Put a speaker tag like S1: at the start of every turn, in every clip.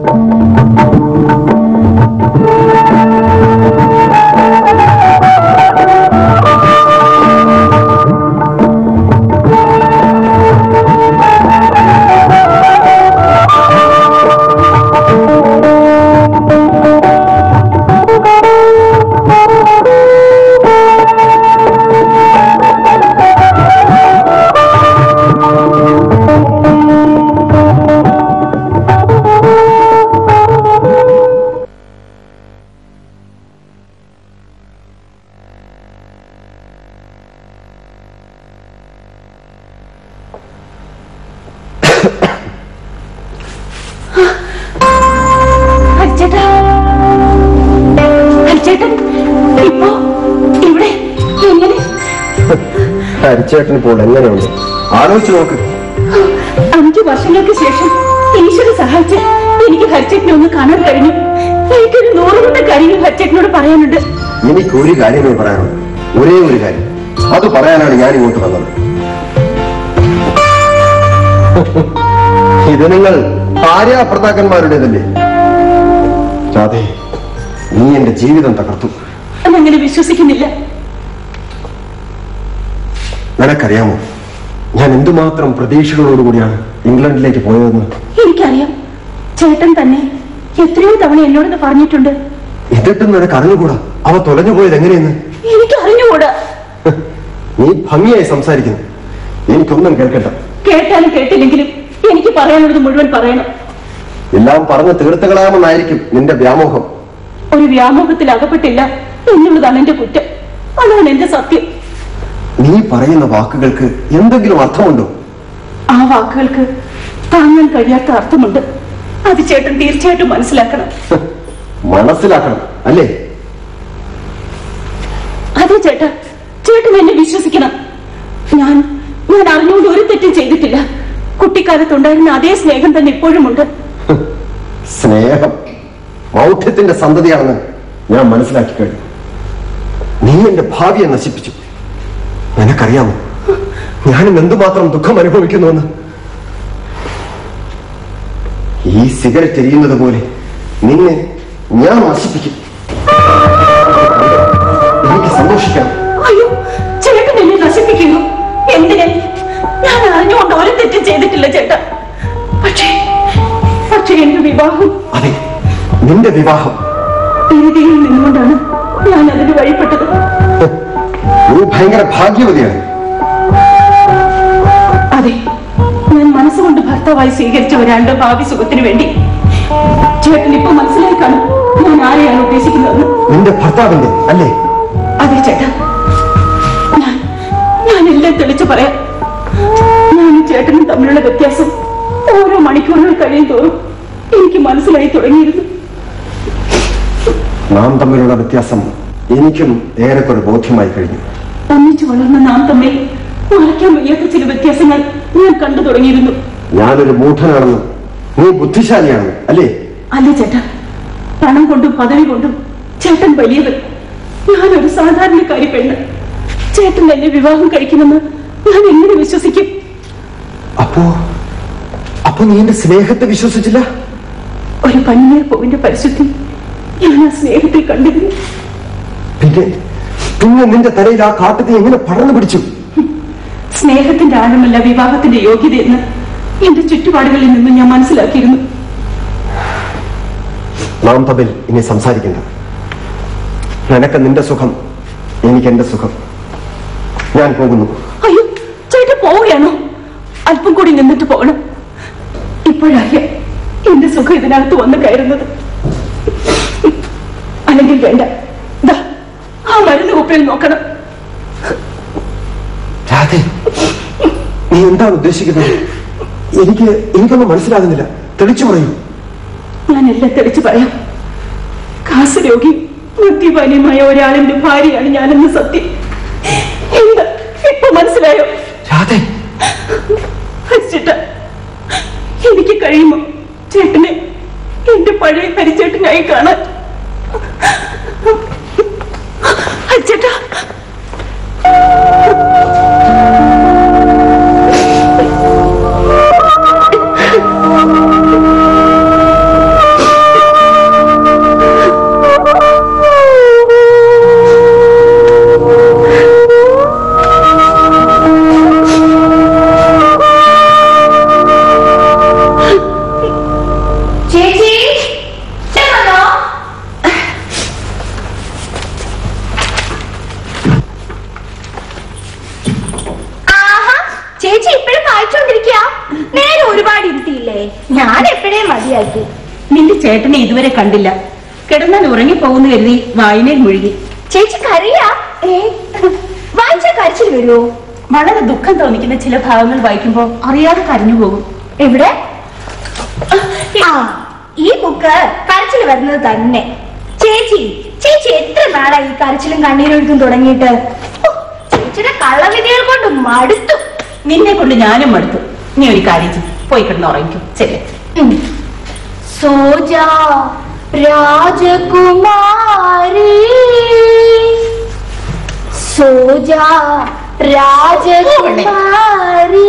S1: ഹരിച്ചേട്ടാ ഹരിച്ചേട്ടൻ ഇപ്പോ ഇവിടെ എങ്ങനെ
S2: ഹരിച്ചേട്ടൻ ഇപ്പോൾ എങ്ങനെയുണ്ട് ആലോചിച്ച് നോക്ക്
S1: അഞ്ചു വർഷങ്ങൾക്ക് ശേഷം ഈശ്വര സഹായിച്ച് എനിക്ക് ഹരിച്ചേട്ടനെ ഒന്ന് കാണാൻ കഴിഞ്ഞു എനിക്കൊരു നൂറുകൊണ്ട് കാര്യങ്ങൾ ഹരിച്ചേട്ടനോട് പറയാനുണ്ട്
S2: എനിക്ക് ഒരു കാര്യമേ പറയാനുള്ളൂ ഒരേ ഒരു കാര്യം അത് പറയാനാണ് ഞാൻ ഇങ്ങോട്ട് വന്നത് ഇത് നിങ്ങൾ ഭാര്യ ഭർത്താക്കന്മാരുടേതല്ലേ അതെ നീ എന്റെ ജീവിതം തകർത്തു
S1: അതങ്ങനെ വിശ്വസിക്കുന്നില്ല
S2: നിനക്കറിയാമോ ഞാൻ എന്തുമാത്രം പ്രതീക്ഷകളോടുകൂടിയാണ് ഇംഗ്ലണ്ടിലേക്ക് പോയതെന്ന്
S1: എനിക്കറിയാം ചേട്ടൻ തന്നെ എത്രയോ തവണ എന്നോടൊന്ന് പറഞ്ഞിട്ടുണ്ട്
S2: എന്നിട്ടും നിനക്ക് അറിഞ്ഞുകൂടാ അവ തൊലഞ്ഞു പോയത് എങ്ങനെയെന്ന്
S1: എനിക്ക് അറിഞ്ഞുകൂടാ
S2: നീ ഭംഗിയായി സംസാരിക്കുന്നു എനിക്കൊന്നും കേൾക്കണ്ട
S1: കേട്ടാലും കേട്ടില്ലെങ്കിലും എനിക്ക് പറയാനുള്ളത് മുഴുവൻ പറയണം
S2: എല്ലാം പറഞ്ഞ് തീർത്തുകളാമെന്നായിരിക്കും നിന്റെ വ്യാമോഹം
S1: ഒരു വ്യാമോഹത്തിൽ അകപ്പെട്ടില്ല എന്നുള്ളതാണ് എന്റെ കുറ്റം അതാണ് എന്റെ സത്യം
S2: നീ പറയുന്ന വാക്കുകൾക്ക് എന്തെങ്കിലും അർത്ഥമുണ്ടോ
S1: ആ വാക്കുകൾക്ക് താങ്ങാൻ കഴിയാത്ത അർത്ഥമുണ്ട് അത് ചേട്ടൻ തീർച്ചയായിട്ടും മനസ്സിലാക്കണം
S2: മനസ്സിലാക്കണം അല്ലേ
S1: അതെ ചേട്ടാ ചേട്ടൻ എന്നെ വിശ്വസിക്കണം ഞാൻ ഞാൻ അറിഞ്ഞുകൊണ്ട് ഒരു തെറ്റും ചെയ്തിട്ടില്ല കുട്ടിക്കാലത്തുണ്ടായിരുന്ന അതേ സ്നേഹം തന്നെ ഇപ്പോഴുമുണ്ട്
S2: സ്നേഹം മൗഢ്യത്തിന്റെ സന്തതിയാണെന്ന് ഞാൻ മനസ്സിലാക്കി കഴിഞ്ഞു നീ എന്റെ ഭാവിയെ നശിപ്പിച്ചു നിനക്കറിയാമോ ഞാനും എന്തുമാത്രം ദുഃഖം അനുഭവിക്കുന്നുവെന്ന് ഈ സിഗരറ്റ് എരിയുന്നത് പോലെ നിന്നെ ഞാൻ നശിപ്പിക്കും എനിക്ക് സന്തോഷിക്കാം
S1: അയ്യോ ചേട്ടൻ എന്നെ നശിപ്പിക്കുന്നു എന്തിന് ഞാൻ അറിഞ്ഞുകൊണ്ട് ഒരു തെറ്റും ചെയ്തിട്ടില്ല ചേട്ടാ പക്ഷേ പക്ഷേ എന്റെ വിവാഹം
S2: അതെ നിന്റെ വിവാഹം
S1: രീതിയിൽ നിന്നുകൊണ്ടാണ് ഞാൻ അതിന് വഴിപ്പെട്ടത്
S2: നീ ഭയങ്കര ഭാഗ്യവതിയാണ്
S1: അതെ ഞാൻ മനസ്സുകൊണ്ട് ഭർത്താവായി സ്വീകരിച്ച ഒരാളുടെ ഭാവി സുഖത്തിന് വേണ്ടി ചേട്ടൻ ഇപ്പൊ മനസ്സിലായി കാണും ഞാൻ ആരെയാണ് ഉദ്ദേശിക്കുന്നതെന്ന്
S2: നിന്റെ ഭർത്താവിന്റെ അല്ലേ
S1: അതെ ചേട്ടാ ഞാൻ ഞാൻ എല്ലാം തെളിച്ചു പറയാം ഞാനും ചേട്ടനും തമ്മിലുള്ള വ്യത്യാസം ഓരോ മണിക്കൂറുകൾ കഴിയും തോറും എനിക്ക് മനസ്സിലായി തുടങ്ങിയിരുന്നു
S2: നാം തമ്മിലുള്ള വ്യത്യാസം എനിക്കും ഏറെക്കുറെ ബോധ്യമായി കഴിഞ്ഞു
S1: ഒന്നിച്ചു വളർന്ന നാം തമ്മിൽ മറയ്ക്കാൻ വയ്യാത്ത ചില വ്യത്യാസങ്ങൾ ഞാൻ കണ്ടു തുടങ്ങിയിരുന്നു
S2: ഞാനൊരു മൂഢനാണെന്ന് നീ ബുദ്ധിശാലിയാണെന്ന് അല്ലേ
S1: അല്ല ചേട്ടാ പണം കൊണ്ടും പദവി കൊണ്ടും ചേട്ടൻ വലിയവൻ ഞാനൊരു സാധാരണക്കാരി പെണ്ണ് ചേട്ടൻ എന്നെ വിവാഹം കഴിക്കുമെന്ന് ഞാൻ എങ്ങനെ വിശ്വസിക്കും
S2: അപ്പോ അപ്പൊ നീ എന്റെ സ്നേഹത്തെ വിശ്വസിച്ചില്ല
S1: ഒരു പനിനീർ പൂവിന്റെ പരിശുദ്ധി ഞാൻ ആ സ്നേഹത്തിൽ കണ്ടിരുന്നു
S2: പിന്നെ പിന്നെ നിന്റെ തലയിൽ ആ കാട്ടുതീ എങ്ങനെ പടർന്നു പിടിച്ചു
S1: സ്നേഹത്തിന്റെ ആഴമല്ല വിവാഹത്തിന്റെ യോഗ്യതയെന്ന് എന്റെ ചുറ്റുപാടുകളിൽ നിന്ന് ഞാൻ മനസ്സിലാക്കിയിരുന്നു
S2: നാം തമ്മിൽ ഇനി സംസാരിക്കണ്ട നിനക്ക് നിന്റെ സുഖം എനിക്ക് എന്റെ സുഖം ഞാൻ പോകുന്നു
S1: അയ്യോ ചേട്ടൻ പോവുകയാണോ അല്പം കൂടി നിന്നിട്ട് പോകണം ഇപ്പോഴറിയാം എന്റെ സുഖം ഇതിനകത്ത് വന്ന് കയറുന്നത് അല്ലെങ്കിൽ വേണ്ട ദാ, ആ മരുന്ന് കുപ്പിയിൽ നോക്കണം
S2: രാധേ നീ എന്താണ് ഉദ്ദേശിക്കുന്നത് എനിക്ക് എനിക്കൊന്നും മനസ്സിലാകുന്നില്ല തെളിച്ചു പറയൂ
S1: ഞാൻ എല്ലാം തെളിച്ചു പറയാം കാസരോഗി മദ്യപാനിയുമായ ഒരാളിന്റെ ഭാര്യയാണ് ഞാനെന്ന് സത്യം എന്താ ഇപ്പൊ മനസ്സിലായോ
S2: രാധേ
S1: ഹരിച്ചേട്ട എനിക്ക് കഴിയുമോ ചേട്ടനെ എന്റെ പഴയ ഹരിച്ചേട്ടനായി കാണാൻ ഹരിച്ചേട്ട
S3: ഞാൻ എപ്പോഴേ മതിയാക്കി
S1: നിന്റെ ചേട്ടനെ ഇതുവരെ കണ്ടില്ല കിടന്നാൽ ഉറങ്ങിപ്പോകുന്നു കരുതി വായനയിൽ മുഴുകി
S3: ചേച്ചി കറിയാ ഏ വായിച്ചാ കരച്ചിൽ വരുമോ
S1: വളരെ ദുഃഖം തോന്നിക്കുന്ന ചില ഭാഗങ്ങൾ വായിക്കുമ്പോൾ അറിയാതെ കരഞ്ഞു പോകും
S3: എവിടെ ആ ഈ ബുക്ക് കരച്ചിൽ വരുന്നത് തന്നെ ചേച്ചി ചേച്ചി എത്ര നാളായി ഈ കരച്ചിലും കണ്ണീരൊഴുക്കും തുടങ്ങിയിട്ട് ഓ, ചേച്ചിയുടെ കള്ളവിധികൾ കൊണ്ട് മടുത്തു
S1: നിന്നെ കൊണ്ട് ഞാനും മടുത്തു നീ ഒരു കാര്യം ചെയ്യ്. പോയി കിടന്ന് ഉറങ്ങിക്കും ശരി
S3: ഉം. സോജാ രാജകുമാരി സോജാ രാജകുമാരി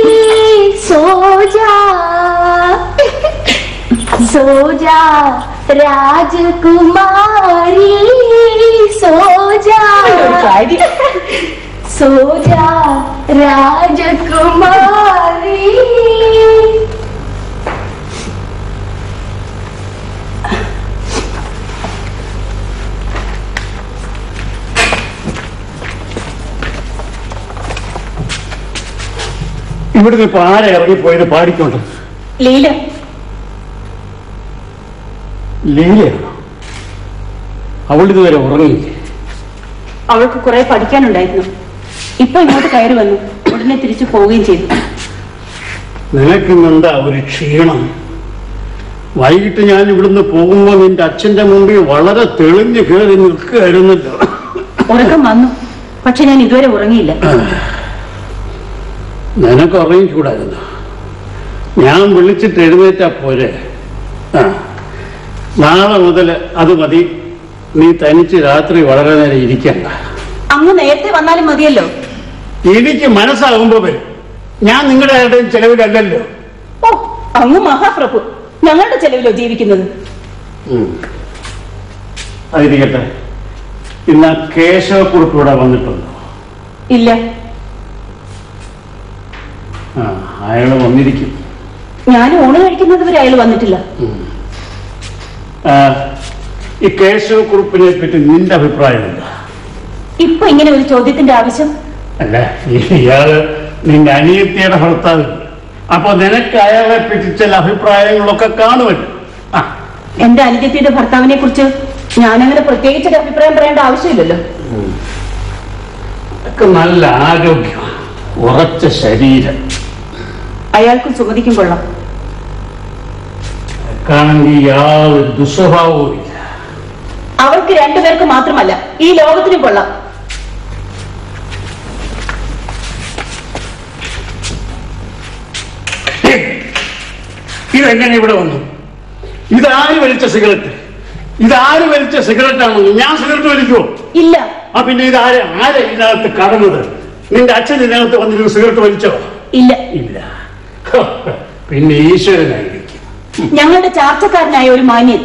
S3: സോജാ സോജാ രാജകുമാരി സോജാ
S1: ഒരു കാര്യം
S3: സോജാ രാജകുമാരി
S4: ഇവിടുന്ന് ഇപ്പൊ ആരെ ഇറങ്ങിപ്പോയത് പാടിക്കൊണ്ട്
S1: ലീല
S4: ലീലയാണോ അവളിതുവരെ ഉറങ്ങിയില്ലേ
S1: അവൾക്ക് കുറെ പഠിക്കാനുണ്ടായിരുന്നു ഇപ്പൊ ഇങ്ങോട്ട് കയറി വന്നു ഉടനെ തിരിച്ചു പോവുകയും ചെയ്തു
S4: നിനക്കിന്നെന്താ ഒരു ക്ഷീണം വൈകിട്ട് ഞാൻ ഇവിടുന്ന് പോകുമ്പോൾ നിന്റെ അച്ഛന്റെ മുമ്പിൽ വളരെ തെളിഞ്ഞു കയറി നിൽക്കുകയായിരുന്നല്ലോ
S1: ഉറക്കം വന്നു പക്ഷെ ഞാൻ ഇതുവരെ ഉറങ്ങിയില്ല
S4: നിനക്ക് ഉറങ്ങിക്കൂടായിരുന്നു ഞാൻ വിളിച്ചിട്ട് എഴുന്നേറ്റാ പോരെ ആ നാളെ മുതൽ അത് മതി നീ തനിച്ച് രാത്രി വളരെ നേരം ഇരിക്കണ്ട
S1: അങ്ങ് നേരത്തെ വന്നാലും മതിയല്ലോ
S4: എനിക്ക് മനസ്സാകുമ്പോ വരും ഞാൻ നിങ്ങളുടെ ആരുടെയും ചെലവിലല്ലല്ലോ
S1: ഓ അങ്ങ് മഹാപ്രഭു ഞങ്ങളുടെ ചെലവിലോ ജീവിക്കുന്നത്
S4: അതിരിക്കട്ടെ ഇന്ന് ആ കേശവക്കുറിപ്പ് ഇവിടെ വന്നിട്ടുണ്ടോ
S1: ഇല്ല
S4: ആ അയാൾ വന്നിരിക്കും
S1: ഞാൻ ഊണ് കഴിക്കുന്നത് വരെ അയാൾ വന്നിട്ടില്ല
S4: ആ, ഈ കേശവക്കുറിപ്പിനെ പറ്റി നിന്റെ അഭിപ്രായം എന്താ
S1: ഇപ്പൊ ഇങ്ങനെ ഒരു ചോദ്യത്തിന്റെ ആവശ്യം
S4: അല്ല ഇയാള് നിന്റെ അനിയത്തിയുടെ ഭർത്താവ് അപ്പൊ നിനക്ക് അയാളെ പറ്റി ചില അഭിപ്രായങ്ങളൊക്കെ കാണുമല്ലോ ആ
S1: എന്റെ അനുജത്തിയുടെ ഭർത്താവിനെ കുറിച്ച് ഞാനങ്ങനെ പ്രത്യേകിച്ചൊരു അഭിപ്രായം പറയേണ്ട ആവശ്യമില്ലല്ലോ
S4: ഒക്കെ നല്ല ആരോഗ്യം ഉറച്ച ശരീരം
S1: അയാൾക്കും സുമതിക്കും കൊള്ളാം
S4: കാണെങ്കിൽ യാതൊരു ദുസ്വഭാവവും ഇല്ല
S1: അവർക്ക് രണ്ടുപേർക്ക് മാത്രമല്ല ഈ ലോകത്തിനും കൊള്ളാം
S4: ഏയ്! ഇതെങ്ങനെ ഇവിടെ വന്നു ഇതാര് വലിച്ച സിഗരറ്റ് ഇതാര് വലിച്ച സിഗരറ്റ് ആണെന്ന് ഞാൻ സിഗരറ്റ് വലിക്കുമോ
S1: ഇല്ല
S4: ആ പിന്നെ ഇത് ആര് ആരെ ഇതിനകത്ത് കടന്നത് നിന്റെ അച്ഛൻ ഇതിനകത്ത് വന്നിരുന്ന് സിഗരറ്റ് വലിച്ചോ
S1: ഇല്ല
S4: ഇല്ല ഹോ, പിന്നെ ഈശ്വരനായിരിക്കും
S1: ഞങ്ങളുടെ ചാർച്ചക്കാരനായ ഒരു മാന്യൻ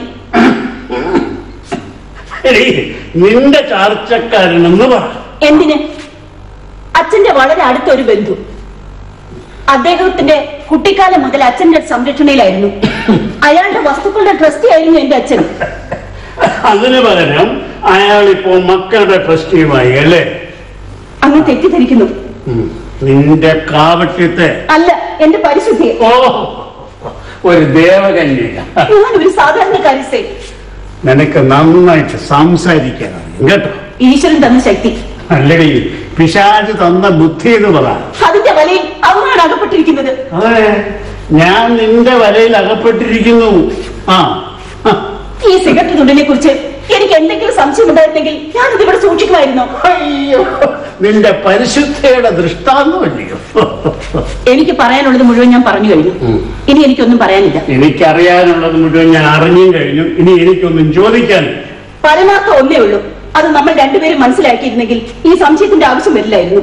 S4: എടീ, നിന്റെ ചാർച്ചക്കാരനെന്ന് പറ
S1: എന്തിന് അച്ഛന്റെ വളരെ അടുത്ത ഒരു ബന്ധു അദ്ദേഹത്തിന്റെ കുട്ടിക്കാലം മുതൽ അച്ഛന്റെ സംരക്ഷണയിലായിരുന്നു അയാളുടെ വസ്തുക്കളുടെ ട്രസ്റ്റി ആയിരുന്നു എന്റെ അച്ഛൻ
S4: അതിന് പകരം അയാളിപ്പോ മക്കളുടെ ട്രസ്റ്റിയുമായി അല്ലേ
S1: അങ്ങ് തെറ്റിദ്ധരിക്കുന്നു
S4: ഉം. നിന്റെ കാവട്യത്തെ
S1: അല്ല എന്റെ പരിശുദ്ധിയെ
S4: ഓ ഒരു ദേവകന്യക
S1: ഞാൻ ഒരു സാധാരണക്കാരി സേ
S4: നിനക്ക് നന്നായിട്ട് സംസാരിക്കാൻ അറിയും കേട്ടോ
S1: ഈശ്വരൻ തന്ന ശക്തി
S4: അല്ലടി പിശാച് തന്ന ബുദ്ധി എന്ന് പറ
S1: അതിന്റെ വലയിൽ അവനാണ് അകപ്പെട്ടിരിക്കുന്നത്
S4: അതെ ഞാൻ നിന്റെ വലയിൽ അകപ്പെട്ടിരിക്കുന്നു ആ ഹ.
S1: ഈ സിഗരറ്റ് തുണ്ടിനെ കുറിച്ച് എനിക്ക് എന്തെങ്കിലും സംശയം ഉണ്ടായിരുന്നെങ്കിൽ ഞാൻ ഇതിവിടെ സൂക്ഷിക്കുമായിരുന്നു
S4: അയ്യോ നിന്റെ പരിശുദ്ധയുടെ ദൃഷ്ടാന്തമല്ലയോ
S1: എനിക്ക് പറയാനുള്ളത് മുഴുവൻ ഞാൻ പറഞ്ഞു കഴിഞ്ഞു
S4: ഉം.
S1: ഇനി എനിക്കൊന്നും പറയാനില്ല
S4: എനിക്കറിയാനുള്ളത് മുഴുവൻ ഞാൻ അറിഞ്ഞും കഴിഞ്ഞു ഇനി എനിക്കൊന്നും ചോദിക്കാനില്ല
S1: പരമാർത്ഥം ഒന്നേ ഉള്ളൂ അത് നമ്മൾ രണ്ടുപേരും മനസ്സിലാക്കിയിരുന്നെങ്കിൽ ഈ സംശയത്തിന്റെ ആവശ്യം വരില്ലായിരുന്നു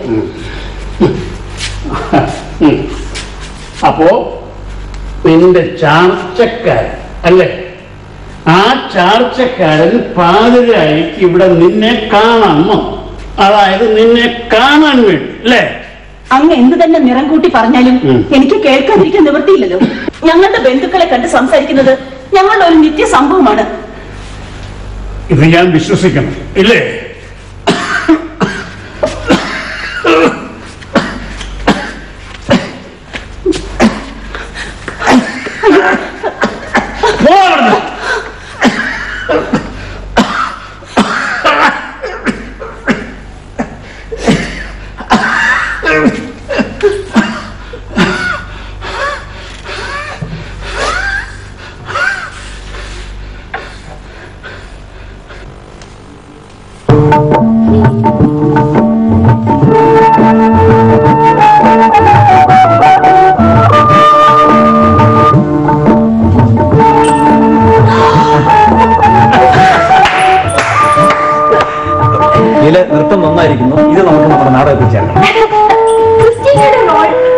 S4: ഉം. അപ്പോ നിന്റെ ചാർച്ചക്കാരൻ അല്ലേ ആ ചാർച്ചക്കാരൻ പാതിരായിക്ക് ഇവിടെ നിന്നെ കാണാമോ അതായത് നിന്നെ കാണാൻ വേണ്ടി അല്ലേ
S1: അങ്ങ് എന്ത് തന്നെ നിറം കൂട്ടി പറഞ്ഞാലും
S4: ഉം.
S1: എനിക്ക് കേൾക്കാതിരിക്കാൻ നിവൃത്തിയില്ലല്ലോ ഞങ്ങളുടെ ബന്ധുക്കളെ കണ്ട് സംസാരിക്കുന്നത് ഞങ്ങളുടെ ഒരു നിത്യ സംഭവമാണ്
S4: ഇത് ഞാൻ വിശ്വസിക്കണം ഇല്ലേ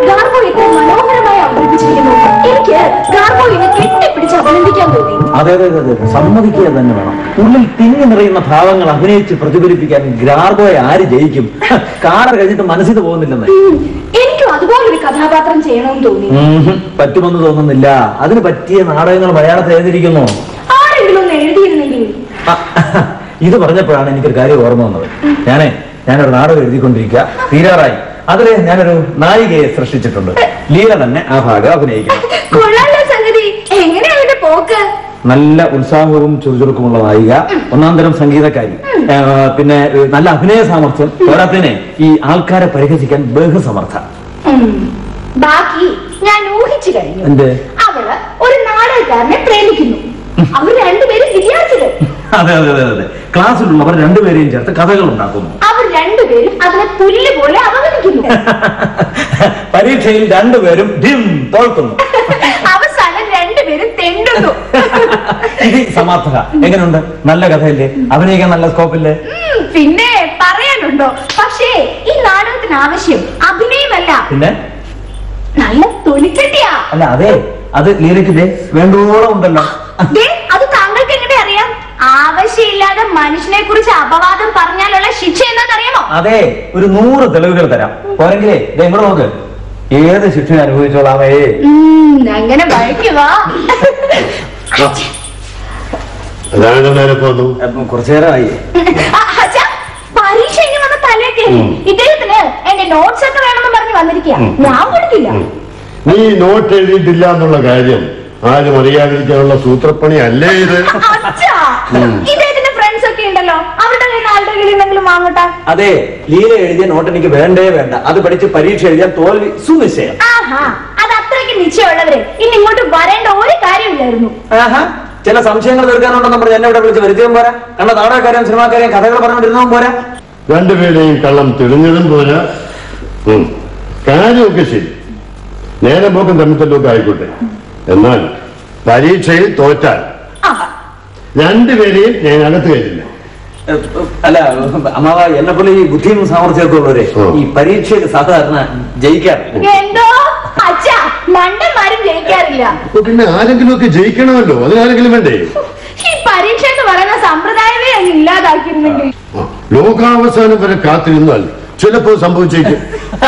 S3: ഗാർഗോ ഇത്ര മനോഹരമായി അവതരിപ്പിച്ചിരിക്കുന്നു എനിക്ക് ഗാർഗോയിനെ കെട്ടിപ്പിടിച്ച് അഭിനന്ദിക്കാൻ തോന്നി
S5: അതെ അതെ അതെ അതെ സമ്മതിക്കുക തന്നെ വേണം ഉള്ളിൽ തിങ്ങി നിറയുന്ന ഭാവങ്ങൾ അഭിനയിച്ച് പ്രതിഫലിപ്പിക്കാൻ ഗ്രാർഗോയെ ആര് ജയിക്കും കാറ കഴിഞ്ഞിട്ട് മനസ്സിൽ പോകുന്നില്ലെന്ന്
S3: ഉം, എനിക്കും അതുപോലൊരു കഥാപാത്രം ചെയ്യണമെന്ന് തോന്നി
S5: ഉം, പറ്റുമെന്ന് തോന്നുന്നില്ല അതിന് പറ്റിയ നാടകങ്ങൾ മലയാളത്തിൽ എഴുതിയിരിക്കുന്നു
S3: ആരെങ്കിലും ഒന്ന് എഴുതിയിരുന്നെങ്കിൽ
S5: ആ, ഇത് പറഞ്ഞപ്പോഴാണ് എനിക്കൊരു കാര്യം ഓർമ്മ വന്നത് ഞാനേ ഞാനൊരു നാടകം എഴുതിക്കൊണ്ടിരിക്കുക തീരാറായി അതിൽ ഞാനൊരു നായികയെ സൃഷ്ടിച്ചിട്ടുണ്ട് ലീല തന്നെ ആ ഭാഗം അഭിനയിക്കണം
S3: കൊള്ളാലോ സംഗതി എങ്ങനെയാ അവന്റെ പോക്ക്
S5: നല്ല ഉത്സാഹവും ചുറുചുറുക്കുമുള്ള നായിക ഒന്നാം തരം സംഗീതക്കാരി ആ, പിന്നെ ഏ, നല്ല അഭിനയ സാമർഥ്യം പോരാത്തതിനെ ഈ ആൾക്കാരെ പരിഹസിക്കാൻ ബഹുസമർത്ഥ
S3: ഉം. ബാക്കി ഞാൻ ഊഹിച്ചു കഴിഞ്ഞു
S5: എന്ത്
S3: അവള് ഒരു നാടകക്കാരനെ പ്രേമിക്കുന്നു അവർ രണ്ടുപേരും വിദ്യാർത്ഥികൾ
S5: അതെ അതെ അതെ അതെ ക്ലാസ്സിലുള്ളവർ രണ്ടുപേരെയും ചേർത്ത് കഥകൾ ഉണ്ടാക്കുന്നു
S3: അവർ രണ്ടുപേരും അതിനെ പുല്ല് പോലെ അവഗണിക്കുന്നു
S5: പരീക്ഷയിൽ രണ്ടുപേരും ഡിം തോൽക്കുന്നു
S3: അവസാനം രണ്ടുപേരും തെണ്ടുന്നു
S5: ഇത് സമാർത്ഥക എങ്ങനെയുണ്ട് നല്ല കഥയല്ലേ അഭിനയിക്കാൻ നല്ല സ്കോപ്പില്ലേ
S3: ഉം, പിന്നെ പറയാനുണ്ടോ പക്ഷേ ഈ നാടകത്തിന് ആവശ്യം അഭിനയമല്ല
S5: പിന്നെ
S3: നല്ല തൊലിക്കെട്ടിയാ
S5: അല്ല അതെ അത് ലീലയ്ക്ക് ദേ വേണ്ടോളം ഉണ്ടല്ലോ
S3: ദേ, അത് താങ്കൾക്ക് എങ്ങനെ അറിയാം ആവശ്യമില്ലാതെ മനുഷ്യനെ കുറിച്ച് അപവാദം പറഞ്ഞാലുള്ള ശിക്ഷ എന്താണെന്നറിയാമോ
S5: അതെ ഒരു നൂറ് തെളിവുകൾ തരാം പോരെങ്കിലേ ദേ ഇങ്ങോട്ട് നോക്ക് ഏത് ശിക്ഷ അനുഭവിച്ചോളാമേ
S3: ഉം, അങ്ങനെ വഴിക്കുവാ
S6: അതാണ് നേരെ പോന്നു
S5: അപ്പം കുറച്ചു നേരമായി
S3: പരീക്ഷ ഇനി വന്ന തലേക്ക് ഇദ്ദേഹത്തിന് എന്റെ നോട്ട്സ് ഒക്കെ വേണമെന്ന് പറഞ്ഞ് വന്നിരിക്കുക ഞാൻ കൊടുക്കില്ല
S6: നീ നോട്ട് എഴുതിയിട്ടില്ല എന്നുള്ള കാര്യം ആരും അറിയാതിരിക്കാനുള്ള സൂത്രപ്പണി അല്ലേ ഇത്
S3: അച്ഛാ ഇദ്ദേഹത്തിന്റെ ഫ്രണ്ട്സ് ഒക്കെ ഉണ്ടല്ലോ അവരുടെ കയ്യിൽ നിന്ന് ആരുടെ കയ്യിൽ നിന്നെങ്കിലും വാങ്ങട്ടെ
S5: അതെ ലീല എഴുതിയ നോട്ട് എനിക്ക് വേണ്ടേ വേണ്ട അത് പഠിച്ച് പരീക്ഷ എഴുതിയാൽ തോൽവി സുനിശ്ചയം
S3: ആഹാ അത് അത്രയ്ക്ക് നിശ്ചയമുള്ളവരെ ഇനി ഇങ്ങോട്ട് വരേണ്ട ഒരു കാര്യമില്ലായിരുന്നു
S5: ആഹാ ചില സംശയങ്ങൾ തീർക്കാനുണ്ടെന്ന് പറഞ്ഞ് എന്നെ ഇവിടെ വിളിച്ച് വരുത്തിയും പോരാ കണ്ട നാടകക്കാരെയും സിനിമാക്കാരെയും കഥകൾ പറഞ്ഞുകൊണ്ടിരുന്നതും പോരാ
S6: രണ്ടുപേരെയും കള്ളം തെളിഞ്ഞതും പോരാ ഉം. കാര്യമൊക്കെ ശരി നേരെ പോക്കും തമ്മിത്തല്ലൊക്കെ ആയിക്കോട്ടെ എന്നാൽ പരീക്ഷയിൽ തോറ്റാൽ
S3: ആ
S6: രണ്ടുപേരെയും ഞാൻ അകത്ത് കയറ്റില്ല
S5: ഏ, അല്ല അമ്മാവ എന്നെ പോലെ ഈ ബുദ്ധിയും സാമർഥ്യമൊക്കെ ഉള്ളവരെ
S6: ഓ.
S5: ഈ പരീക്ഷയിൽ സാധാരണ ജയിക്കാൻ
S3: എന്തോ അച്ഛാ മണ്ടന്മാരും ജയിക്കാറില്ല
S6: അപ്പൊ പിന്നെ ആരെങ്കിലും ഒക്കെ ജയിക്കണമല്ലോ അതിനാരെങ്കിലും വേണ്ടേ
S3: ഈ പരീക്ഷ എന്ന് പറയുന്ന സമ്പ്രദായമേ അങ്ങ് ഇല്ലാതാക്കിയിരുന്നെങ്കിൽ
S6: ആ, ലോകാവസാനം വരെ കാത്തിരുന്നാൽ ചിലപ്പോ സംഭവിച്ചേക്കും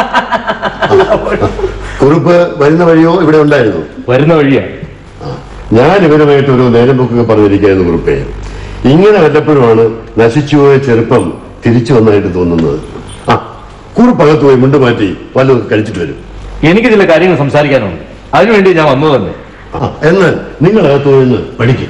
S6: കുറിപ്പ് വരുന്ന വഴിയോ ഇവിടെ ഉണ്ടായിരുന്നു
S5: വരുന്ന വഴിയാ
S6: ഞാൻ ഇവരുമായിട്ട് ഒരു നേരം പോക്കൊക്കെ പറഞ്ഞിരിക്കുകയായിരുന്നു കുറിപ്പേ ഇങ്ങനെ വല്ലപ്പോഴുമാണ് നശിച്ചുപോയ ചെറുപ്പം തിരിച്ചു വന്നതായിട്ട് തോന്നുന്നത് ആ കുറിപ്പകത്ത് പോയി മുണ്ട് മാറ്റി വല്ലതും കഴിച്ചിട്ട് വരും
S7: എനിക്ക് ചില കാര്യങ്ങൾ സംസാരിക്കാനുണ്ട് അതിനുവേണ്ടി ഞാൻ വന്നു തന്നെ
S6: ആ, എന്നാൽ നിങ്ങൾ അകത്ത് പോയി ഒന്ന് പഠിക്കും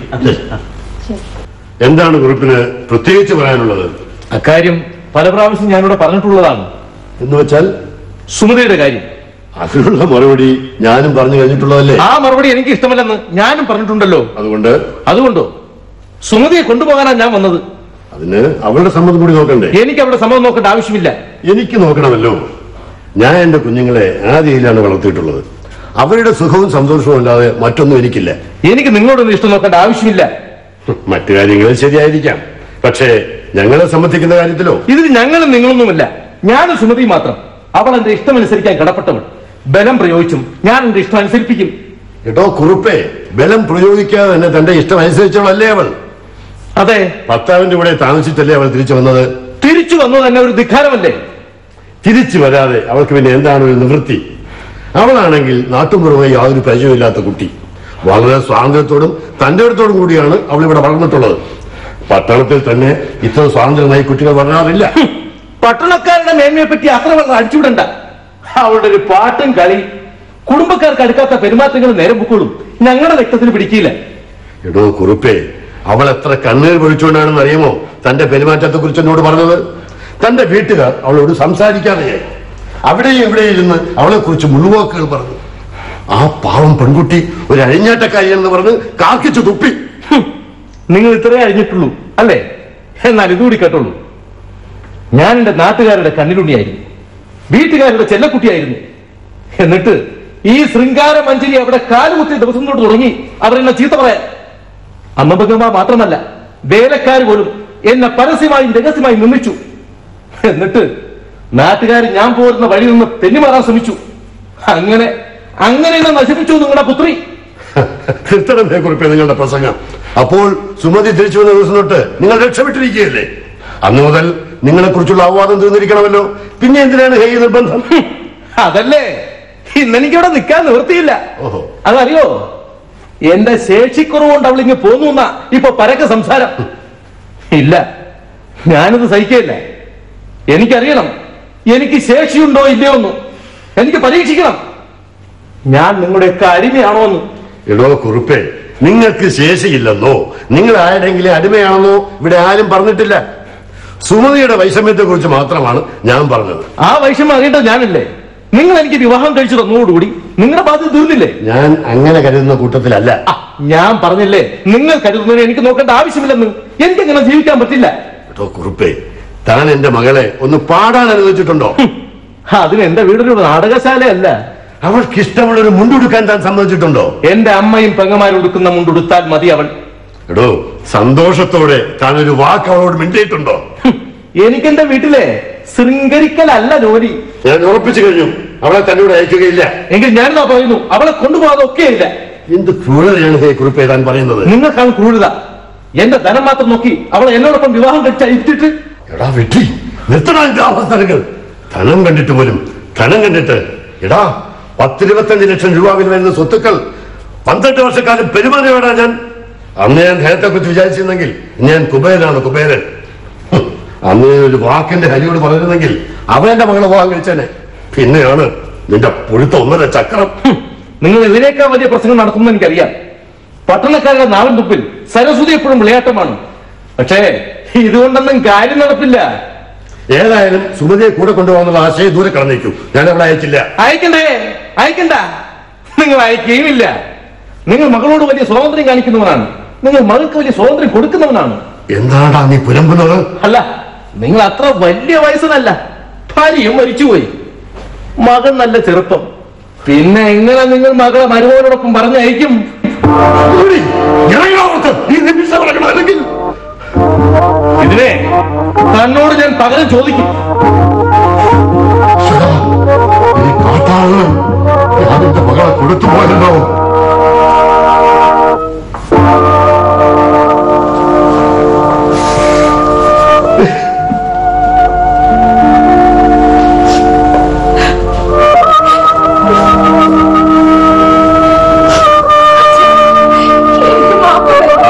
S6: എന്താണ് കുറിപ്പിന് പ്രത്യേകിച്ച് പറയാനുള്ളത്
S7: അക്കാര്യം പല പ്രാവശ്യം ഞാനിവിടെ പറഞ്ഞിട്ടുള്ളതാണ്
S6: എന്ന് വെച്ചാൽ
S7: സുമതിയുടെ കാര്യം
S6: അതിനുള്ള മറുപടി ഞാനും പറഞ്ഞു കഴിഞ്ഞിട്ടുള്ളതല്ലേ
S7: ആ മറുപടി എനിക്ക് ഇഷ്ടമല്ലെന്ന് ഞാനും പറഞ്ഞിട്ടുണ്ടല്ലോ
S6: അതുകൊണ്ട്
S7: അതുകൊണ്ടോ സുമതിയെ കൊണ്ടുപോകാനാണ് ഞാൻ വന്നത്
S6: അതിന് അവളുടെ സമ്മതം കൂടി നോക്കണ്ടേ
S7: എനിക്ക് അവിടെ സമ്മതം നോക്കേണ്ട ആവശ്യമില്ല
S6: എനിക്ക് നോക്കണമല്ലോ ഞാൻ എന്റെ കുഞ്ഞുങ്ങളെ ആ രീതിയിലാണ് വളർത്തിയിട്ടുള്ളത് അവരുടെ സുഖവും സന്തോഷവും അല്ലാതെ മറ്റൊന്നും എനിക്കില്ല
S7: എനിക്ക് നിങ്ങളോടൊന്നും ഇഷ്ടം നോക്കേണ്ട ആവശ്യമില്ല
S6: മറ്റു കാര്യങ്ങൾ ശരിയായിരിക്കാം പക്ഷേ ഞങ്ങളെ സംബന്ധിക്കുന്ന കാര്യത്തിലോ
S7: ഇതിൽ ഞങ്ങളും നിങ്ങളൊന്നുമില്ല ഞാനും സുമതി മാത്രം അവൾ എന്റെ ഇഷ്ടമനുസരിക്കാൻ കടപ്പെട്ടവൾ ബലം പ്രയോഗിച്ചും ഞാൻ എന്റെ ഇഷ്ടം അനുസരിപ്പിക്കും
S6: കേട്ടോ കുറുപ്പേ ബലം പ്രയോഗിക്കാതെ തന്നെ തന്റെ ഇഷ്ടം അനുസരിച്ചവളല്ലേ അവൾ
S7: അതെ
S6: ഭർത്താവിന്റെ കൂടെ താമസിച്ചല്ലേ അവൾ തിരിച്ചു വന്നത്
S7: തിരിച്ചു വന്നു തന്നെ ഒരു ധിക്കാരമല്ലേ
S6: തിരിച്ചു വരാതെ അവൾക്ക് പിന്നെ എന്താണ് ഒരു നിവൃത്തി അവളാണെങ്കിൽ നാട്ടുപുറമായി യാതൊരു പരിചയമില്ലാത്ത കുട്ടി വളരെ സ്വാതന്ത്ര്യത്തോടും തന്റെ അടുത്തോടും കൂടിയാണ് അവൾ ഇവിടെ വളർന്നിട്ടുള്ളത് പട്ടണത്തിൽ തന്നെ ഇത്ര സ്വാതന്ത്ര്യമായി കുട്ടികൾ വളരാറില്ല
S7: പട്ടണക്കാരുടെ മേന്മയെ പറ്റി അത്ര വളരെ അടിച്ചുവിടണ്ട അവളുടെ ഒരു പാട്ടും കളി കുടുംബക്കാർക്ക് അടുക്കാത്ത പെരുമാറ്റങ്ങൾ നേരം പൊക്കോളും ഞങ്ങളുടെ രക്തത്തിന് പിടിക്കില്ല
S6: എടോ കുറുപ്പേ അവൾ എത്ര കണ്ണീർ പൊഴിച്ചുകൊണ്ടാണെന്ന് അറിയുമോ തന്റെ പെരുമാറ്റത്തെ കുറിച്ച് എന്നോട് പറഞ്ഞത് തന്റെ വീട്ടുകാർ അവളോട് സംസാരിക്കാതെയായി അവിടെയും ഇവിടെ ഇരുന്ന് അവളെ കുറിച്ച് മുഴുവാക്കുകൾ പറഞ്ഞു ആ പാവം പെൺകുട്ടി ഒരു അഴിഞ്ഞാട്ടക്കാരി എന്ന് പറഞ്ഞ് കാക്കിച്ചു തുപ്പി
S7: ഹും, നിങ്ങൾ ഇത്രേ അഴിഞ്ഞിട്ടുള്ളൂ അല്ലേ എന്നാൽ ഇതുകൂടി കേട്ടോളൂ ഞാൻ എന്റെ നാട്ടുകാരുടെ കണ്ണിലുണ്ണിയായിരുന്നു വീട്ടുകാരുടെ ചെല്ലക്കുട്ടിയായിരുന്നു എന്നിട്ട് ഈ ശൃംഗാര മഞ്ചരി അവിടെ കാലുകുത്തിയ ദിവസം തൊട്ട് തുടങ്ങി അവർ എന്നെ ചീത്ത പറയാൻ അമ്മബംഗമ മാത്രമല്ല വേലക്കാർ പോലും എന്നെ പരസ്യമായും രഹസ്യമായും നിന്ദിച്ചു എന്നിട്ട് നാട്ടുകാർ ഞാൻ പോരുന്ന വഴി നിന്ന് തെന്നിമാറാൻ ശ്രമിച്ചു അങ്ങനെ അങ്ങനെ എന്നെ നശിപ്പിച്ചു നിങ്ങളുടെ പുത്രി
S6: നിർത്തണമേ കുറിപ്പേ നിങ്ങളുടെ പ്രസംഗം അപ്പോൾ സുമതി തിരിച്ചു വന്ന ദിവസം തൊട്ട് നിങ്ങൾ രക്ഷപ്പെട്ടിരിക്കുകയല്ലേ അന്ന് മുതൽ നിങ്ങളെ കുറിച്ചുള്ള അവവാദം തീർന്നിരിക്കണമല്ലോ പിന്നെ എന്തിനാണ് ഹേ ഈ നിർബന്ധം
S7: അതല്ലേ ഇന്നെനിക്കിവിടെ നിൽക്കാൻ നിവൃത്തിയില്ല
S6: ഓഹോ
S7: അതറിയോ എന്റെ ശേഷിക്കുറവ് കൊണ്ട് അവൾ ഇങ്ങ് പോന്നു എന്നാ ഇപ്പൊ പരക്കെ സംസാരം ഇല്ല ഞാനിത് സഹിക്കില്ല എനിക്കറിയണം എനിക്ക് ശേഷിയുണ്ടോ ഇല്ലയോ എന്ന് എനിക്ക് പരീക്ഷിക്കണം ഞാൻ നിങ്ങളുടെയൊക്കെ അടിമയാണോ എന്ന്
S6: എടോ കുറുപ്പേ നിങ്ങൾക്ക് ശേഷിയില്ലെന്നോ നിങ്ങൾ ആരുടെങ്കിലും അടിമയാണെന്നോ ഇവിടെ ആരും പറഞ്ഞിട്ടില്ല സുമതിയുടെ വൈഷമ്യത്തെ കുറിച്ച് മാത്രമാണ് ഞാൻ പറഞ്ഞത്
S7: ആ വൈഷമ്യം അറിയേണ്ടത് ഞാനല്ലേ നിങ്ങൾ എനിക്ക് വിവാഹം കഴിച്ചു തന്നതോടുകൂടി നിങ്ങളുടെ ബാധ്യത തീർന്നില്ലേ
S6: ഞാൻ അങ്ങനെ കരുതുന്ന കൂട്ടത്തിലല്ല
S7: ആ, ഞാൻ പറഞ്ഞില്ലേ നിങ്ങൾ കരുതുന്നതിന് എനിക്ക് നോക്കേണ്ട ആവശ്യമില്ലെന്ന് എനിക്കങ്ങനെ ജീവിക്കാൻ പറ്റില്ല
S6: എടോ കുറുപ്പേ താൻ എന്റെ മകളെ ഒന്ന് പാടാൻ അനുവദിച്ചിട്ടുണ്ടോ
S7: അതിന് എന്റെ വീടൊരു നാടകശാലയല്ല
S6: അവൾക്ക് ഇഷ്ടമുള്ള ഒരു മുണ്ടുടുക്കാൻ താൻ സമ്മതിച്ചിട്ടുണ്ടോ
S7: എന്റെ അമ്മയും പെങ്ങമാരും ഉടുക്കുന്ന മുണ്ടുടുത്താൽ മതി അവൾ
S6: എടോ സന്തോഷത്തോടെ താൻ ഒരു വാക്ക് അവളോട് മിണ്ടിയിട്ടുണ്ടോ
S7: ഹും, എനിക്കെന്റെ വീട്ടിലെ ശൃംഗരിക്കലല്ല ജോലി
S6: ഞാൻ ഉറപ്പിച്ചു കഴിഞ്ഞു അവളെ തന്നോട് അയക്കുകയില്ല
S7: എങ്കിൽ ഞാനിതാ പറയുന്നു അവളെ കൊണ്ടുപോകാതെ ഒക്കെയില്ല
S6: എന്ത് ക്രൂരതയാണ് ഹേ കുറിപ്പേ താൻ പറയുന്നത്
S7: നിങ്ങൾക്കാണ് ക്രൂരത എന്റെ ധനം മാത്രം നോക്കി അവളെ എന്നോടൊപ്പം വിവാഹം കഴിച്ച ഇരുത്തിട്ട്
S6: എടാ വെട്ടി നിർത്തണ എന്റെ അവസരങ്ങൾ ധനം കണ്ടിട്ട് പോലും ധനം കണ്ടിട്ട് എടാ പത്തിരുപത്തഞ്ച് ലക്ഷം രൂപ വില വരുന്ന സ്വത്തുക്കൾ പന്ത്രണ്ട് വർഷക്കാലം പെരുമാറിയോടാ ഞാൻ അന്ന് ഞാൻ ധനത്തെ കുറിച്ച് വിചാരിച്ചിരുന്നെങ്കിൽ ഇന്ന് ഞാൻ കുബേരനാണ് കുബേരൻ ഹും, അന്ന് ഞാൻ ഒരു വാക്കിന്റെ ഹരിയോട് പറഞ്ഞിരുന്നെങ്കിൽ അവൻ എന്റെ മകളെ വിവാഹം കഴിച്ചേനെ പിന്നെയാണ് നിന്റെ പുഴുത്ത ഒന്നര ചക്രം
S7: ഹും, നിങ്ങൾ ഇതിനേക്കാൾ വലിയ പ്രസംഗം നടത്തുമെന്ന് എനിക്കറിയാം പട്ടണക്കാരുടെ നാവൻ തുപ്പിൽ സരസ്വതി എപ്പോഴും വിളയാട്ടമാണ് പക്ഷേ ഇതുകൊണ്ടൊന്നും കാര്യം നടപ്പില്ല
S6: ഏതായാലും സുമതിയെ കൂടെ കൊണ്ടുപോകാനുള്ള ആശയം ദൂരെ കളഞ്ഞേക്കും ഞാൻ അവളെ അയച്ചില്ല
S7: അയക്കണ്ടേ അയക്കണ്ട നിങ്ങൾ അയക്കുകയുമില്ല നിങ്ങൾ മകളോട് വലിയ സ്വാതന്ത്ര്യം കാണിക്കുന്നവനാണ് നിങ്ങൾ മകൾക്ക് വലിയ സ്വാതന്ത്ര്യം കൊടുക്കുന്നവനാണ്
S6: എന്താണ്ടാ നീ പുലമ്പുന്നത്
S7: അല്ല നിങ്ങൾ അത്ര വലിയ വയസ്സനല്ല ഭാര്യയും മരിച്ചുപോയി മകൻ നല്ല ചെറുപ്പം പിന്നെ എങ്ങനെ നിങ്ങൾ മകളെ മരുമോനോടൊപ്പം പറഞ്ഞയക്കും
S6: ഓടി, ഇറങ്ങടാ പുറത്ത്. നീ നിമിഷം ഇറങ്ങണം, അല്ലെങ്കിൽ
S7: ഇതിനെ തന്നോട് ഞാൻ പകരം ചോദിക്കും
S6: ശ്ശടാ, ഈ കാട്ടാളന് ഞാൻ എന്റെ മകളെ കൊടുത്തു പോയല്ലോ
S1: എനിക്ക് മാപ്പ് തരണം.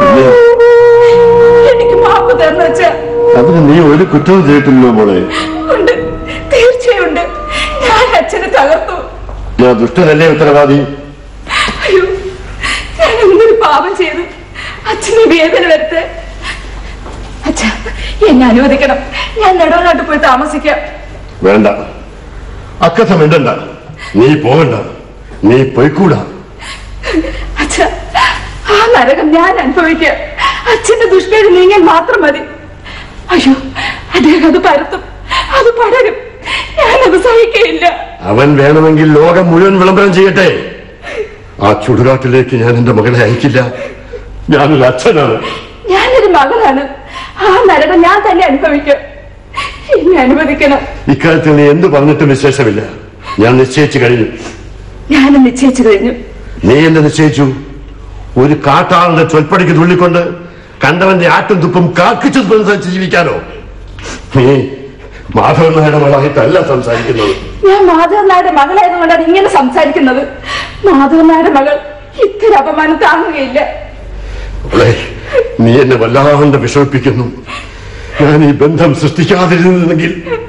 S1: എനിക്ക് മാപ്പ് തരണം വെച്ചാ
S6: അതിന് നീ ഒരു കുറ്റവും ചെയ്തിട്ടില്ലല്ലോ മോളെ
S1: ഉണ്ട് തീർച്ചയായും ഉണ്ട് ഞാൻ അച്ഛനെ തകർത്തു
S6: ഞാൻ ദുഷ്ടനല്ലേ ഉത്തരവാദി
S1: അയ്യോ ഞാൻ എന്തൊരു പാപം ചെയ്തു അച്ഛന് വേദന വരുത്ത് അച്ഛ എന്നെ അനുവദിക്കണം ഞാൻ നെടുവനാട്ട് പോയി താമസിക്കാം
S6: വേണ്ട അക്കഥ മിണ്ടണ്ട നീ പോകണ്ട നീ പോയിക്കൂടാ
S1: അച്ഛ ആ നരകം ഞാൻ അനുഭവിക്കാം അച്ഛന്റെ ദുഷ്പേര് നീങ്ങാൻ മാത്രം മതി അയ്യോ അദ്ദേഹം അത് പരത്തും അത് പടരും ഞാനത് സഹിക്കയില്ല
S6: അവൻ വേണമെങ്കിൽ ലോകം മുഴുവൻ വിളംബരം ചെയ്യട്ടെ ആ ചുടുകാട്ടിലേക്ക് ഞാൻ എന്റെ മകളെ അയക്കില്ല ഞാനൊരു അച്ഛനാണ്
S1: ഞാനൊരു മകളാണ് ആ നരകം ഞാൻ തന്നെ അനുഭവിക്കാം എന്നെ അനുവദിക്കണം
S6: ഇക്കാര്യത്തിൽ നീ എന്ത് പറഞ്ഞിട്ടും വിശേഷമില്ല ഞാൻ നിശ്ചയിച്ചു കഴിഞ്ഞു
S1: ഞാൻ നിശ്ചയിച്ചു കഴിഞ്ഞു
S6: നീ എന്നെ നിശ്ചയിച്ചു ഒരു കാട്ടാളിന്റെ ചൊൽപ്പടിക്ക് തുള്ളിക്കൊണ്ട് കണ്ടവന്റെ ആട്ടും തുപ്പും കാക്കിച്ചു സംസാരിച്ച് ജീവിക്കാനോ നീ മാധവൻ നായരുടെ മകളായിട്ടല്ല സംസാരിക്കുന്നത്
S1: ഞാൻ മാധവൻ നായരുടെ മകളായതുകൊണ്ടാണ് ഇങ്ങനെ സംസാരിക്കുന്നത് മാധവൻ നായരുടെ മകൾ ഇത്തരം അപമാനം താങ്ങുകയില്ല
S6: അവളെ നീ എന്നെ വല്ലാണ്ട് വിഷമിപ്പിക്കുന്നു ഞാൻ ഈ ബന്ധം സൃഷ്ടിക്കാതിരുന്നെങ്കിൽ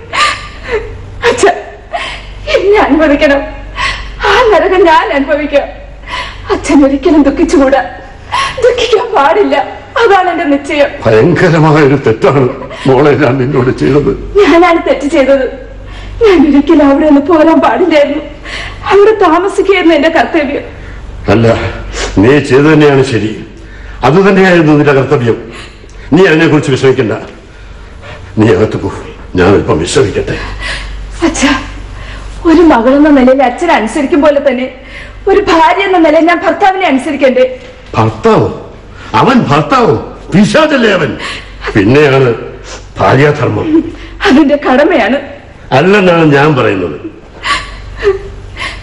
S1: അച്ഛ എന്നെ അനുവദിക്കണം ആ നരകം ഞാൻ അനുഭവിക്കാം അച്ഛൻ ഒരിക്കലും ദുഃഖിച്ചുകൂടാ ദുഃഖിക്കാൻ പാടില്ല അതാണ് എന്റെ നിശ്ചയം
S6: ഭയങ്കരമായ ഒരു തെറ്റാണ് മോളെ ഞാൻ നിന്നോട് ചെയ്തത്
S1: ഞാനാണ് തെറ്റ് ചെയ്തത് ഞാൻ ഒരിക്കലും അവിടെ നിന്ന് പോരാൻ പാടില്ലായിരുന്നു അവിടെ താമസിക്കുകയായിരുന്നു എന്റെ കർത്തവ്യം
S6: അല്ല നീ ചെയ്തു തന്നെയാണ് ശരി അത് തന്നെയായിരുന്നു നിന്റെ കർത്തവ്യം നീ അതിനെ കുറിച്ച് വിഷമിക്കണ്ട നീ അകത്ത് പോ ഞാൻ അല്പം വിശ്രമിക്കട്ടെ
S1: അച്ഛ ഒരു മകളെന്ന നിലയിൽ അച്ഛനെ അനുസരിക്കും പോലെ തന്നെ ഒരു ഭാര്യ എന്ന നിലയിൽ ഞാൻ ഭർത്താവിനെ അനുസരിക്കണ്ടേ
S6: ഭർത്താവ് അവൻ ഭർത്താവ് പിശാചല്ലേ അവൻ പിന്നെയാണ് ഭാര്യാധർമ്മം
S1: അതിന്റെ കടമയാണ്
S6: അല്ലെന്നാണ് ഞാൻ പറയുന്നത്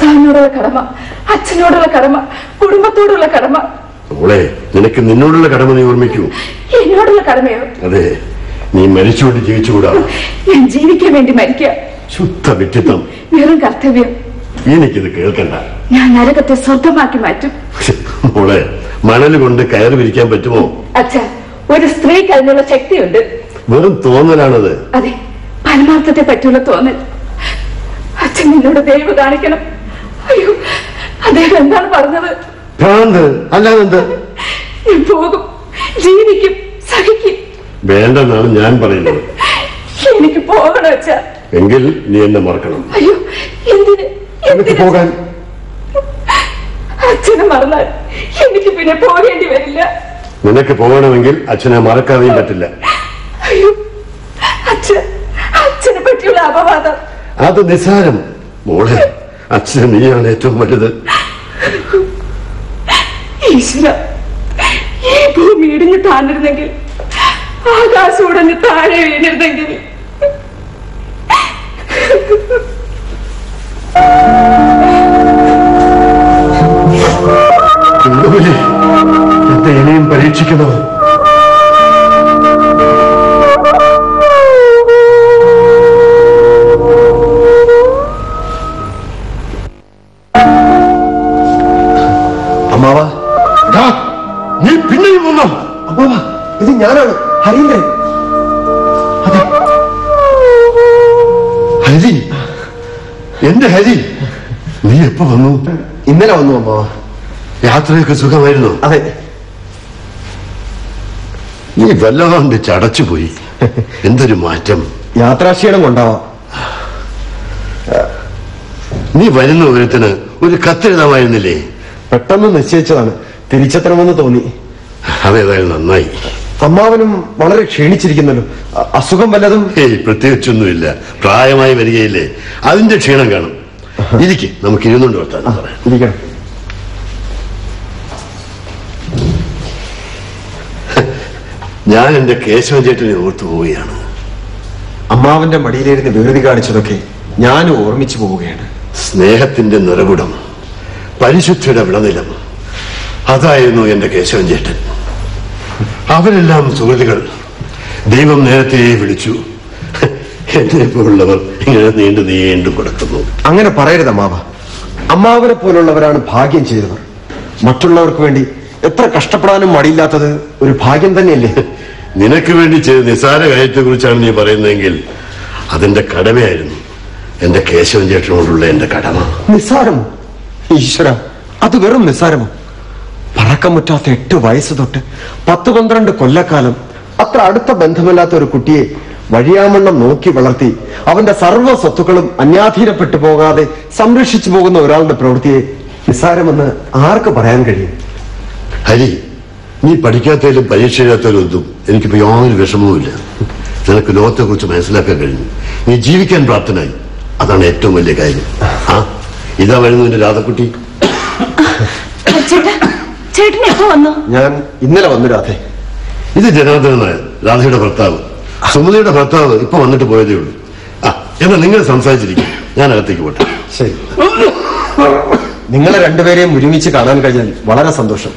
S1: ഭർത്താവിനോടുള്ള കടമ അച്ഛനോടുള്ള കടമ കുടുംബത്തോടുള്ള കടമ
S6: മോളെ നിനക്ക് നിന്നോടുള്ള കടമ നീ ഓർമ്മിക്കൂ
S1: എന്നോടുള്ള കടമയോ
S6: അതെ നീ മരിച്ചുകൊണ്ട് ജീവിച്ചുകൂടാ
S1: ഞാൻ ജീവിക്കാൻ വേണ്ടി മരിക്കുക
S6: ശുദ്ധ വിട്ടിത്തം
S1: വെറും കർത്തവ്യം
S6: എനിക്കിത് കേൾക്കണ്ട
S1: ഞാൻ നരകത്തെ സ്വർഗമാക്കി മാറ്റും
S6: മോളെ മണൽ കൊണ്ട് കയറി വിരിക്കാൻ പറ്റുമോ
S1: അച്ഛ ഒരു സ്ത്രീക്ക് അതിനുള്ള ശക്തിയുണ്ട്
S6: വെറും തോന്നലാണത്
S1: അതെ പരമാർത്ഥത്തെ പറ്റിയുള്ള തോന്നൽ അച്ഛൻ നിന്നോട് ദയവ് കാണിക്കണം അയ്യോ അദ്ദേഹം എന്താണ് പറഞ്ഞത്
S6: ഭ്രാന്ത് അല്ലാതെ എന്ത്
S1: ഞാൻ പോകും ജീവിക്കും സഹിക്കും
S6: വേണ്ടെന്നാണ് ഞാൻ പറയുന്നത്
S1: എനിക്ക് പോകണം അച്ഛ
S6: എങ്കിൽ നീ എന്നെ മറക്കണം
S1: അയ്യോ എന്തിന്
S6: എനിക്ക്
S1: എന്തിന്
S6: പോകാൻ
S1: അച്ഛനെ മറന്നാൽ എനിക്ക് പിന്നെ പോകേണ്ടി വരില്ല
S6: നിനക്ക് പോകണമെങ്കിൽ അച്ഛനെ മറക്കാതെയും പറ്റില്ല
S1: അയ്യോ അച്ഛൻ അച്ഛനെ പറ്റിയുള്ള അപവാദം
S6: അത് നിസ്സാരം മോളെ അച്ഛന് നീയാണ് ഏറ്റവും വലുത്
S1: ഈശ്വര ഈ ഭൂമി ഇടിഞ്ഞു താന്നിരുന്നെങ്കിൽ ആകാശം ഉടഞ്ഞ് താഴെ വീണിരുന്നെങ്കിൽ
S6: ഉള്ളുവിളി എന്റെ ഇനിയും പരീക്ഷിക്കണോ
S2: അമ്മാവ
S6: ദാ, നീ പിന്നെയും വന്നോ
S2: അമ്മാവ ഇത് ഞാനാണ് ഹരീന്ദ്രൻ
S6: ഹരി എന്റെ ഹരി നീ എപ്പോ വന്നു
S2: ഇന്നലെ വന്നു അമ്മാവ
S6: യാത്രയൊക്കെ സുഖമായിരുന്നു
S2: അതെ
S6: നീ വല്ലാണ്ട് ചടച്ചുപോയി എന്തൊരു മാറ്റം
S2: യാത്രാക്ഷീണം കൊണ്ടാവാം
S6: നീ വരുന്ന വിവരത്തിന് ഒരു കത്തെഴുതാമായിരുന്നില്ലേ
S2: പെട്ടെന്ന് നിശ്ചയിച്ചതാണ് തിരിച്ചെത്തണമെന്ന് തോന്നി
S6: അതേതായാലും നന്നായി
S2: അമ്മാവനും വളരെ ക്ഷീണിച്ചിരിക്കുന്നല്ലോ അ- അസുഖം വല്ലതും
S6: ഏയ് പ്രത്യേകിച്ചൊന്നുമില്ല പ്രായമായി വരികയില്ലേ അതിന്റെ ക്ഷീണം കാണും ഇരിക്കെ നമുക്ക് ഇരുന്നുകൊണ്ട് വർത്താനം പറയാം
S2: ഇരിക്കണം
S6: ഞാൻ എന്റെ കേശവൻ ചേട്ടനെ ഓർത്തു പോവുകയാണ്
S2: അമ്മാവന്റെ മടിയിലിരുന്ന് വികൃതി കാണിച്ചതൊക്കെ ഞാൻ ഓർമ്മിച്ചു പോവുകയാണ്
S6: സ്നേഹത്തിന്റെ നിറകുടം പരിശുദ്ധിയുടെ വിളനിലം അതായിരുന്നു എന്റെ കേശവൻ ചേട്ടൻ അവരെല്ലാം സുഹൃത്തുക്കൾ ദൈവം നേരത്തെ വിളിച്ചു എന്നെ പോലുള്ളവർ ഇങ്ങനെ നീണ്ടു നീണ്ടു കൊടുക്കുന്നു
S2: അങ്ങനെ പറയരുത് അമ്മാവ അമ്മാവനെ പോലുള്ളവരാണ് ഭാഗ്യം ചെയ്തവർ മറ്റുള്ളവർക്ക് വേണ്ടി എത്ര കഷ്ടപ്പെടാനും മടിയില്ലാത്തത് ഒരു ഭാഗ്യം തന്നെയല്ലേ
S6: നിനക്ക് വേണ്ടി ചെയ്ത നിസാര കാര്യത്തെ കുറിച്ചാണ് നീ പറയുന്നതെങ്കിൽ അതെന്റെ കടമയായിരുന്നു എന്റെ കേശവൻ ചേട്ടനോടുള്ള എന്റെ കടമ
S2: നിസ്സാരമോ ഈശ്വര അത് വെറും നിസ്സാരമോ പറക്കം മുറ്റാത്ത എട്ട് വയസ്സ് തൊട്ട് പത്ത് പന്ത്രണ്ട് കൊല്ലക്കാലം അത്ര അടുത്ത ബന്ധമില്ലാത്ത ഒരു കുട്ടിയെ വഴിയാമണ്ണം നോക്കി വളർത്തി അവന്റെ സർവ്വ സ്വത്തുക്കളും അന്യാധീനപ്പെട്ടു പോകാതെ സംരക്ഷിച്ചു പോകുന്ന ഒരാളുടെ പ്രവൃത്തിയെ നിസ്സാരമെന്ന് ആർക്ക് പറയാൻ കഴിയും
S6: ഹരി നീ പഠിക്കാത്തതിലും പരീക്ഷ എഴുതാത്തതിലും ഒന്നും എനിക്കിപ്പോ യാതൊരു വിഷമവുമില്ല നിനക്ക് ലോകത്തെ കുറിച്ച് മനസ്സിലാക്കാൻ കഴിഞ്ഞു നീ ജീവിക്കാൻ പ്രാപ്തനായി അതാണ് ഏറ്റവും വലിയ കാര്യം ആ ഇതാ വരുന്നതിന്റെ രാധക്കുട്ടി
S1: ചേട്ടാ ചേട്ടൻ എപ്പോ വന്നു
S2: ഞാൻ ഇന്നലെ വന്നു രാധേ
S6: ഇത് ജനാർദ്ദനൻ നായർ രാധയുടെ ഭർത്താവ് സുമതിയുടെ ഭർത്താവ് ഇപ്പൊ വന്നിട്ട് പോയതേ ഉള്ളൂ ആ എന്നാ നിങ്ങൾ സംസാരിച്ചിരിക്കും ഞാൻ അകത്തേക്ക് പോട്ടെ
S2: ശരി നിങ്ങളെ രണ്ടുപേരെയും ഒരുമിച്ച് കാണാൻ കഴിഞ്ഞാൽ വളരെ സന്തോഷം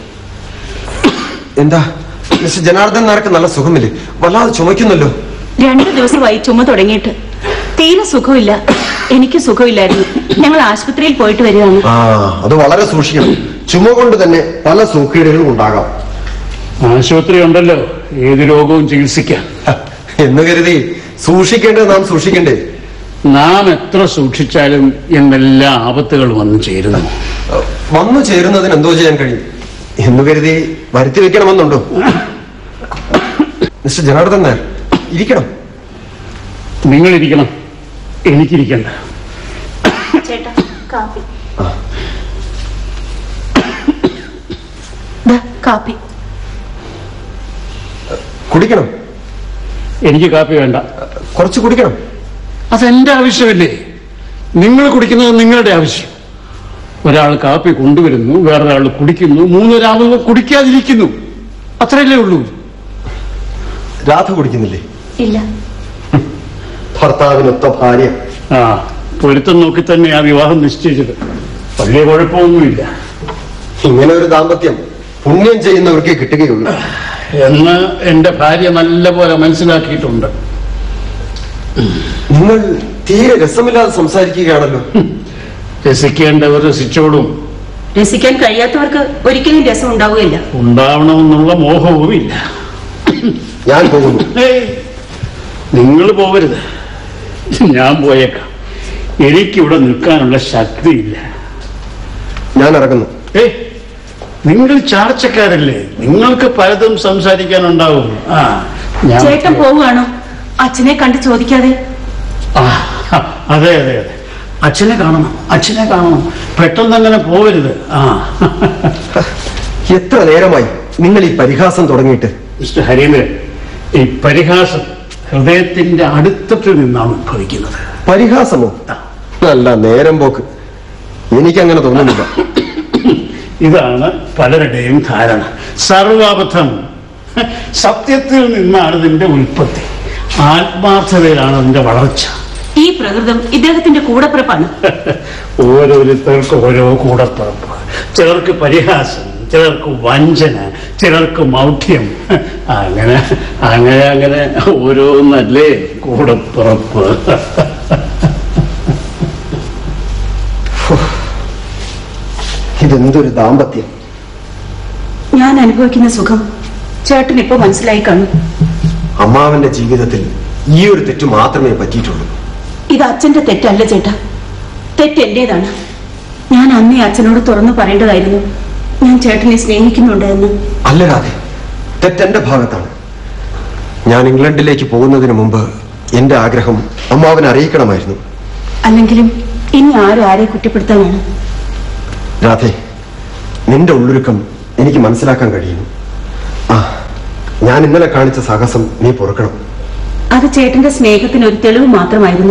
S2: എന്താ മിസ്റ്റർ ജനാർദ്ദൻ നായർക്ക് നല്ല സുഖമില്ലേ വല്ലാതെ ചുമയ്ക്കുന്നല്ലോ
S1: രണ്ടു ദിവസമായി ചുമ തുടങ്ങിയിട്ട് തീരെ സുഖമില്ല എനിക്ക് സുഖമില്ലായിരുന്നു ഞങ്ങൾ ആശുപത്രിയിൽ പോയിട്ട് വരികയാണ്
S2: ആ അത് വളരെ സൂക്ഷിക്കണം ചുമ കൊണ്ട് തന്നെ പല സൂക്കേടുകളും ഉണ്ടാകാം
S4: ആശുപത്രി ഉണ്ടല്ലോ ഏത് രോഗവും ചികിത്സിക്കാം
S2: എന്ന് കരുതി സൂക്ഷിക്കേണ്ടത് നാം സൂക്ഷിക്കണ്ടേ
S4: നാം എത്ര സൂക്ഷിച്ചാലും എന്തെല്ലാം ആപത്തുകൾ വന്നു ചേരുന്നു
S2: വന്നു ചേരുന്നതിന് എന്തോ ചെയ്യാൻ കഴിയും എന്ന് കരുതി വരുത്തി വെക്കണമെന്നുണ്ടോ മിസ്റ്റർ ജനാർദ്ദൻ നായർ ഇരിക്കണം
S4: നിങ്ങളിരിക്കണം എനിക്കിരിക്കണ്ട
S3: ചേട്ടാ കാപ്പി
S1: ദാ, കാപ്പി
S2: കുടിക്കണം
S4: എനിക്ക് കാപ്പി വേണ്ട
S2: കുറച്ച് കുടിക്കണം
S4: അതെന്റെ ആവശ്യമല്ലേ നിങ്ങൾ കുടിക്കുന്നത് നിങ്ങളുടെ ആവശ്യം ഒരാൾ കാപ്പി കൊണ്ടുവരുന്നു വേറൊരാൾ കുടിക്കുന്നു മൂന്നൊരാൾ കുടിക്കാതിരിക്കുന്നു അത്രയല്ലേ ഉള്ളൂ
S2: രാധ കുടിക്കുന്നില്ലേ
S3: ഇല്ല
S2: ഭർത്താവിനൊത്ത ഭാര്യ
S4: ആ പൊരുത്തം നോക്കി തന്നെ ആ വിവാഹം നിശ്ചയിച്ചത് വലിയ കുഴപ്പമൊന്നുമില്ല
S2: ഇങ്ങനെ ഒരു ദാമ്പത്യം പുണ്യം ചെയ്യുന്നവർക്കേ കിട്ടുകയുള്ളൂ
S4: എന്ന് എന്റെ ഭാര്യ നല്ലപോലെ മനസ്സിലാക്കിയിട്ടുണ്ട്
S2: നിങ്ങൾ തീരെ രസമില്ലാതെ സംസാരിക്കുകയാണല്ലോ
S4: രസിക്കേണ്ടവർ രസിച്ചോളും
S1: രസിക്കാൻ കഴിയാത്തവർക്ക് ഒരിക്കലും രസം ഉണ്ടാവുകയില്ല
S4: ഉണ്ടാവണമെന്നുള്ള മോഹവുമില്ല
S2: ഞാൻ പോകുന്നു
S4: ഏയ്, നിങ്ങൾ പോകരുത് ഞാൻ പോയേക്കാം എനിക്കിവിടെ നിൽക്കാനുള്ള ശക്തിയില്ല
S2: ഞാൻ ഇറങ്ങുന്നു
S4: ഏ നിങ്ങൾ ചാർച്ചക്കാരല്ലേ നിങ്ങൾക്ക് പലതും സംസാരിക്കാനുണ്ടാവും ആ ഞാൻ
S1: ചേട്ടൻ പോവുകയാണോ അച്ഛനെ കണ്ട് ചോദിക്കാതെ
S4: ആ, അതെ അതെ അതെ അച്ഛനെ കാണണം അച്ഛനെ കാണണം പെട്ടെന്ന് അങ്ങനെ പോകരുത് ആ
S2: എത്ര നേരമായി നിങ്ങൾ ഈ പരിഹാസം തുടങ്ങിയിട്ട്
S4: മിസ്റ്റർ ഹരീന്ദ്രൻ ഈ പരിഹാസം ഹൃദയത്തിന്റെ അടുത്തത്തിൽ നിന്നാണ് ഉത്ഭവിക്കുന്നത്
S2: പരിഹാസമോ നല്ല നേരം പോക്ക് എനിക്കങ്ങനെ തോന്നുന്നില്ല
S4: ഇതാണ് പലരുടെയും ധാരണ സർവാബദ്ധം സത്യത്തിൽ നിന്നാണ് ഇതിന്റെ ഉൽപ്പത്തി ആത്മാർത്ഥതയിലാണ് അതിന്റെ വളർച്ച
S1: ഈ പ്രകൃതം ഇദ്ദേഹത്തിന്റെ കൂടപ്പിറപ്പാണ്
S4: ഓരോരുത്തർക്ക് ഓരോ കൂടപ്പിറപ്പ് ചിലർക്ക് പരിഹാസം ചിലർക്ക് വഞ്ചന ചിലർക്ക് മൗഢ്യം അങ്ങനെ അങ്ങനെ അങ്ങനെ ഓരോന്നല്ലേ കൂടപ്പിറപ്പ്
S2: ഇതെന്തൊരു ദാമ്പത്യം
S1: ഞാൻ അനുഭവിക്കുന്ന സുഖം ചേട്ടൻ ഇപ്പൊ മനസ്സിലായി കാണും
S2: അമ്മാവന്റെ ജീവിതത്തിൽ ഈ ഒരു തെറ്റ് മാത്രമേ പറ്റിയിട്ടുള്ളൂ
S1: ഇത് അച്ഛന്റെ തെറ്റല്ല ചേട്ടാ തെറ്റ് എന്റേതാണ് ഞാൻ അന്നേ അച്ഛനോട് തുറന്നു പറയേണ്ടതായിരുന്നു ഞാൻ ചേട്ടനെ സ്നേഹിക്കുന്നുണ്ട് എന്ന്
S2: അല്ല രാധെ തെറ്റെന്റെ ഭാഗത്താണ് ഞാൻ ഇംഗ്ലണ്ടിലേക്ക് പോകുന്നതിന് മുമ്പ് എന്റെ ആഗ്രഹം അമ്മാവനെ അറിയിക്കണമായിരുന്നു
S1: അല്ലെങ്കിലും ഇനി ആരും ആരെ കുറ്റപ്പെടുത്താനാണ്
S2: രാധെ നിന്റെ ഉള്ളൊരുക്കം എനിക്ക് മനസ്സിലാക്കാൻ കഴിയുന്നു ആ ഞാൻ ഇന്നലെ കാണിച്ച സാഹസം നീ പൊറുക്കണം
S1: അത് ചേട്ടന്റെ സ്നേഹത്തിന് ഒരു തെളിവ് മാത്രമായിരുന്നു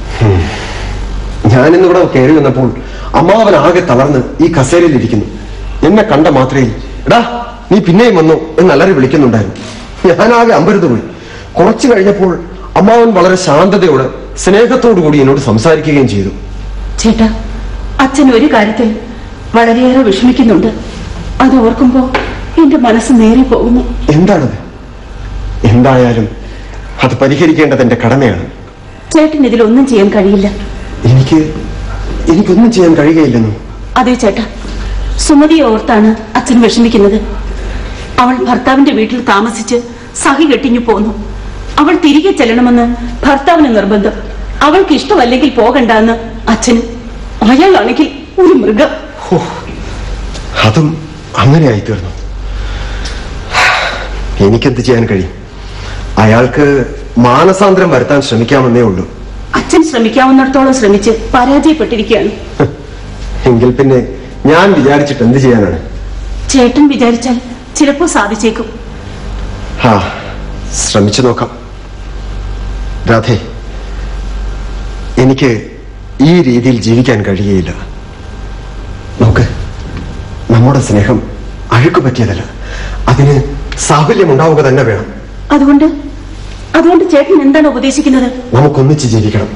S2: ഞാൻ ഇന്നിവിടെ കയറി വന്നപ്പോൾ അമ്മാവൻ ആകെ തളർന്ന് ഈ കസേരയിൽ ഇരിക്കുന്നു എന്നെ കണ്ട മാത്രയിൽ എടാ നീ പിന്നെയും വന്നു എന്ന് അലറി വിളിക്കുന്നുണ്ടായിരുന്നു ഞാനാകെ അമ്പരുത് പോയി കുറച്ചു കഴിഞ്ഞപ്പോൾ അമ്മാവൻ വളരെ ശാന്തതയോടെ സ്നേഹത്തോടു കൂടി എന്നോട് സംസാരിക്കുകയും ചെയ്തു
S1: ചേട്ടാ അച്ഛൻ ഒരു കാര്യത്തിൽ വളരെയേറെ വിഷമിക്കുന്നുണ്ട് അത് ഓർക്കുമ്പോ എന്റെ മനസ്സ് നേരെ പോകുന്നു
S2: എന്താണത് എന്തായാലും അത് പരിഹരിക്കേണ്ടത് എന്റെ കടമയാണ്
S1: ചേട്ടൻ ഇതിലൊന്നും ചെയ്യാൻ കഴിയില്ല
S2: എനിക്ക് എനിക്കൊന്നും ചെയ്യാൻ കഴിയുകയില്ലെന്നു
S1: അതെ ചേട്ടാ സുമതിയെ ഓർത്താണ് അച്ഛൻ വിഷമിക്കുന്നത് അവൾ ഭർത്താവിന്റെ വീട്ടിൽ താമസിച്ച് സഹി കെട്ടിഞ്ഞു പോന്നു അവൾ തിരികെ ചെല്ലണമെന്ന് ഭർത്താവിന് നിർബന്ധം അവൾക്ക് ഇഷ്ടമല്ലെങ്കിൽ പോകണ്ടെന്ന് അച്ഛനും അയാളാണെങ്കിൽ ഒരു മൃഗം
S2: ഹോ, അതും അങ്ങനെയായി തീർന്നു എനിക്കെന്ത് ചെയ്യാൻ കഴിയും അയാൾക്ക് മാനസാന്തരം വരുത്താൻ ശ്രമിക്കാമെന്നേ ഉള്ളൂ
S1: അച്ഛൻ ശ്രമിക്കാവുന്നിടത്തോളം ശ്രമിച്ച് പരാജയപ്പെട്ടിരിക്കുകയാണ്
S2: എങ്കിൽ പിന്നെ ഞാൻ വിചാരിച്ചിട്ട് എന്ത് ചെയ്യാനാണ്
S1: ചേട്ടൻ വിചാരിച്ചാൽ ചിലപ്പോ സാധിച്ചേക്കും
S2: ആ ശ്രമിച്ചു നോക്കാം രാധേ എനിക്ക് ഈ രീതിയിൽ ജീവിക്കാൻ കഴിയുകയില്ല നോക്ക് നമ്മുടെ സ്നേഹം അഴുക്ക് പറ്റിയതല്ല അതിന് സാഫല്യം ഉണ്ടാവുക തന്നെ വേണം
S1: അതുകൊണ്ട് അതുകൊണ്ട് ചേട്ടൻ എന്താണ് ഉപദേശിക്കുന്നത്
S2: നമുക്കൊന്നിച്ച് ജീവിക്കണം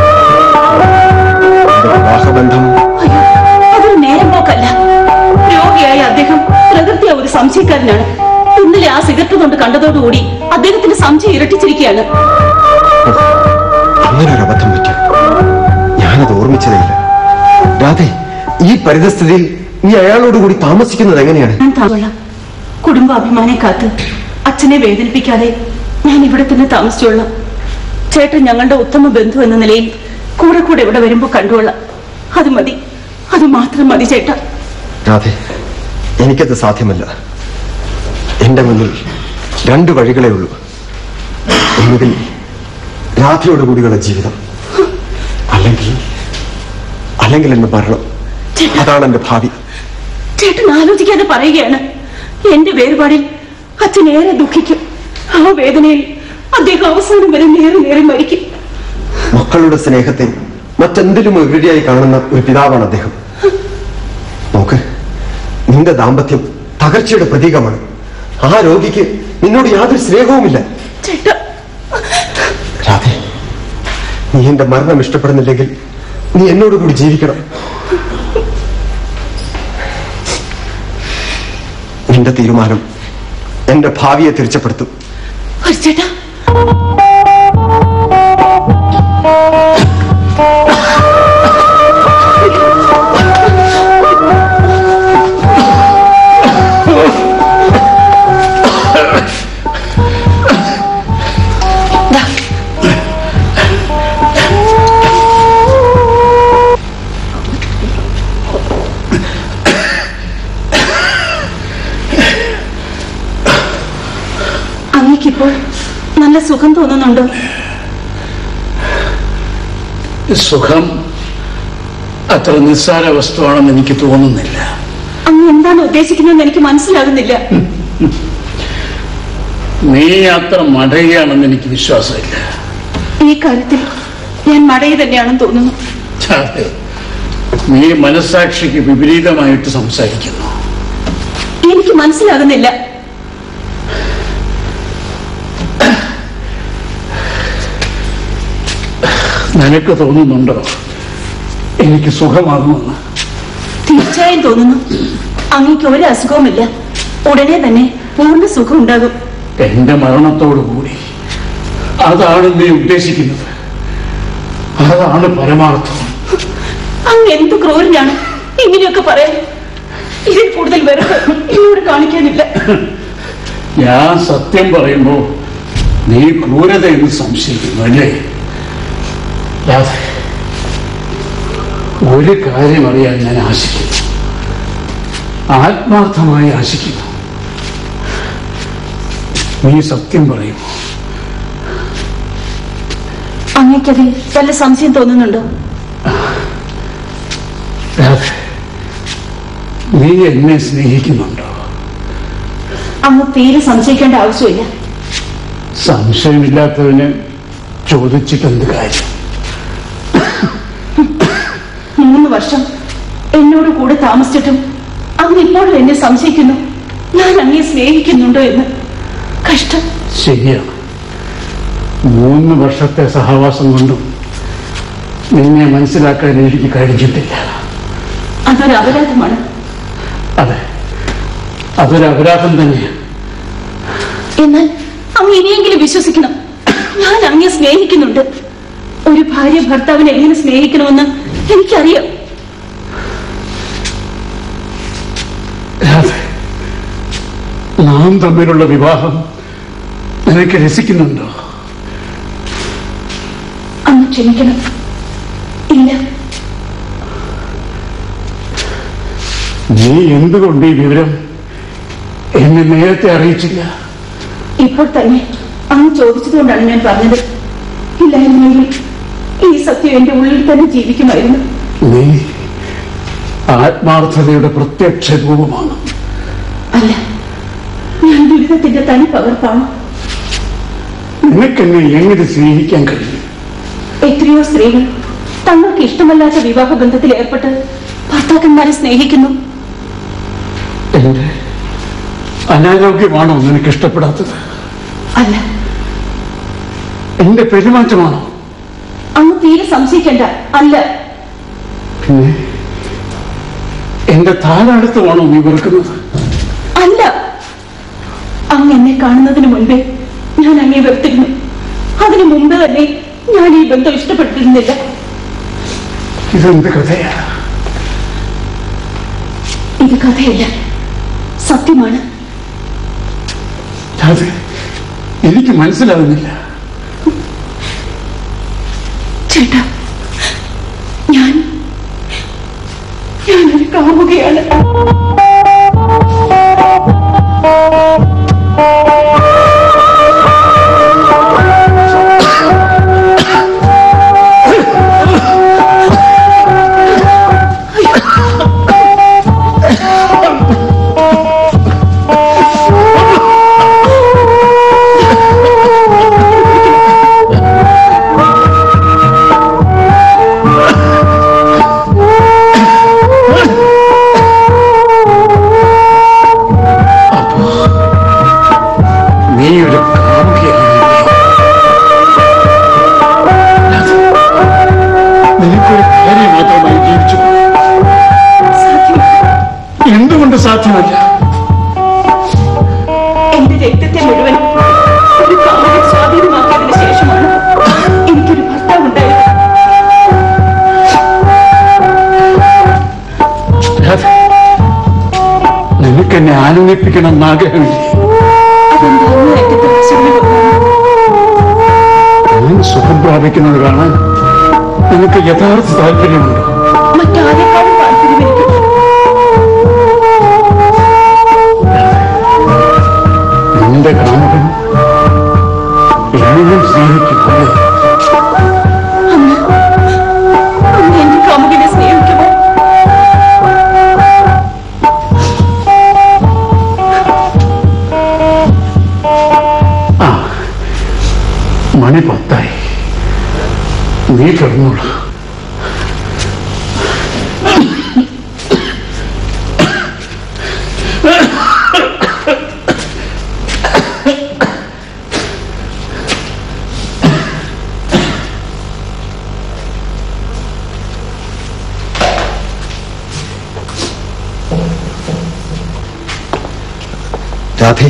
S2: എന്റെ വിവാഹബന്ധം
S1: അയ്യോ അതൊരു നേരം പോക്കല്ല രോഗിയായ അദ്ദേഹം പ്രകൃതിയ ഒരു സംശയക്കാരനാണ് ഇന്നലെ ആ സിഗരറ്റ് കൊണ്ട് കണ്ടതോടുകൂടി അദ്ദേഹത്തിന്റെ സംശയം ഇരട്ടിച്ചിരിക്കുകയാണ്
S2: അങ്ങനെ ഒരു അബദ്ധം പറ്റും ഞാനത് ഓർമ്മിച്ചതേയില്ല രാധേ ഈ പരിതസ്ഥിതിയിൽ നീ അയാളോട് കൂടി താമസിക്കുന്നത് എങ്ങനെയാണ്
S1: ഞാൻ താങ്കൊള്ളാം കുടുംബാഭിമാനെ കാത്ത് അച്ഛനെ വേദനിപ്പിക്കാതെ ഞാൻ ഇവിടെ തന്നെ താമസിച്ചോളാം ചേട്ടൻ ഞങ്ങളുടെ ഉത്തമ ബന്ധു എന്ന നിലയിൽ കൂടെ കൂടെ ഇവിടെ വരുമ്പോ കണ്ടുകൊള്ളാം അത് മതി അത് മാത്രം മതി ചേട്ടാ
S2: രാധേ എനിക്കത് സാധ്യമല്ല എന്റെ മുന്നിൽ രണ്ട് വഴികളേ ഉള്ളൂ ഒന്നുകിൽ രാധയോട് കൂടിയുള്ള ജീവിതം അല്ലെങ്കിൽ അല്ലെങ്കിൽ എന്റെ മരണം അതാണ് എന്റെ ഭാവി
S1: ചേട്ടൻ ആലോചിക്കാതെ പറയുകയാണ് എന്റെ വേർപാടിൽ അച്ഛൻ ഏറെ ദുഃഖിക്കും ആ വേദനയിൽ അദ്ദേഹം അവസാനം വരെ നേരെ നേരെ മരിക്കും
S2: മക്കളുടെ സ്നേഹത്തെ മറ്റെന്തിലും ഉപരിയായി കാണുന്ന ഒരു പിതാവാണ് അദ്ദേഹം നോക്ക് നിന്റെ ദാമ്പത്യം തകർച്ചയുടെ പ്രതീകമാണ് ആ രോഗിക്ക് നിന്നോട് യാതൊരു സ്നേഹവുമില്ല
S1: ചേട്ടാ
S2: രാധേ നീ എന്റെ മരണം ഇഷ്ടപ്പെടുന്നില്ലെങ്കിൽ നീ എന്നോട് കൂടി ജീവിക്കണം നിന്റെ തീരുമാനം എന്റെ ഭാവിയെ തീർച്ചപ്പെടുത്തും
S1: ഹരിച്ചേട്ടാ ദാ. അങ്ങേക്കിപ്പോൾ നല്ല സുഖം തോന്നുന്നുണ്ടോ
S4: സുഖം അത്ര നിസ്സാര വസ്തുവാണെന്ന് എനിക്ക് തോന്നുന്നില്ല
S1: അങ്ങ് എന്താണ് ഉദ്ദേശിക്കുന്നതെന്ന് എനിക്ക് മനസ്സിലാകുന്നില്ല
S4: നീ അത്ര മടയുകയാണെന്ന് എനിക്ക് വിശ്വാസമില്ല
S1: ഈ കാര്യത്തിൽ ഞാൻ മടയി തന്നെയാണെന്ന് തോന്നുന്നു
S4: അതെ. നീ മനസാക്ഷിക്ക് വിപരീതമായിട്ട് സംസാരിക്കുന്നു
S1: എനിക്ക് മനസ്സിലാകുന്നില്ല
S4: നിനക്ക് തോന്നുന്നുണ്ടോ എനിക്ക് സുഖമാകുമെന്ന്
S1: തീർച്ചയായും തോന്നുന്നു അങ്ങേക്ക് ഒരു അസുഖവുമില്ല ഉടനെ തന്നെ പൂർണ്ണ സുഖം ഉണ്ടാകും
S4: എന്റെ മരണത്തോടു കൂടി അതാണ് നീ ഉദ്ദേശിക്കുന്നത് അതാണ് പരമാർത്ഥം
S1: അങ്ങ് എന്ത് ക്രൂരനാണ് ഇങ്ങനെയൊക്കെ പറയാൻ ഇതിൽ കൂടുതൽ വെറുപ്പ് എന്നോട് കാണിക്കാനില്ല
S4: ഞാൻ സത്യം പറയുമ്പോ നീ ക്രൂരതയെന്ന് സംശയിക്കുന്നു അല്ലേ രാധ ഒരു കാര്യം അറിയാൻ ഞാൻ ആശിക്കുന്നു ആത്മാർത്ഥമായി ആശിക്കുന്നു നീ സത്യം പറയുമോ
S1: അങ്ങേക്കതിൽ വല്ല സംശയം തോന്നുന്നുണ്ടോ
S4: രാധ നീ എന്നെ സ്നേഹിക്കുന്നുണ്ടോ
S1: അങ്ങ് തീരെ സംശയിക്കേണ്ട ആവശ്യമില്ല
S4: സംശയമില്ലാത്തവന് ചോദിച്ചിട്ടെന്ത് കാര്യം
S1: മൂന്ന് വർഷം എന്നോട് കൂടെ താമസിച്ചിട്ടും അങ്ങ് ഇപ്പോഴും എന്നെ സംശയിക്കുന്നു ഞാൻ അങ്ങയെ സ്നേഹിക്കുന്നുണ്ടോ എന്ന് കഷ്ടം
S4: ശരിയാണ് മൂന്ന് വർഷത്തെ സഹവാസം കൊണ്ടും നിന്നെ മനസ്സിലാക്കാൻ എനിക്ക് കഴിഞ്ഞിട്ടില്ല
S1: അതൊരു അപരാധമാണ്
S4: അതെ അതൊരു അപരാധം തന്നെയാണ്
S1: എന്നാൽ അങ്ങ് ഇനിയെങ്കിലും വിശ്വസിക്കണം ഞാൻ അങ്ങയെ സ്നേഹിക്കുന്നുണ്ട് ഒരു ഭാര്യ ഭർത്താവിനെ എങ്ങനെ സ്നേഹിക്കണമെന്ന് എനിക്കറിയാം
S4: രാധ നാം തമ്മിലുള്ള വിവാഹം നിനക്ക് രസിക്കുന്നുണ്ടോ
S1: അങ്ങ് ക്ഷമിക്കണം ഇല്ല
S4: നീ എന്തുകൊണ്ട് ഈ വിവരം എന്നെ നേരത്തെ അറിയിച്ചില്ല
S1: ഇപ്പോൾ തന്നെ അങ്ങ് ചോദിച്ചതുകൊണ്ടാണ് ഞാൻ പറഞ്ഞത് ഇല്ലായിരുന്നെങ്കിൽ ഈ സത്യം എന്റെ ഉള്ളിൽ തന്നെ ജീവിക്കുമായിരുന്നു
S4: നീ ആത്മാർത്ഥതയുടെ പ്രത്യക്ഷ രൂപമാണ്
S1: അല്ല ഞാൻ ദുരിതത്തിന്റെ തനി പകർപ്പാണ്
S4: നിനക്കെന്നെ എങ്ങനെ സ്നേഹിക്കാൻ കഴിയും
S1: എത്രയോ സ്ത്രീകൾ തങ്ങൾക്ക് ഇഷ്ടമല്ലാത്ത വിവാഹ ബന്ധത്തിൽ ഏർപ്പെട്ട് ഭർത്താക്കന്മാരെ സ്നേഹിക്കുന്നു
S4: എന്റെ അനാരോഗ്യമാണോ നിനക്ക് ഇഷ്ടപ്പെടാത്തത്
S1: അല്ല
S4: എന്റെ പെരുമാറ്റമാണോ
S1: അങ്ങ് തീരെ സംശയിക്കേണ്ട അല്ല
S4: പിന്നെ എന്റെ താരാടുത്തമാണോ നീ വെറുക്കുന്നത്
S1: അല്ല അങ്ങ് എന്നെ കാണുന്നതിന് മുൻപേ ഞാൻ അങ്ങേ വെറുത്തിരുന്നു അതിനു മുമ്പ് തന്നെ ഞാൻ ഈ ബന്ധം ഇഷ്ടപ്പെട്ടിരുന്നില്ല
S4: ഇതെന്ത് കഥയാ
S1: ഇത് കഥയല്ല സത്യമാണ്
S4: അത് എനിക്ക് മനസ്സിലാവുന്നില്ല
S1: ചേട്ടാ ഞാൻ ഞാനൊരു കാമുകയാണ്
S4: നീ ഒരു കാമുകയാണ് നിനക്കൊരു ഭാര്യ മാത്രമായി ജീവിച്ചു
S1: സാധ്യമല്ല
S4: എന്തുകൊണ്ട് സാധ്യമല്ല നിനക്കെന്നെ ആനന്ദിപ്പിക്കണം എന്ന് ആഗ്രഹമില്ല
S1: അതെന്താ അങ്ങേയറ്റത്തെ ആശങ്ക
S4: ഞാൻ സുഖം പ്രാപിക്കുന്നത് കാണാൻ നിനക്ക് യഥാർത്ഥ താല്പര്യമുണ്ട്
S1: മറ്റാരെക്കാളും താല്പര്യം എനിക്ക്
S4: നിന്റെ കാമുകൻ എന്നെയും സ്നേഹിക്കുന്നു
S1: അന്ന് അന്ന് എന്റെ കാമുകനെ സ്നേഹിക്കുമോ
S4: ആ മണി പത്തായി നീ കിടന്നോളൂ
S2: രാധേ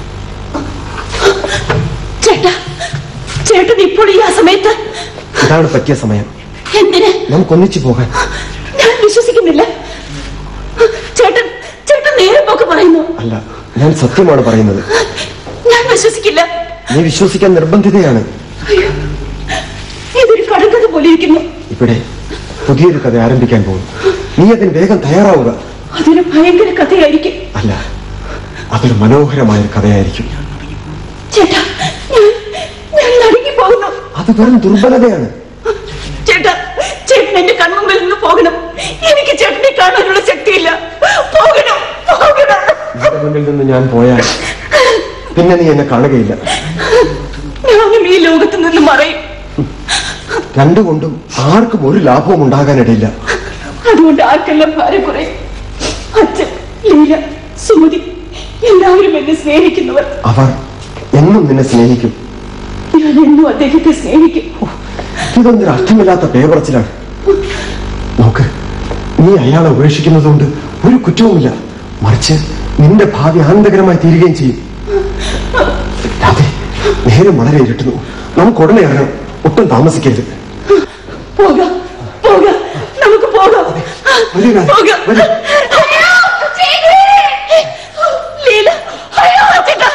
S1: ചേട്ടാ ചേട്ടൻ ഇപ്പോൾ ഈ ആ സമയത്ത്
S2: ഇതാണ് പറ്റിയ സമയം
S1: എന്തിന്
S2: നമുക്കൊന്നിച്ചു പോകാൻ
S1: ഞാൻ വിശ്വസിക്കുന്നില്ല ചേട്ടൻ ചേട്ടൻ നേരെ പോക്ക് പറയുന്നു
S2: അല്ല ഞാൻ സത്യമാണ് പറയുന്നത്
S1: ഞാൻ വിശ്വസിക്കില്ല
S2: നീ വിശ്വസിക്കാൻ നിർബന്ധിതയാണ്
S1: അയ്യോ ഇതൊരു കടങ്കഥ പോലെ ഇരിക്കുന്നു
S2: ഇവിടെ പുതിയൊരു കഥ ആരംഭിക്കാൻ പോകും നീ അതിന് വേഗം തയ്യാറാവുക
S1: അതൊരു ഭയങ്കര കഥയായിരിക്കും
S2: അല്ല അതൊരു മനോഹരമായ ഒരു കഥയായിരിക്കും
S1: ചേട്ടാ ഞാൻ ഞാൻ നടുങ്ങി പോകുന്നു
S2: അത് വെറും ദുർബലതയാണ്
S1: ചേട്ടാ ചേട്ടൻ എന്റെ കൺമുമ്പിൽ നിന്ന് പോകണം എനിക്ക് ചേട്ടനെ കാണാനുള്ള ശക്തിയില്ല പോകണം പോകണം
S2: നിന്റെ മുന്നിൽ നിന്ന് ഞാൻ പോയാൽ പിന്നെ നീ എന്നെ കാണുകയില്ല
S1: ഞാനും ഈ ലോകത്ത് നിന്ന് മറയും
S2: രണ്ടുകൊണ്ടും ആർക്കും ഒരു ലാഭവും ഉണ്ടാകാനിടയില്ല
S1: അതുകൊണ്ട് ആർക്കെല്ലാം ഭാരം കുറയും അച്ഛൻ ലീല സുമതി എല്ലാവരും എന്നെ സ്നേഹിക്കുന്നവർ
S2: അവർ എന്നും നിന്നെ സ്നേഹിക്കും
S1: ഞാൻ എന്നും അദ്ദേഹത്തെ സ്നേഹിക്കും
S2: ഇതൊന്നൊരു അർത്ഥമില്ലാത്ത പേപറച്ചിലാണ് നോക്ക് നീ അയാളെ ഉപേക്ഷിക്കുന്നതുകൊണ്ട് ഒരു കുറ്റവുമില്ല മറിച്ച് നിന്റെ ഭാവി ആനന്ദകരമായി തീരുകയും ചെയ്യും രാധേ നേരം വളരെ ഇരുട്ടുന്നു നമുക്ക് ഉടനെ ഇറങ്ങാം ഒട്ടും താമസിക്കരുത്
S1: പോകാം പോകാം നമുക്ക് പോകാം
S2: വരൂ രാധേ,
S1: പോകാം
S2: വരൂ.
S1: അയ്യോ, ചേച്ചി! ലീല അയ്യോ ചേട്ടാ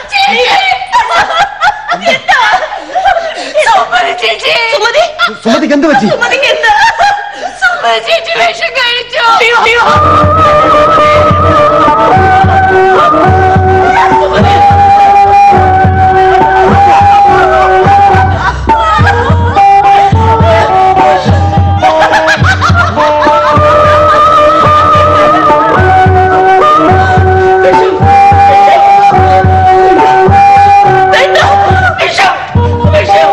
S1: എന്താ? സുമതി ചേച്ചി സുമതി
S2: സുമതിക്ക് എന്ത് പറ്റി
S1: സുമതിക്ക് എന്താ സുമതി ചേച്ചി വിഷം കഴിച്ചോ അയ്യോ സുമതി വേണ്ട വിഷം വിഷം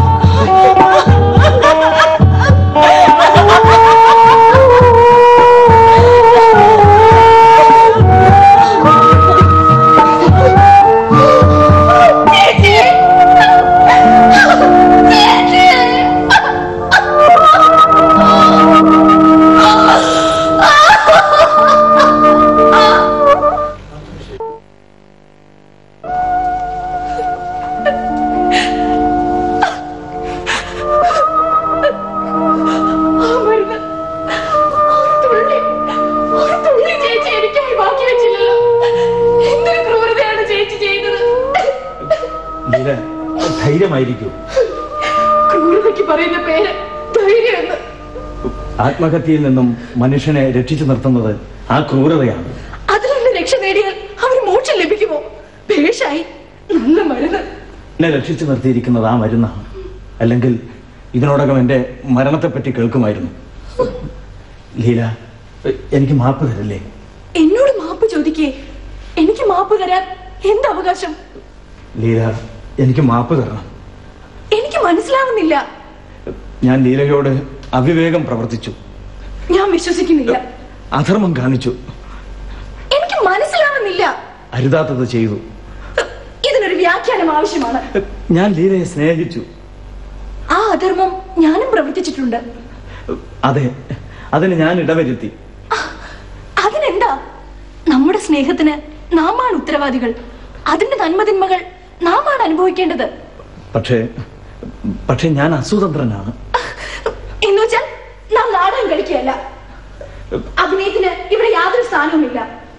S1: ആ മരുന്ന് ഒരു തുള്ളി ഒരു തുള്ളി ചേച്ചി എനിക്കായി ബാക്കി വെച്ചില്ലല്ലോ എന്തൊരു ക്രൂരതയാണ് ചേച്ചി ചെയ്തത്
S5: ലീല ധൈര്യമായിരിക്കൂ
S1: ക്രൂരതയ്ക്ക് പറയുന്ന പേര് ധൈര്യം എന്ന്
S5: ആത്മഹത്യയിൽ നിന്നും മനുഷ്യനെ രക്ഷിച്ചു നിർത്തുന്നത് ആ ക്രൂരതയാണ്
S1: അതിൽ നിന്ന് രക്ഷ നേടിയാൽ അവന് മോക്ഷം ലഭിക്കുമോ പേഷായി നല്ല മരുന്ന്
S5: എന്നെ രക്ഷിച്ചു നിർത്തിയിരിക്കുന്നത് ആ മരുന്നാണ് അല്ലെങ്കിൽ ഇതിനോടകം എന്റെ മരണത്തെപ്പറ്റി കേൾക്കുമായിരുന്നു ലീല എനിക്ക് മാപ്പ് തരല്ലേ
S1: എന്നോട് മാപ്പ് ചോദിക്കേ എനിക്ക് മാപ്പ് തരാൻ എന്ത് അവകാശം
S5: ലീല എനിക്ക് മാപ്പ് തരണം
S1: എനിക്ക് മനസ്സിലാവുന്നില്ല
S5: ഞാൻ ലീലയോട് അവിവേകം പ്രവർത്തിച്ചു
S1: ഞാൻ വിശ്വസിക്കുന്നില്ല
S5: അധർമ്മം കാണിച്ചു
S1: എനിക്ക് മനസ്സിലാവുന്നില്ല
S5: അരുതാത്തത് ചെയ്തു
S1: ഇതിനൊരു വ്യാഖ്യാനം ആവശ്യമാണ്
S5: ഞാൻ ലീലയെ സ്നേഹിച്ചു
S1: ആ അധർമ്മം ഞാനും പ്രവർത്തിച്ചിട്ടുണ്ട്
S5: അതെ അതിന് ഞാൻ ഇടവരുത്തി
S1: അതിനെന്താ നമ്മുടെ സ്നേഹത്തിന് നാമാണ് ഉത്തരവാദികൾ അതിന്റെ നന്മതിന്മകൾ നാമാണ് അനുഭവിക്കേണ്ടത്
S5: പക്ഷേ പക്ഷെ ഞാൻ അസുതന്ത്രനാണ്
S1: എന്ന് വെച്ചാൽ നാം നാടകം കളിക്കുകയല്ല അഭിനയത്തിന് ഇവിടെ യാതൊരു സ്ഥാനവുമില്ല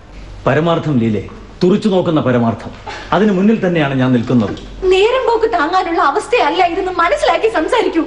S5: പരമാർത്ഥം ലീലെ തുറച്ചു നോക്കുന്ന പരമാർത്ഥം അതിന് മുന്നിൽ തന്നെയാണ് ഞാൻ നിൽക്കുന്നത്
S3: നേരം പോക്ക് താങ്ങാനുള്ള അവസ്ഥയല്ല ഇതെന്ന് മനസ്സിലാക്കി സംസാരിക്കൂ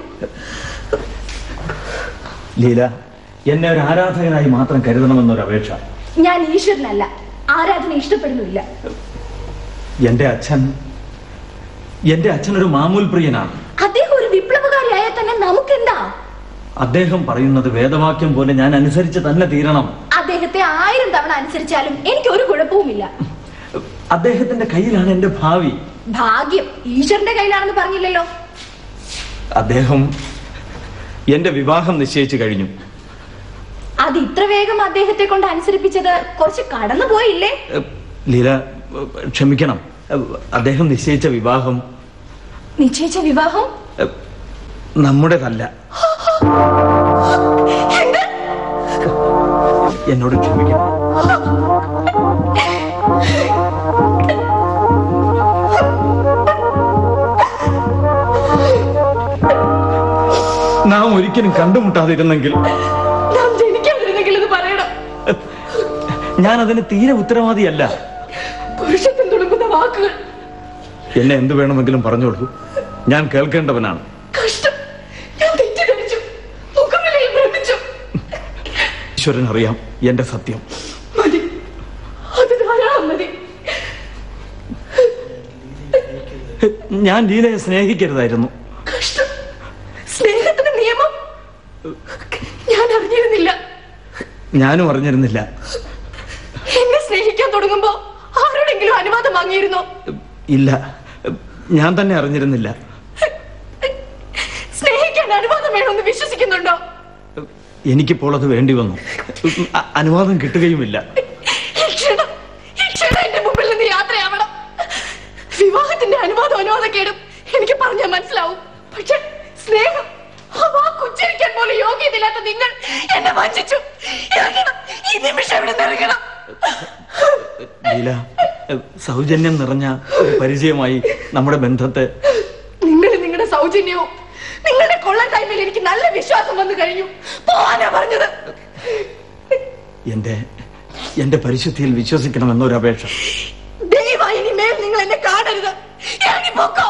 S5: ലീല എന്നെ ഒരു ആരാധകനായി മാത്രം കരുതണമെന്നൊരു അപേക്ഷ
S3: ഞാൻ ഈശ്വരനല്ല ആരാധന ഇഷ്ടപ്പെടുന്നില്ല
S5: എന്റെ അച്ഛൻ എന്റെ അച്ഛൻ ഒരു മാമൂൽ പ്രിയനാണ്
S3: അദ്ദേഹം ഒരു വിപ്ലവകാരിയായാൽ തന്നെ നമുക്കെന്താ
S5: അദ്ദേഹം പറയുന്നത് വേദവാക്യം പോലെ ഞാൻ അനുസരിച്ച് തന്നെ തീരണം
S3: അദ്ദേഹത്തെ ആയിരം തവണ അനുസരിച്ചാലും എനിക്ക് ഒരു കുഴപ്പവുമില്ല
S5: അദ്ദേഹത്തിന്റെ കയ്യിലാണ് എന്റെ ഭാവി
S3: ഭാഗ്യം ഈശ്വരന്റെ കയ്യിലാണെന്ന് പറഞ്ഞില്ലല്ലോ
S5: അദ്ദേഹം എന്റെ വിവാഹം നിശ്ചയിച്ചു കഴിഞ്ഞു
S3: അത് ഇത്ര വേഗം അദ്ദേഹത്തെ കൊണ്ട് അനുസരിപ്പിച്ചത് കുറച്ച് കടന്നു പോയില്ലേ
S5: എഹ്, ലീല എഹ്, ക്ഷമിക്കണം എഹ്, അദ്ദേഹം നിശ്ചയിച്ച വിവാഹം
S3: നിശ്ചയിച്ച വിവാഹം
S5: എഹ്, നമ്മുടേതല്ല
S3: എന്ത്?
S5: എന്നോട് ക്ഷമിക്കണം നാം ഒരിക്കലും കണ്ടുമുട്ടാതിരുന്നെങ്കിൽ
S3: നാം ജനിക്കാതിരുന്നെങ്കിൽ ഇത് പറയണം
S5: ഞാൻ അതിന് തീരെ ഉത്തരവാദിയല്ല
S3: പുരുഷത്വം തുടങ്ങുന്ന വാക്കുകൾ
S5: എന്നെ എന്ത് വേണമെങ്കിലും പറഞ്ഞോളൂ ഞാൻ കേൾക്കേണ്ടവനാണ്
S3: കഷ്ടം ഞാൻ തെറ്റിദ്ധരിച്ചു മുഖനിലയിൽ ഭ്രമിച്ചു
S5: ഈശ്വരൻ അറിയാം എന്റെ സത്യം
S3: മതി അത് ധാരാളം മതി
S5: ഞാൻ ലീലയെ സ്നേഹിക്കരുതായിരുന്നു
S3: കഷ്ടം സ്നേഹത്തിന്റെ നിയമം ഞാൻ അറിഞ്ഞിരുന്നില്ല
S5: ഞാനും അറിഞ്ഞിരുന്നില്ല
S3: എന്നെ സ്നേഹിക്കാൻ തുടങ്ങുമ്പോ ആരോടെങ്കിലും അനുവാദം വാങ്ങിയിരുന്നോ
S5: ഇല്ല ഞാൻ തന്നെ അറിഞ്ഞിരുന്നില്ല
S3: സ്നേഹിക്കാൻ അനുവാദം വേണമെന്ന് വിശ്വസിക്കുന്നുണ്ടോ
S5: എനിക്കിപ്പോൾ അത് വേണ്ടി വന്നു അ- അനുവാദം കിട്ടുകയുമില്ല
S3: ഈ ക്ഷണം ഈ ക്ഷണം എന്റെ മുമ്പിൽ നിന്ന് യാത്രയാവണം വിവാഹത്തിന്റെ അനുവാദം അനുവാദക്കേടും എനിക്ക് പറഞ്ഞാൽ മനസ്സിലാവും പക്ഷെ സ്നേഹം ആ വാക്ക് ഉച്ചരിക്കാൻ പോലും യോഗ്യതയില്ലാത്ത നിങ്ങൾ എന്നെ വഞ്ചിച്ചു ഇറങ്ങണം ഈ നിമിഷം ഇവിടെ നിറങ്ങണം
S5: ലീല സൗജന്യം നിറഞ്ഞ ഒരു പരിചയമായി നമ്മുടെ ബന്ധത്തെ
S3: നിങ്ങൾ നിങ്ങളുടെ സൗജന്യവും നിങ്ങളുടെ കൊള്ളൻ ടൈമിൽ എനിക്ക് നല്ല വിശ്വാസം വന്നു കഴിഞ്ഞു പോവാനാ പറഞ്ഞത്
S5: എന്റെ എന്റെ പരിശുദ്ധിയിൽ വിശ്വസിക്കണമെന്നൊരു അപേക്ഷ
S3: ദയവായി ഇനി മേൽ നിങ്ങൾ എന്നെ കാണരുത് ഇറങ്ങി പോക്കോ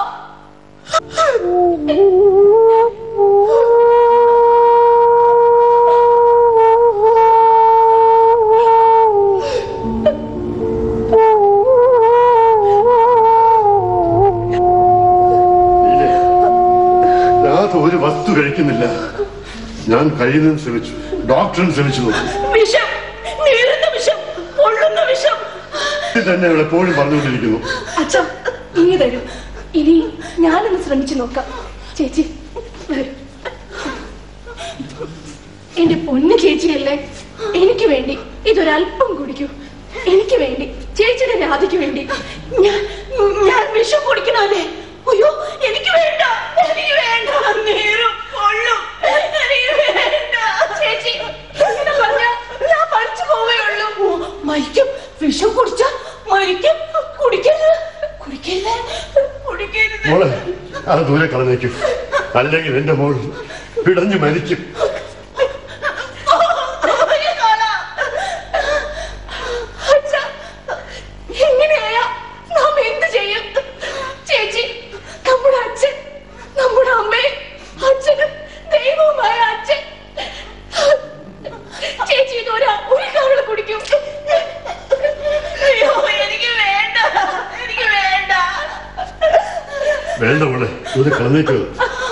S6: രാധ ഒരു വസ്തു കഴിക്കുന്നില്ല ഞാൻ കഴിയുന്നതിന് ശ്രമിച്ചു ഡോക്ടറിന് ശ്രമിച്ചു നോക്കി
S3: വിഷം നീളുന്ന വിഷം പൊള്ളുന്ന വിഷം
S6: ഇത് തന്നെ അവൾ എപ്പോഴും പറഞ്ഞുകൊണ്ടിരിക്കുന്നു
S3: അച്ഛ ഇനി തരൂ ഇനി ഞാനൊന്ന് ശ്രമിച്ചു നോക്കാം ചേച്ചി വരൂ എന്റെ പൊന്നു ചേച്ചിയല്ലേ എനിക്ക് വേണ്ടി ഇതൊരല്പം കുടിക്കൂ എനിക്ക് വേണ്ടി ചേച്ചിയുടെ രാധയ്ക്ക് വേണ്ടി ഞാൻ ഞാൻ വിഷം കുടിക്കണമല്ലേ അയ്യോ എനിക്ക് വേണ്ട എനിക്ക് വേണ്ട നീരും പൊള്ളും എനിക്ക് വേണ്ട ചേച്ചി ഇങ്ങനെ പറഞ്ഞാ ഞാൻ മരിച്ചു പോവുകയുള്ളൂ മരിക്കും വിഷം കുടിച്ചാ മരിക്കും കുടിക്കരുത് കുടിക്കരുത് കുടിക്കരുത്
S6: മോളെ അത് ദൂരെ കളഞ്ഞേക്കും അല്ലെങ്കിൽ എന്റെ മോൾ പിടഞ്ഞു മരിക്കും
S3: അച്ഛാ, എങ്ങനെയായാ നാം എന്ത് ചെയ്യും ചേച്ചി നമ്മുടെ അച്ഛൻ നമ്മുടെ അമ്മയും അച്ഛനും ദൈവവുമായ അച്ഛൻ ചേച്ചി ഇത് ഒരാ ഒരു കവള കുടിക്കും അയ്യോ എനിക്ക് വേണ്ട എനിക്ക് വേണ്ട
S6: വേണ്ട മോളെ ദൂരെ കളഞ്ഞേക്കുക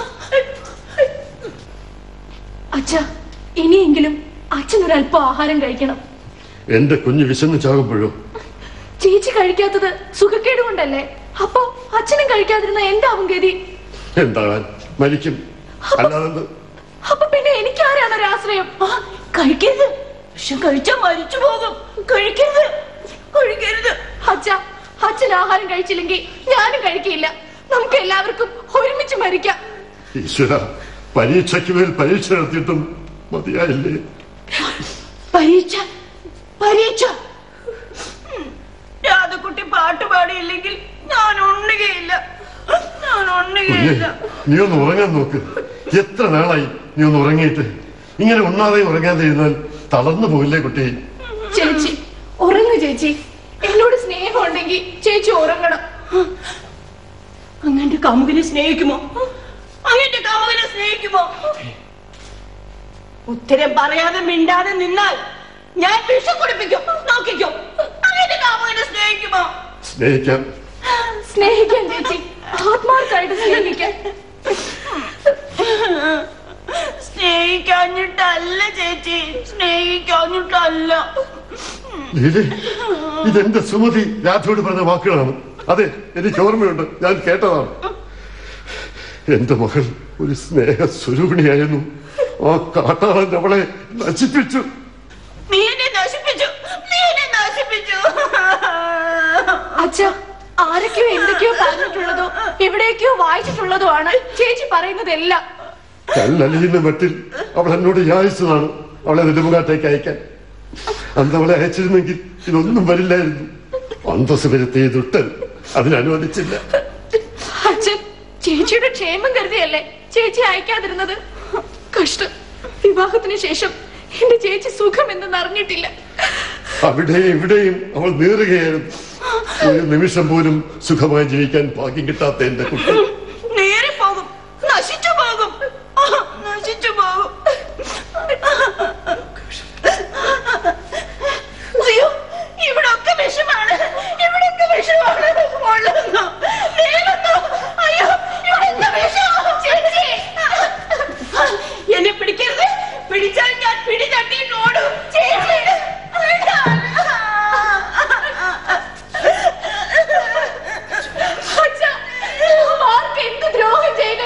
S3: അച്ഛാ ഇനിയെങ്കിലും അച്ഛൻ ഒരല്പം ആഹാരം കഴിക്കണം
S6: എന്റെ കുഞ്ഞ് വിശന്ന് ചാകുമ്പോഴും
S3: ചേച്ചി കഴിക്കാത്തത് സുഖക്കേട് കൊണ്ടല്ലേ അപ്പൊ അച്ഛനും കഴിക്കാതിരുന്ന എന്താവും ഗതി
S6: എന്താകാൻ മരിക്കും അല്ലാതെ
S3: അപ്പൊ പിന്നെ എനിക്കാരാണ് ഒരു ആശ്രയം ആ, കഴിക്കരുത് വിഷം കഴിച്ചാ മരിച്ചു പോകും കഴിക്കരുത് കഴിക്കരുത് അച്ഛ അച്ഛൻ ആഹാരം കഴിച്ചില്ലെങ്കിൽ ഞാനും കഴിക്കില്ല നമുക്ക് എല്ലാവർക്കും ഒരുമിച്ച് മരിക്കാം
S6: ഈശ്വര പരീക്ഷയ്ക്ക് മേൽ പരീക്ഷ നടത്തിയിട്ടും മതിയായില്ലേ
S3: പരീക്ഷ പരീക്ഷ രാധക്കുട്ടി പാട്ട് പാടിയില്ലെങ്കിൽ ഞാൻ ഉണ്ണുകയില്ല ഞാൻ
S6: കുഞ്ഞെ
S3: ഉണ്ണുകയില്ല
S6: നീ ഒന്ന് ഉറങ്ങാൻ നോക്ക് എത്ര നാളായി നീ ഒന്ന് ഉറങ്ങിയിട്ട് ഇങ്ങനെ ഉണ്ണാതെ ഉറങ്ങാതെ ഇരുന്നാൽ തളർന്നു പോയില്ലേ കുട്ടി
S3: ചേച്ചി ഉറങ്ങു ചേച്ചി എന്നോട് സ്നേഹം ഉണ്ടെങ്കിൽ ചേച്ചി ഉറങ്ങണം
S1: അങ്ങന്റെ കാമുകനെ സ്നേഹിക്കുമോ അങ്ങന്റെ കാമുകനെ സ്നേഹിക്കുമോ ഉത്തരം പറയാതെ മിണ്ടാതെ നിന്നാൽ ഞാൻ വിഷം കുടിപ്പിക്കും നോക്കിക്കോ അങ്ങന്റെ കാമുകനെ സ്നേഹിക്കുമോ
S6: സ്നേഹിക്കാം
S3: സ്നേഹിക്കാൻ ചേച്ചി ആത്മാർത്ഥമായിട്ട് സ്നേഹിക്കാൻ
S1: സ്നേഹിക്കാഞ്ഞിട്ടല്ല ചേച്ചി സ്നേഹിക്കാഞ്ഞിട്ടല്ല
S6: ലീലേ ഇതെന്റെ സുമതി രാധയോട് പറഞ്ഞ വാക്കുകളാണ് അതെ എനിക്ക് ഓർമ്മയുണ്ട് ഞാൻ കേട്ടതാണ് എന്റെ മകൾ ഒരു സ്നേഹ സ്വരൂപിണിയായിരുന്നു ആ കാട്ടാളൻ അവളെ നശിപ്പിച്ചു
S1: നീ എന്നെ നശിപ്പിച്ചു നീ എന്നെ നശിപ്പിച്ചു
S3: അച്ഛ ആരൊക്കെയോ എന്തൊക്കെയോ പറഞ്ഞിട്ടുള്ളതോ എവിടേക്കോ വായിച്ചിട്ടുള്ളതോ ആണ് ചേച്ചി പറയുന്നതെല്ലാം
S6: കല്ലലിയുന്ന മട്ടിൽ അവൾ എന്നോട് യാചിച്ചതാണ് അവളെ നെടുമുകാട്ടേക്ക് അയക്കാൻ അന്ന് അവളെ അയച്ചിരുന്നെങ്കിൽ ഇതൊന്നും വരില്ലായിരുന്നു അന്തസ് വരുത്തിയ ദുട്ടൻ അതിനനുവദിച്ചില്ല
S3: അച്ഛൻ ചേച്ചിയുടെ ക്ഷേമം കരുതിയല്ലേ ചേച്ചി അയക്കാതിരുന്നത് കഷ്ടം വിവാഹത്തിന് ശേഷം എന്റെ ചേച്ചി സുഖം എന്തെന്ന് അറിഞ്ഞിട്ടില്ല
S6: അവിടെയും ഇവിടെയും അവൾ നീറുകയായിരുന്നു ഒരു നിമിഷം പോലും സുഖമായി ജീവിക്കാൻ ഭാഗ്യം കിട്ടാത്ത എന്റെ കുട്ടി
S1: നേറിപ്പോകും നശിച്ചു പോകും നശിച്ചു പോകും അയ്യോ ഇവിടൊക്കെ വിഷമാണ് ഇവിടൊക്കെ വിഷമാണ് കൊള്ളുന്നു നീളുന്നു അയ്യോ ഇവിടൊക്കെ വിഷമാണ് ചേച്ചി എന്നെ പിടിക്കരുത് പിടിച്ചാൽ ഞാൻ പിടി തട്ടിയിട്ട് ഓടും ചേച്ചി
S3: അച്ഛാ, നാം ആർക്ക് എന്ത് ദ്രോഹം ചെയ്തു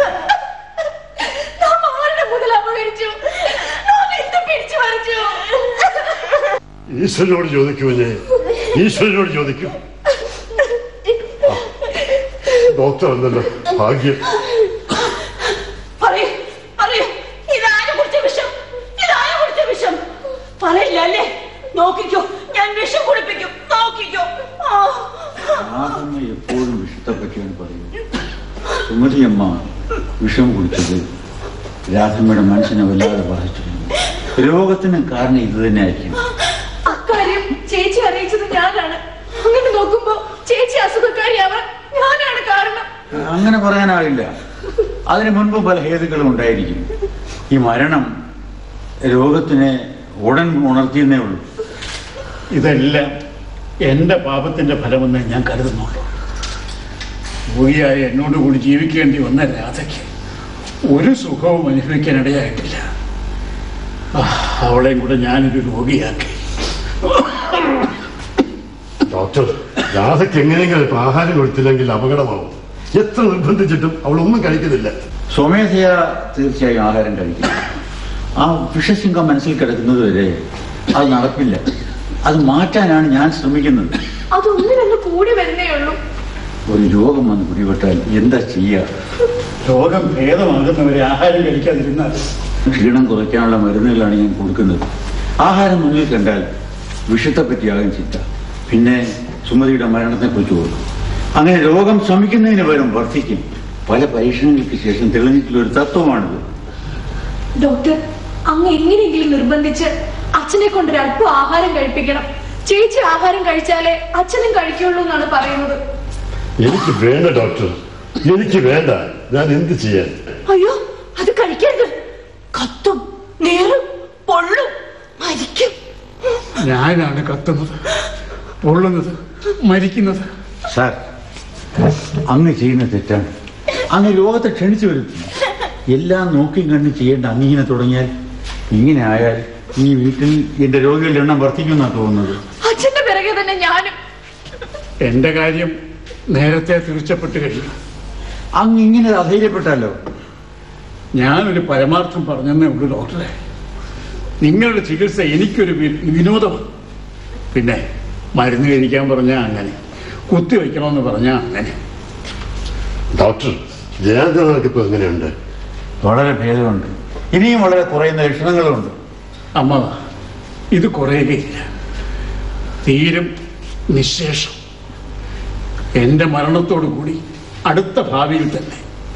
S3: നാം ആരുടെ മുതൽ അപകരിച്ചു നാം എന്ത് പിടിച്ചു പറിച്ചു
S6: ഈശ്വരനോട് ചോദിക്കൂ ഞാൻ ഈശ്വരനോട് ചോദിക്കും ആ, ഡോക്ടർ എന്നല്ലോ ഭാഗ്യം
S1: പറയൂ പറയൂ ഇതാരും കുടിച്ച വിഷം ഇതാരും കുടിച്ച വിഷം പറയില്ല അല്ലേ നോക്കിക്കോ ഞാൻ വിഷം കുടിപ്പിക്കും നോക്കിക്കോ ആ.
S8: രാധമ്മ എപ്പോഴും വിഷത്തെ പറ്റിയാണ് പറയുന്നത് സുമതിയമ്മ വിഷം കുടിച്ചത് രാധമ്മയുടെ മനസ്സിനെ വല്ലാതെ ബാധിച്ചിരുന്നു രോഗത്തിന് കാരണം ഇത് തന്നെയായിരിക്കും
S3: അക്കാര്യം ചേച്ചി അറിയിച്ചത് ഞാനാണ് അങ്ങനെ നോക്കുമ്പോ ചേച്ചി അസുഖക്കാരിയാവാൻ ഞാനാണ് കാരണം
S8: അങ്ങനെ പറയാനാവില്ല അതിനു മുൻപ് പല ഹേതുക്കളും ഉണ്ടായിരിക്കും ഈ മരണം രോഗത്തിനെ ഉടൻ ഉണർത്തിയെന്നേ ഉള്ളൂ
S4: ഇതെല്ലാം എന്റെ പാപത്തിന്റെ ഫലമെന്ന് ഞാൻ കരുതുന്നുള്ളൂ രോഗിയായ എന്നോട് കൂടി ജീവിക്കേണ്ടി വന്ന രാധയ്ക്ക് ഒരു സുഖവും അനുഭവിക്കാൻ ഇടയായിട്ടില്ല ആ, അവളെയും കൂടെ ഞാനൊരു രോഗിയാക്കി
S6: ഡോക്ടർ രാധയ്ക്ക് എങ്ങനെയെങ്കിലും ഇപ്പൊ ആഹാരം കൊടുത്തില്ലെങ്കിൽ അപകടമാവും എത്ര നിർബന്ധിച്ചിട്ടും അവൾ ഒന്നും കഴിക്കുന്നില്ല
S8: സ്വമേധയ തീർച്ചയായും ആഹാരം കഴിക്കും ആ വിഷശൃംഖം മനസ്സിൽ കിടക്കുന്നത് വരെ അത് നടപ്പില്ല അത് മാറ്റാനാണ് ഞാൻ ശ്രമിക്കുന്നത്
S3: അതൊന്നിനൊന്ന് കൂടി വരുന്നേ ഉള്ളൂ
S8: ഒരു രോഗം വന്ന് പിടിപെട്ടാൽ എന്താ ചെയ്യുക
S4: രോഗം ഭേദമാകുന്നവരെ ആഹാരം കഴിക്കാതിരുന്നാൽ
S8: ക്ഷീണം കുറയ്ക്കാനുള്ള മരുന്നുകളാണ് ഞാൻ കൊടുക്കുന്നത് ആഹാരം മുന്നിൽ കണ്ടാൽ വിഷത്തെ പറ്റിയാകും ചിന്ത പിന്നെ സുമതിയുടെ മരണത്തെ കുറിച്ച് ഓർക്കും അങ്ങനെ രോഗം ശമിക്കുന്നതിന് പകരം വർദ്ധിക്കും പല പരീക്ഷണങ്ങൾക്ക് ശേഷം തെളിഞ്ഞിട്ടുള്ള ഒരു തത്വമാണിത്
S3: ഡോക്ടർ അങ്ങ് എങ്ങനെയെങ്കിലും നിർബന്ധിച്ച് അച്ഛനെ കൊണ്ട് ഒരു അല്പം ആഹാരം കഴിപ്പിക്കണം ചേച്ചി ആഹാരം കഴിച്ചാലേ അച്ഛനും കഴിക്കുള്ളൂ എന്നാണ് പറയുന്നത്
S6: എനിക്ക് വേണ്ട ഡോക്ടർ എനിക്ക് വേണ്ട ഞാൻ എന്ത് ചെയ്യാൻ
S1: അയ്യോ അത് കഴിക്കരുത് കത്തും നേറും പൊള്ളും മരിക്കും
S4: ഞാനാണ് കത്തുന്നത് പൊള്ളുന്നത് മരിക്കുന്നത്
S8: സാർ അങ്ങ് ചെയ്യുന്ന തെറ്റാണ് അങ്ങ് രോഗത്തെ ക്ഷണിച്ചു വരുത്തുന്നു എല്ലാം നോക്കിയും കണ്ട് ചെയ്യേണ്ട അങ്ങിങ്ങനെ തുടങ്ങിയാൽ ഇങ്ങനെ ആയാൽ ഈ വീട്ടിൽ എന്റെ രോഗികളുടെ എണ്ണം വർദ്ധിക്കുമെന്നാണ് തോന്നുന്നത്
S3: അച്ഛന്റെ പിറകെ തന്നെ ഞാനും
S4: എന്റെ കാര്യം നേരത്തെ തീർച്ചപ്പെട്ട് കഴിഞ്ഞു
S8: അങ്ങ് ഇങ്ങനെ അധൈര്യപ്പെട്ടാലോ
S4: ഞാനൊരു പരമാർത്ഥം പറഞ്ഞെന്നേ ഉള്ളൂ ഡോക്ടറെ നിങ്ങളുടെ ചികിത്സ എനിക്കൊരു വി- വിനോദമാണ് പിന്നെ മരുന്ന് കഴിക്കാൻ പറഞ്ഞാൽ അങ്ങനെ കുത്തിവെക്കണമെന്ന് പറഞ്ഞാൽ അങ്ങനെ
S6: ഡോക്ടർ ജയാന്തനാൾക്ക് ഇപ്പൊ എങ്ങനെയുണ്ട്
S8: വളരെ ഭേദമുണ്ട് ഇനിയും വളരെ കുറയുന്ന ലക്ഷണങ്ങളുമുണ്ട്
S4: അമ്മ ഇത് കുറയുകയില്ല തീരും നിശേഷം എന്റെ മരണത്തോടു കൂടി അടുത്ത ഭാവിയിൽ തന്നെ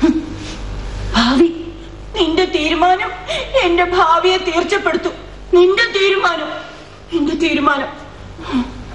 S1: ഭാവി നിന്റെ തീരുമാനം എന്റെ ഭാവിയെ തീർച്ചപ്പെടുത്തും നിന്റെ തീരുമാനം എന്റെ തീരുമാനം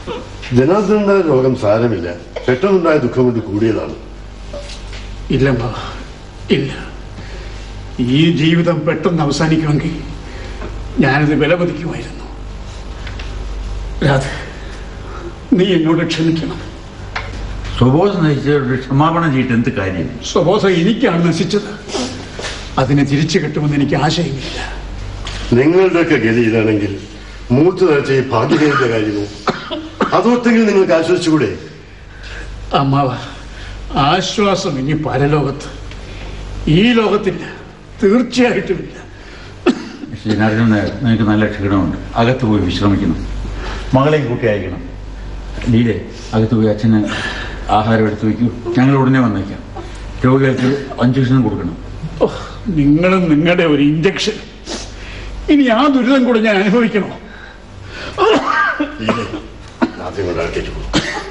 S6: ജനാർദ്ദനുണ്ടായ രോഗം സാരമില്ല പെട്ടെന്നുണ്ടായ ദുഃഖം കൊണ്ട് കൂടിയതാണ്
S4: ഇല്ല അമ്മ ഇല്ല ഈ ജീവിതം പെട്ടെന്ന് അവസാനിക്കുമെങ്കിൽ ഞാനിത് വിലമതിക്കുമായിരുന്നു രാധ നീ എന്നോട് ക്ഷമിക്കണം
S8: സ്വബോധം നയിച്ചവരുടെ ക്ഷമാപണം ചെയ്തിട്ട് എന്ത് കാര്യം
S4: സ്വബോധം എനിക്കാണ് നശിച്ചത് അതിനെ തിരിച്ചു കിട്ടുമെന്ന് എനിക്ക് ആശയമില്ല
S6: നിങ്ങളുടെയൊക്കെ ഗതി ഇതാണെങ്കിൽ മൂത്ത് നരച്ച ഈ ഭാഗ്യദേവിന്റെ കാര്യമോ അതോർത്തെങ്കിൽ നിങ്ങൾക്ക് ആശ്വസിച്ചുകൂടെ
S4: അമ്മാവ ആശ്വാസം ഇനി പരലോകത്ത് ഈ ലോകത്തില്ല തീർച്ചയായിട്ടുമില്ല
S8: ജനാർദ്ദൻ നായർ നിനക്ക് നല്ല ക്ഷീണമുണ്ട് അകത്ത് പോയി വിശ്രമിക്കണം മകളെയും കൂട്ടി അയക്കണം ലീലെ അകത്ത് പോയി അച്ഛന് ആഹാരം എടുത്തു വയ്ക്കൂ ഞങ്ങൾ ഉടനെ വന്നേക്കാം രോഗികൾക്ക് ഇഞ്ചക്ഷൻ കൊടുക്കണം
S4: ഓ, നിങ്ങളും നിങ്ങളുടെ ഒരു ഇഞ്ചക്ഷൻ ഇനി ആ ദുരിതം കൂടെ ഞാൻ അനുഭവിക്കണോ
S6: ഇല്ലേ? ആദ്യം ഒരാൾക്കേക്ക് പോകും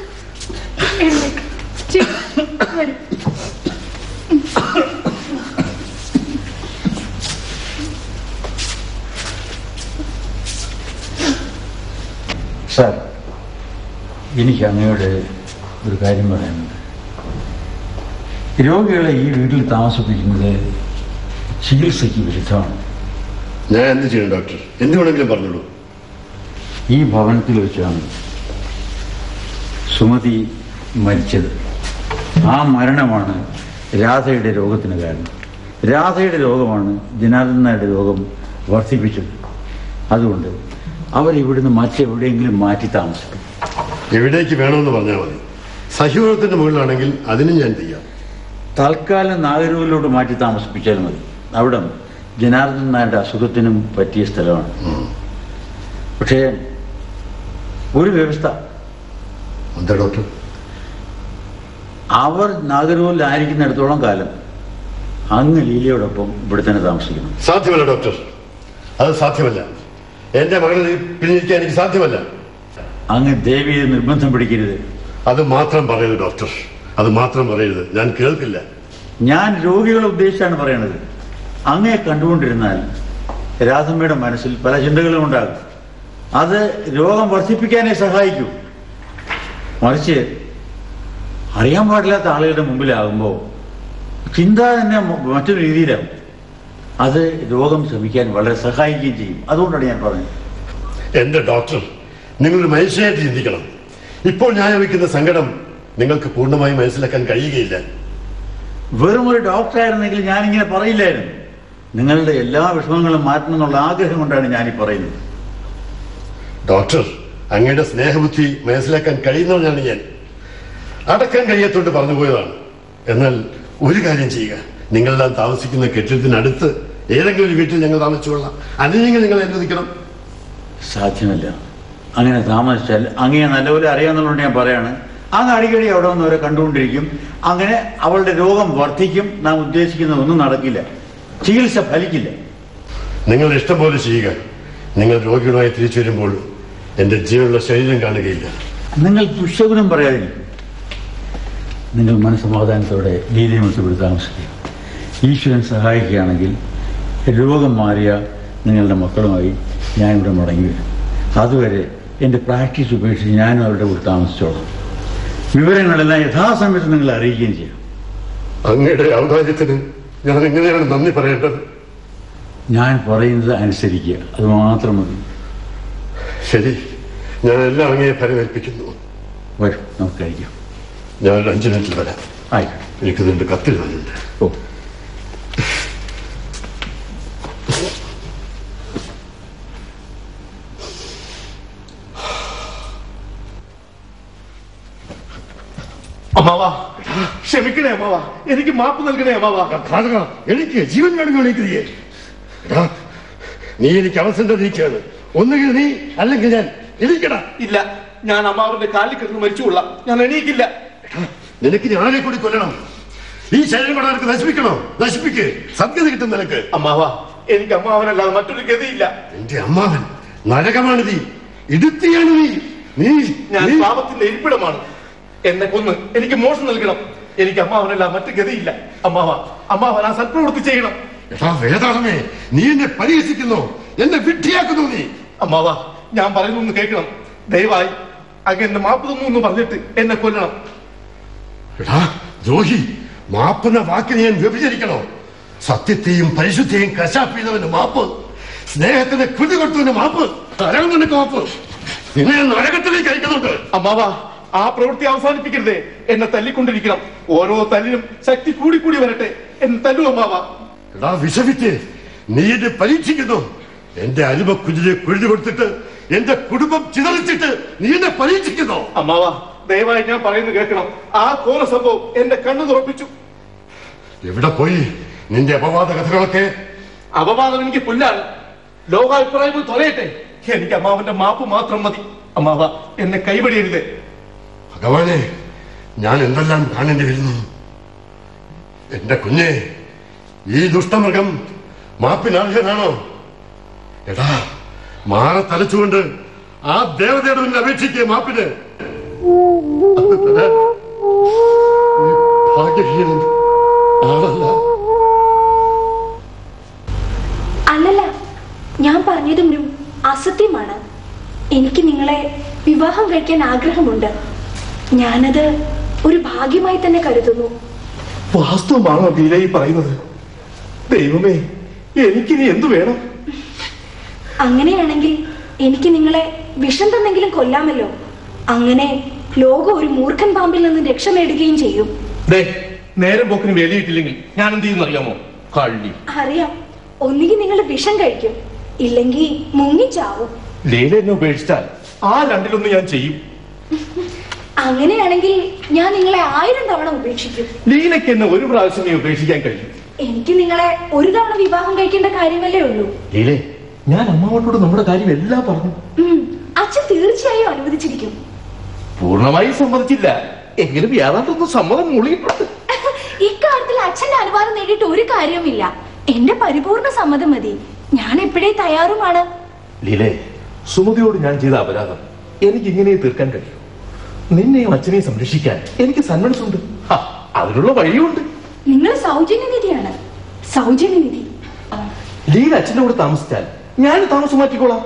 S8: സാർ എനിക്ക് അങ്ങയോട് ഒരു കാര്യം പറയാനുണ്ട് രോഗികളെ ഈ വീട്ടിൽ താമസിപ്പിക്കുന്നത് ചികിത്സയ്ക്ക് വിരുദ്ധമാണ്
S6: ഞാൻ എന്ത് ചെയ്യണം ഡോക്ടർ എന്ത് വേണമെങ്കിലും പറഞ്ഞോളൂ
S8: ഈ ഭവനത്തിൽ വെച്ചാണ് സുമതി മരിച്ചത് ആ മരണമാണ് രാധയുടെ രോഗത്തിന് കാരണം രാധയുടെ രോഗമാണ് ജനാർദ്ദൻ നായരുടെ രോഗം വർദ്ധിപ്പിച്ചത് അതുകൊണ്ട് അവരിവിടുന്ന് മറ്റെവിടെയെങ്കിലും മാറ്റി താമസിക്കും
S6: എവിടേക്ക് വേണമെന്ന് പറഞ്ഞാൽ മതി സഹ്യവനത്തിന്റെ മുകളിലാണെങ്കിൽ അതിനും ഞാൻ ചെയ്യാം
S8: തൽക്കാലം നാഗരൂരിലോട്ട് മാറ്റി താമസിപ്പിച്ചാൽ മതി അവിടെ ജനാർദ്ദൻ നായരുടെ അസുഖത്തിനും പറ്റിയ സ്ഥലമാണ് പക്ഷേ ഒരു വ്യവസ്ഥ
S6: എന്താ ഡോക്ടർ
S8: അവർ നാഗരൂരിലായിരിക്കുന്നിടത്തോളം കാലം അങ്ങ് ലീലയോടൊപ്പം ഇവിടെ തന്നെ താമസിക്കണം
S6: സാധ്യമല്ല ഡോക്ടർ അത് സാധ്യമല്ല എന്റെ മകളെ പിരിഞ്ഞിരിക്കാൻ എനിക്ക് സാധ്യമല്ല
S8: അങ്ങ് ദേവിയെ നിർബന്ധം പിടിക്കരുത്
S6: അത് മാത്രം പറയരുത് ഡോക്ടർ അത് മാത്രം പറയരുത് ഞാൻ കേൾക്കില്ല
S8: ഞാൻ രോഗികളെ ഉദ്ദേശിച്ചാണ് പറയണത് അങ്ങയെ കണ്ടുകൊണ്ടിരുന്നാൽ രാധമ്മയുടെ മനസ്സിൽ പല ചിന്തകളും ഉണ്ടാകും അത് രോഗം വർദ്ധിപ്പിക്കാനേ സഹായിക്കൂ മറിച്ച് അറിയാൻ പാടില്ലാത്ത ആളുകളുടെ മുമ്പിലാകുമ്പോൾ ചിന്ത തന്നെ മ- മറ്റൊരു രീതിയിലാവും അത് രോഗം ശമിക്കാൻ വളരെ സഹായിക്കുകയും ചെയ്യും അതുകൊണ്ടാണ് ഞാൻ പറഞ്ഞത്
S6: എന്റെ ഡോക്ടർ നിങ്ങളൊരു മനുഷ്യനായിട്ട് ചിന്തിക്കണം ഇപ്പോൾ ഞാൻ വയ്ക്കുന്ന സങ്കടം നിങ്ങൾക്ക് പൂർണ്ണമായി മനസ്സിലാക്കാൻ കഴിയുകയില്ല
S8: വെറും ഒരു ഡോക്ടറായിരുന്നെങ്കിൽ ഞാനിങ്ങനെ പറയില്ലായിരുന്നു നിങ്ങളുടെ എല്ലാ വിഷമങ്ങളും മാറ്റണം എന്നുള്ള ആഗ്രഹം കൊണ്ടാണ് ഞാനീ പറയുന്നത്
S6: ഡോക്ടർ അങ്ങയുടെ സ്നേഹബുദ്ധി മനസ്സിലാക്കാൻ കഴിയുന്നവനാണ് ഞാൻ അടക്കാൻ കഴിയാത്തോണ്ട് പറഞ്ഞു പോയതാണ് എന്നാൽ ഒരു കാര്യം ചെയ്യുക നിങ്ങളെല്ലാം താമസിക്കുന്ന കെട്ടിടത്തിനടുത്ത് ഏതെങ്കിലും ഒരു വീട്ടിൽ ഞങ്ങൾ താമസിച്ചുകൊള്ളാം അല്ലെങ്കിൽ നിങ്ങൾ അനുവദിക്കണം
S8: സാധ്യമല്ല അങ്ങനെ താമസിച്ചാൽ അങ്ങനെ നല്ലപോലെ അറിയാമെന്നുള്ളത് ഞാൻ പറയാണ് അങ്ങ് അടിക്കടി അവിടെ വന്നവരെ കണ്ടുകൊണ്ടിരിക്കും അങ്ങനെ അവളുടെ രോഗം വർദ്ധിക്കും നാം ഉദ്ദേശിക്കുന്ന ഒന്നും നടക്കില്ല ചികിത്സ ഫലിക്കില്ല
S6: നിങ്ങൾ ഇഷ്ടം പോലെ ചെയ്യുക നിങ്ങൾ രോഗികളുമായി തിരിച്ചു വരുമ്പോൾ എന്റെ ജീവനുള്ള ശരീരം കാണുകയില്ല
S8: നിങ്ങൾ ദുശകുനം പറയാതിരിക്കും നിങ്ങൾ മനസ്സമാധാനത്തോടെ ലീലയുമൊത്ത് ഇവിടെ താമസിക്കുക ഈശ്വരൻ സഹായിക്കുകയാണെങ്കിൽ രോഗം മാറിയ നിങ്ങളുടെ മക്കളുമായി ഞാനിവിടെ മടങ്ങി വരും അതുവരെ എൻ്റെ പ്രാക്ടീസ് ഉപേക്ഷിച്ച് ഞാനും അവരുടെ കൂടെ താമസിച്ചോളാം വിവരങ്ങളെല്ലാം യഥാസമയത്ത് നിങ്ങൾ അറിയിക്കുകയും ചെയ്യാം
S6: അങ്ങയുടെ ഔദാര്യത്തിന് ഞാൻ എങ്ങനെയാണ് നന്ദി പറയേണ്ടത്
S8: ഞാൻ പറയുന്നത് അനുസരിക്കുക അത് മാത്രം മതി
S6: ശരി ഞാൻ എല്ലാം അങ്ങയെ പരിമേൽപ്പിക്കുന്നു
S8: വരും നമുക്ക് കഴിക്കാം
S6: ഞാൻ ഒരു അഞ്ചു മിനിറ്റിൽ വരാം
S8: ആയിക്കോട്ടെ
S6: എനിക്ക് നിന്റെ കത്തിൽ വരുന്നുണ്ട്
S8: ഓ
S7: അമ്മാവാ ക്ഷമിക്കണേ അമ്മാവാ എനിക്ക് മാപ്പ് നൽകണേ അമ്മാവാ
S6: ഘാതക, എനിക്ക് ജീവൻ വേണമെങ്കിൽ എനിക്ക് എടാ നീ എനിക്ക് അവസരം തന്നിരിക്കുകയാണ് ഒന്നുകിൽ നീ അല്ലെങ്കിൽ ഞാൻ ഇരിക്കടാ
S7: ഇല്ല ഞാൻ അമ്മാവന്റെ കാലിൽ കിടന്ന് മരിച്ചുകൊള്ളാം ഞാൻ എണീക്കില്ല
S6: നിനക്ക് ഞാൻ ആരെ കൂടി കൊല്ലണം ഈ ശരീരം കൂടെ നിനക്ക് നശിപ്പിക്കണോ നശിപ്പിക്ക് സത്യത കിട്ടും നിനക്ക്
S7: അമ്മാവാ എനിക്ക് അമ്മാവനല്ലാതെ മറ്റൊരു ഗതിയില്ല
S6: എന്റെ അമ്മാവൻ നരകമാണ് നീ ഇടുത്തിയാണ് നീ നീ
S7: ഞാൻ
S6: നീ-
S7: പാപത്തിന്റെ ഇരിപ്പിടമാണ് എന്നെ കൊന്ന് എനിക്ക് മോഷം നൽകണം എനിക്ക് അമ്മാവനല്ല മറ്റു ഗതിയില്ല അമ്മാവ അമ്മാവൻ ആ സത്പ്രവൃത്തി ചെയ്യണം
S6: എടാ വേദാളമേ നീ എന്നെ പരിഹസിക്കുന്നു എന്നെ വിഡ്ഢിയാക്കുന്നു നീ
S7: അമ്മാവ ഞാൻ പറയുന്നൊന്ന് കേൾക്കണം ദയവായി അങ്ങ് എന്നെ മാപ്പ് തന്നു എന്ന് പറഞ്ഞിട്ട് എന്നെ കൊല്ലണം
S6: എടാ ദ്രോഹി മാപ്പെന്ന വാക്കിനെ ഞാൻ വ്യഭിചരിക്കണോ സത്യത്തെയും പരിശുദ്ധിയെയും കശാപ്പ് ചെയ്തവന് മാപ്പ് സ്നേഹത്തിന് കുതി കൊടുത്തവന് മാപ്പ് തരാൻ നിനക്ക് മാപ്പ് നിന്നെ ഞാൻ നരകത്തിലേക്ക് അയക്കുന്നുണ്ട്
S7: അമ്മാവ ആ പ്രവൃത്തി അവസാനിപ്പിക്കരുതേ എന്നെ തല്ലിക്കൊണ്ടിരിക്കണം ഓരോ തല്ലിനും ശക്തി കൂടി കൂടി വരട്ടെ എന്നെ തല്ലു അമ്മാവ
S6: എടാ വിഷവിറ്റ് നീ എന്നെ പരീക്ഷിക്കുന്നു എന്റെ അരുമ കുഞ്ഞിനെ കുഴിഞ്ഞു കൊടുത്തിട്ട് എന്റെ കുടുംബം ചിതറിച്ചിട്ട് നീ എന്നെ പരീക്ഷിക്കുന്നു
S7: അമ്മാവ ദയവായി ഞാൻ പറയുന്നത് കേൾക്കണം ആ കോല സംഭവം എന്റെ കണ്ണു തുറപ്പിച്ചു
S6: എവിടെ പോയി നിന്റെ അപവാദ കഥകളൊക്കെ
S7: അപവാദം എനിക്ക് പുല്ലാണ് ലോകാഭിപ്രായം തൊലയട്ടെ എനിക്ക് അമ്മാവന്റെ മാപ്പ് മാത്രം മതി അമ്മാവ എന്നെ കൈവടിയരുതേ
S6: ഭഗവാനെ ഞാൻ എന്തെല്ലാം കാണേണ്ടി വരുന്നു എന്റെ കുഞ്ഞെ ഈ ദുഷ്ടമൃഗം മാപ്പിനർഹനാണോ എടാ മാറ തലച്ചുകൊണ്ട് ആ ദേവതയുടെ മുന്നിൽ അപേക്ഷിക്കുക മാപ്പിന് അത് തരാൻ ഈ ഭാഗ്യഹീനൻ ആളല്ല
S3: അല്ലല്ല ഞാൻ പറഞ്ഞതും ഒരു അസത്യമാണ് എനിക്ക് നിങ്ങളെ വിവാഹം കഴിക്കാൻ ആഗ്രഹമുണ്ട് ഞാനത് ഒരു ഭാഗ്യമായി തന്നെ കരുതുന്നു
S7: വാസ്തവമാണോ ലീല ഈ പറയുന്നത് ദൈവമേ എനിക്കിനി എന്തു വേണം
S3: അങ്ങനെയാണെങ്കിൽ എനിക്ക് നിങ്ങളെ വിഷം തന്നെങ്കിലും കൊല്ലാമല്ലോ അങ്ങനെ ലോകം ഒരു മൂർഖൻ പാമ്പിൽ നിന്ന് രക്ഷ നേടുകയും ചെയ്യും
S7: ദേ നേരം പോക്കിന് വേലിയിട്ടില്ലെങ്കിൽ ഞാൻ എന്ത് ചെയ്യുന്ന അറിയാമോ കള്ളി
S3: അറിയാം ഒന്നുകിൽ നിങ്ങൾ വിഷം കഴിക്കും ഇല്ലെങ്കിൽ മുങ്ങിച്ചാവും
S7: ലീല എന്നെ ഉപേക്ഷിച്ചാൽ ആ രണ്ടിലൊന്ന് ഞാൻ ചെയ്യും
S3: അങ്ങനെയാണെങ്കിൽ ഞാൻ നിങ്ങളെ ആയിരം തവണ ഉപേക്ഷിക്കും
S7: ലീലയ്ക്ക് എന്നെ ഒരു പ്രാവശ്യമേ ഉപേക്ഷിക്കാൻ കഴിയും
S3: എനിക്ക് നിങ്ങളെ ഒരു തവണ വിവാഹം കഴിക്കേണ്ട കാര്യമല്ലേ ഉള്ളൂ
S7: ലീലേ ഞാൻ അമ്മാവനോട് നമ്മുടെ കാര്യം എല്ലാം പറഞ്ഞു
S3: ഉം, അച്ഛൻ തീർച്ചയായും അനുവദിച്ചിരിക്കും
S7: പൂർണ്ണമായി സമ്മതിച്ചില്ല എങ്കിലും യാഥാർത്ഥ സമ്മതം മൂളിയിട്ടുണ്ട്
S3: ഇക്കാര്യത്തിൽ അച്ഛന്റെ അനുവാദം നേടിയിട്ട് ഒരു കാര്യവുമില്ല എന്റെ പരിപൂർണ സമ്മതം മതി ഞാൻ എപ്പോഴേ തയ്യാറുമാണ്
S7: ലീലേ സുമതിയോട് ഞാൻ ചെയ്ത അപരാധം എനിക്ക് ഇങ്ങനെ തീർക്കാൻ കഴിയും നിന്നെയും അച്ഛനെയും സംരക്ഷിക്കാൻ എനിക്ക് സന്മനസ്സുണ്ട് ഹ, അതിനുള്ള വഴിയുണ്ട്
S3: നിങ്ങൾ സൗജന്യനിധിയാണ് സൗജന്യനിധി
S7: ലീല അച്ഛന്റെ കൂടെ താമസിച്ചാൽ ഞാൻ താമസം മാറ്റിക്കോളാം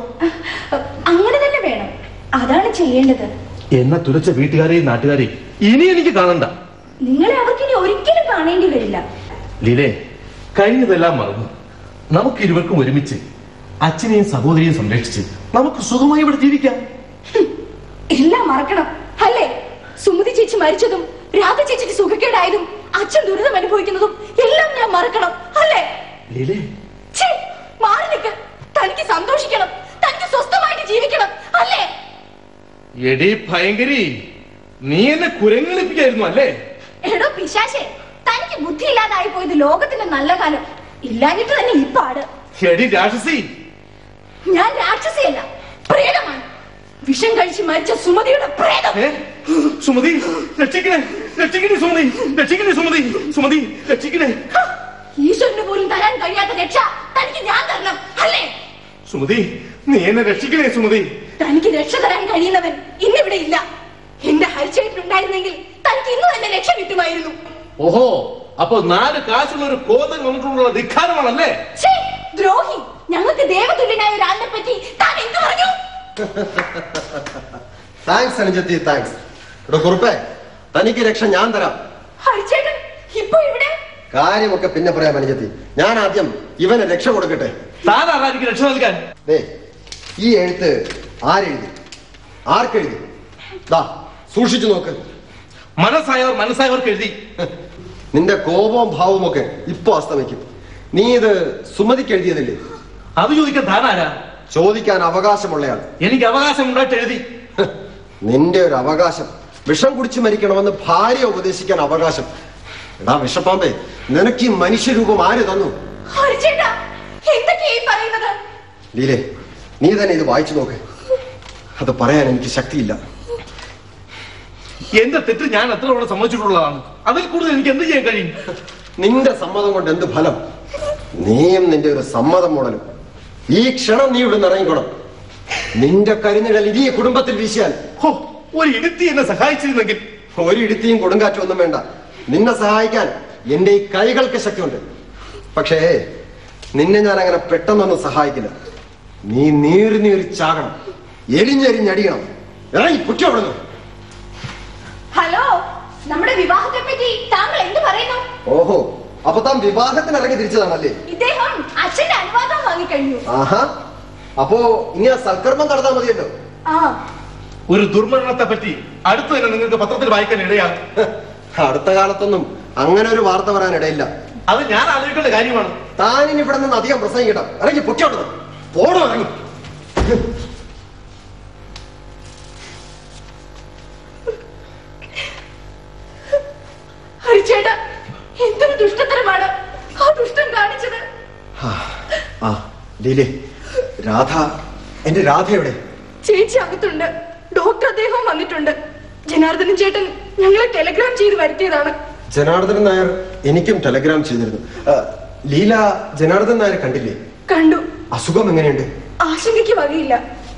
S3: അങ്ങനെ തന്നെ വേണം അതാണ് ചെയ്യേണ്ടത്
S7: എന്നെ തുലച്ച വീട്ടുകാരെയും നാട്ടുകാരെയും ഇനി എനിക്ക് കാണണ്ട
S3: നിങ്ങളെ അവർക്കിനി ഒരിക്കലും കാണേണ്ടി വരില്ല
S7: ലീലേ കഴിഞ്ഞതെല്ലാം മറന്നു നമുക്ക് ഇരുവർക്കും ഒരുമിച്ച് അച്ഛനെയും സഹോദരിയെയും സംരക്ഷിച്ച് നമുക്ക് സുഖമായി ഇവിടെ ജീവിക്കാം
S3: എല്ലാം മറക്കണം അല്ലേ സുമതി ചേച്ചി മരിച്ചതും രാധ ചേച്ചിക്ക് സുഖക്കേടായതും അച്ഛൻ ദുരിതം അനുഭവിക്കുന്നതും എല്ലാം ഞാൻ മറക്കണം അല്ലേ
S7: ലീലേ
S3: ഛീ, മാറി നിൽക്ക് തനിക്ക് സന്തോഷിക്കണം തനിക്ക് സ്വസ്ഥമായിട്ട് ജീവിക്കണം അല്ലേ
S7: എടി ഭയങ്കരി നീ എന്നെ കുരങ്ങളിപ്പിക്കായിരുന്നു അല്ലേ
S3: എടോ പിശാശേ തനിക്ക് ബുദ്ധിയില്ലാതായി പോയത് ലോകത്തിന്റെ നല്ല കാലം ഇല്ലാഞ്ഞിട്ട് തന്നെ ഈ പാട്
S7: എടി രാക്ഷസി
S3: ഞാൻ രാക്ഷസിയല്ല പ്രേതമാണ് വിഷം കഴിച്ച് മരിച്ച സുമതിയുടെ പ്രേതം
S7: ഏ? സുമതി രക്ഷിക്കണേ രക്ഷിക്കണേ സുമതി രക്ഷിക്കണേ സുമതി സുമതി രക്ഷിക്കണേ
S3: ഹ, ഈശ്വരന് പോലും തരാൻ കഴിയാത്ത രക്ഷ തനിക്ക് ഞാൻ തരണം അല്ലേ
S7: സുമതി നീ എന്നെ രക്ഷിക്കണേ സുമതി
S3: തനിക്ക് രക്ഷ തരാൻ കഴിയുന്നവൻ ഇന്നിവിടെ ഇല്ല എന്റെ ഹരിച്ചേട്ടനുണ്ടായിരുന്നെങ്കിൽ തനിക്ക് ഇന്ന് തന്നെ രക്ഷ കിട്ടുമായിരുന്നു
S7: ഓഹോ അപ്പൊ നാല് കാശുള്ള ഒരു കോതം വന്നിട്ടുള്ള ധിക്കാരമാണല്ലേ
S3: ഛീ, ദ്രോഹി ഞങ്ങൾക്ക് ദേവതുല്യനായ ഒരാളിനെ പറ്റി താൻ എന്ത് പറഞ്ഞു
S2: താങ്ക്സ് അനുജത്തി താങ്ക്സ് ഇവിടെ കുറുപ്പേ തനിക്ക് രക്ഷ ഞാൻ തരാം
S3: ഹരിച്ചേട്ടൻ ഇപ്പൊ ഇവിടെ
S2: കാര്യമൊക്കെ പിന്നെ പറയാം അനുജത്തി ഞാൻ ആദ്യം ഇവന് രക്ഷ കൊടുക്കട്ടെ
S7: താൻ ആരായിരിക്കും രക്ഷ നൽകാൻ
S2: ദേ ഈ എഴുത്ത് ആരെഴുതി ആർക്കെഴുതി ദാ സൂക്ഷിച്ചു നോക്ക്
S7: മനസ്സായവർ മനസ്സായവർക്ക് എഴുതി
S2: നിന്റെ കോപവും ഭാവവും ഒക്കെ ഇപ്പൊ അസ്തമിക്കും നീ ഇത് സുമതിക്ക് എഴുതിയതല്ലേ
S7: അത് ചോദിക്കാൻ താൻ ആരാ
S2: ചോദിക്കാൻ അവകാശമുള്ളയാൾ
S7: എനിക്ക് അവകാശം ഉണ്ടായിട്ട് എഴുതി
S2: നിന്റെ ഒരു അവകാശം വിഷം കുടിച്ചു മരിക്കണമെന്ന് ഭാര്യ ഉപദേശിക്കാൻ അവകാശം എടാ വിഷപ്പാമ്പേ നിനക്ക് ഈ മനുഷ്യരൂപം ആര് തന്നു
S3: ഹരിച്ചേട്ടാ എന്തൊക്കെയാ ഈ പറയുന്നത്
S2: ലീലേ നീ തന്നെ ഇത് വായിച്ചു നോക്ക് അത് പറയാൻ എനിക്ക് ശക്തിയില്ല
S7: എന്റെ തെറ്റ് ഞാൻ എത്ര തവണ സമ്മതിച്ചിട്ടുള്ളതാണ് അതിൽ കൂടുതൽ എനിക്ക് എന്ത് ചെയ്യാൻ കഴിയും
S2: നിന്റെ സമ്മതം കൊണ്ട് എന്ത് ഫലം നീയും നിന്റെ ഒരു സമ്മതം മുടലും ഈ ക്ഷണം നീ ഇവിടെ ഇറങ്ങിക്കണം നിന്റെ കരിനിഴൽ ഇനി ഈ കുടുംബത്തിൽ വീശിയാൽ
S7: ഹോ, ഒരു ഇടുത്തി എന്നെ സഹായിച്ചിരുന്നെങ്കിൽ
S2: ഒരു ഇടുത്തിയും കൊടുങ്കാറ്റും ഒന്നും വേണ്ട നിന്നെ സഹായിക്കാൻ എന്റെ ഈ കൈകൾക്ക് ശക്തിയുണ്ട് പക്ഷേ നിന്നെ ഞാൻ അങ്ങനെ പെട്ടെന്നൊന്നും സഹായിക്കില്ല നീ നീറി നീറി ചാകണം എരിഞ്ഞെരിഞ്ഞടിയണം ഇറങ്ങി പൊട്ടി അവിടുന്ന്
S3: ഹലോ നമ്മുടെ വിവാഹത്തെ പറ്റി താങ്കൾ എന്ത് പറയുന്നു
S2: ഓഹോ അപ്പൊ താൻ വിവാഹത്തിന് ഇറങ്ങി തിരിച്ചതാണല്ലേ
S3: ഇദ്ദേഹം അച്ഛന്റെ അനുവാദം വാങ്ങിക്കഴിഞ്ഞു
S2: ആഹാ അപ്പോ ഇങ്ങനെ സൽക്കർമ്മം നടത്താൻ മതിയല്ലോ
S3: ആ
S7: ഒരു ദുർമരണത്തെ പറ്റി അടുത്ത് തന്നെ നിങ്ങൾക്ക് പത്രത്തിൽ വായിക്കാൻ ഇടയാകും
S2: അടുത്ത കാലത്തൊന്നും അങ്ങനെ ഒരു വാർത്ത വരാൻ ഇടയില്ല
S7: അത് ഞാൻ ആലോചിക്കേണ്ട കാര്യമാണ്
S2: താനിനി ഇവിടെ നിന്ന് അധികം പ്രസംഗിക്കട്ടെ ഇറങ്ങി പൊട്ടിയോട്ടത് പോടോ ഇറങ്ങി
S3: ഹരിച്ചേട്ടാ എന്തൊരു ദുഷ്ടത്തരമാണ് ആ ദുഷ്ടം കാണിച്ചത്
S2: ആ, ആ ലീലേ രാധ എന്റെ രാധ എവിടെ
S3: ചേച്ചി അകത്തുണ്ട് ഡോക്ടർ അദ്ദേഹം വന്നിട്ടുണ്ട് ജനാർദ്ദനൻ ചേട്ടൻ ഞങ്ങളെ ടെലഗ്രാം ചെയ്ത് വരുത്തിയതാണ്
S2: ജനാർദ്ദനൻ നായർ എനിക്കും ടെലഗ്രാം ചെയ്തിരുന്നു ആ, ലീല ജനാർദ്ദനൻ നായർ കണ്ടില്ലേ
S3: കണ്ടു
S2: അസുഖം എങ്ങനെയുണ്ട്
S3: ആശങ്കയ്ക്ക് വകയില്ല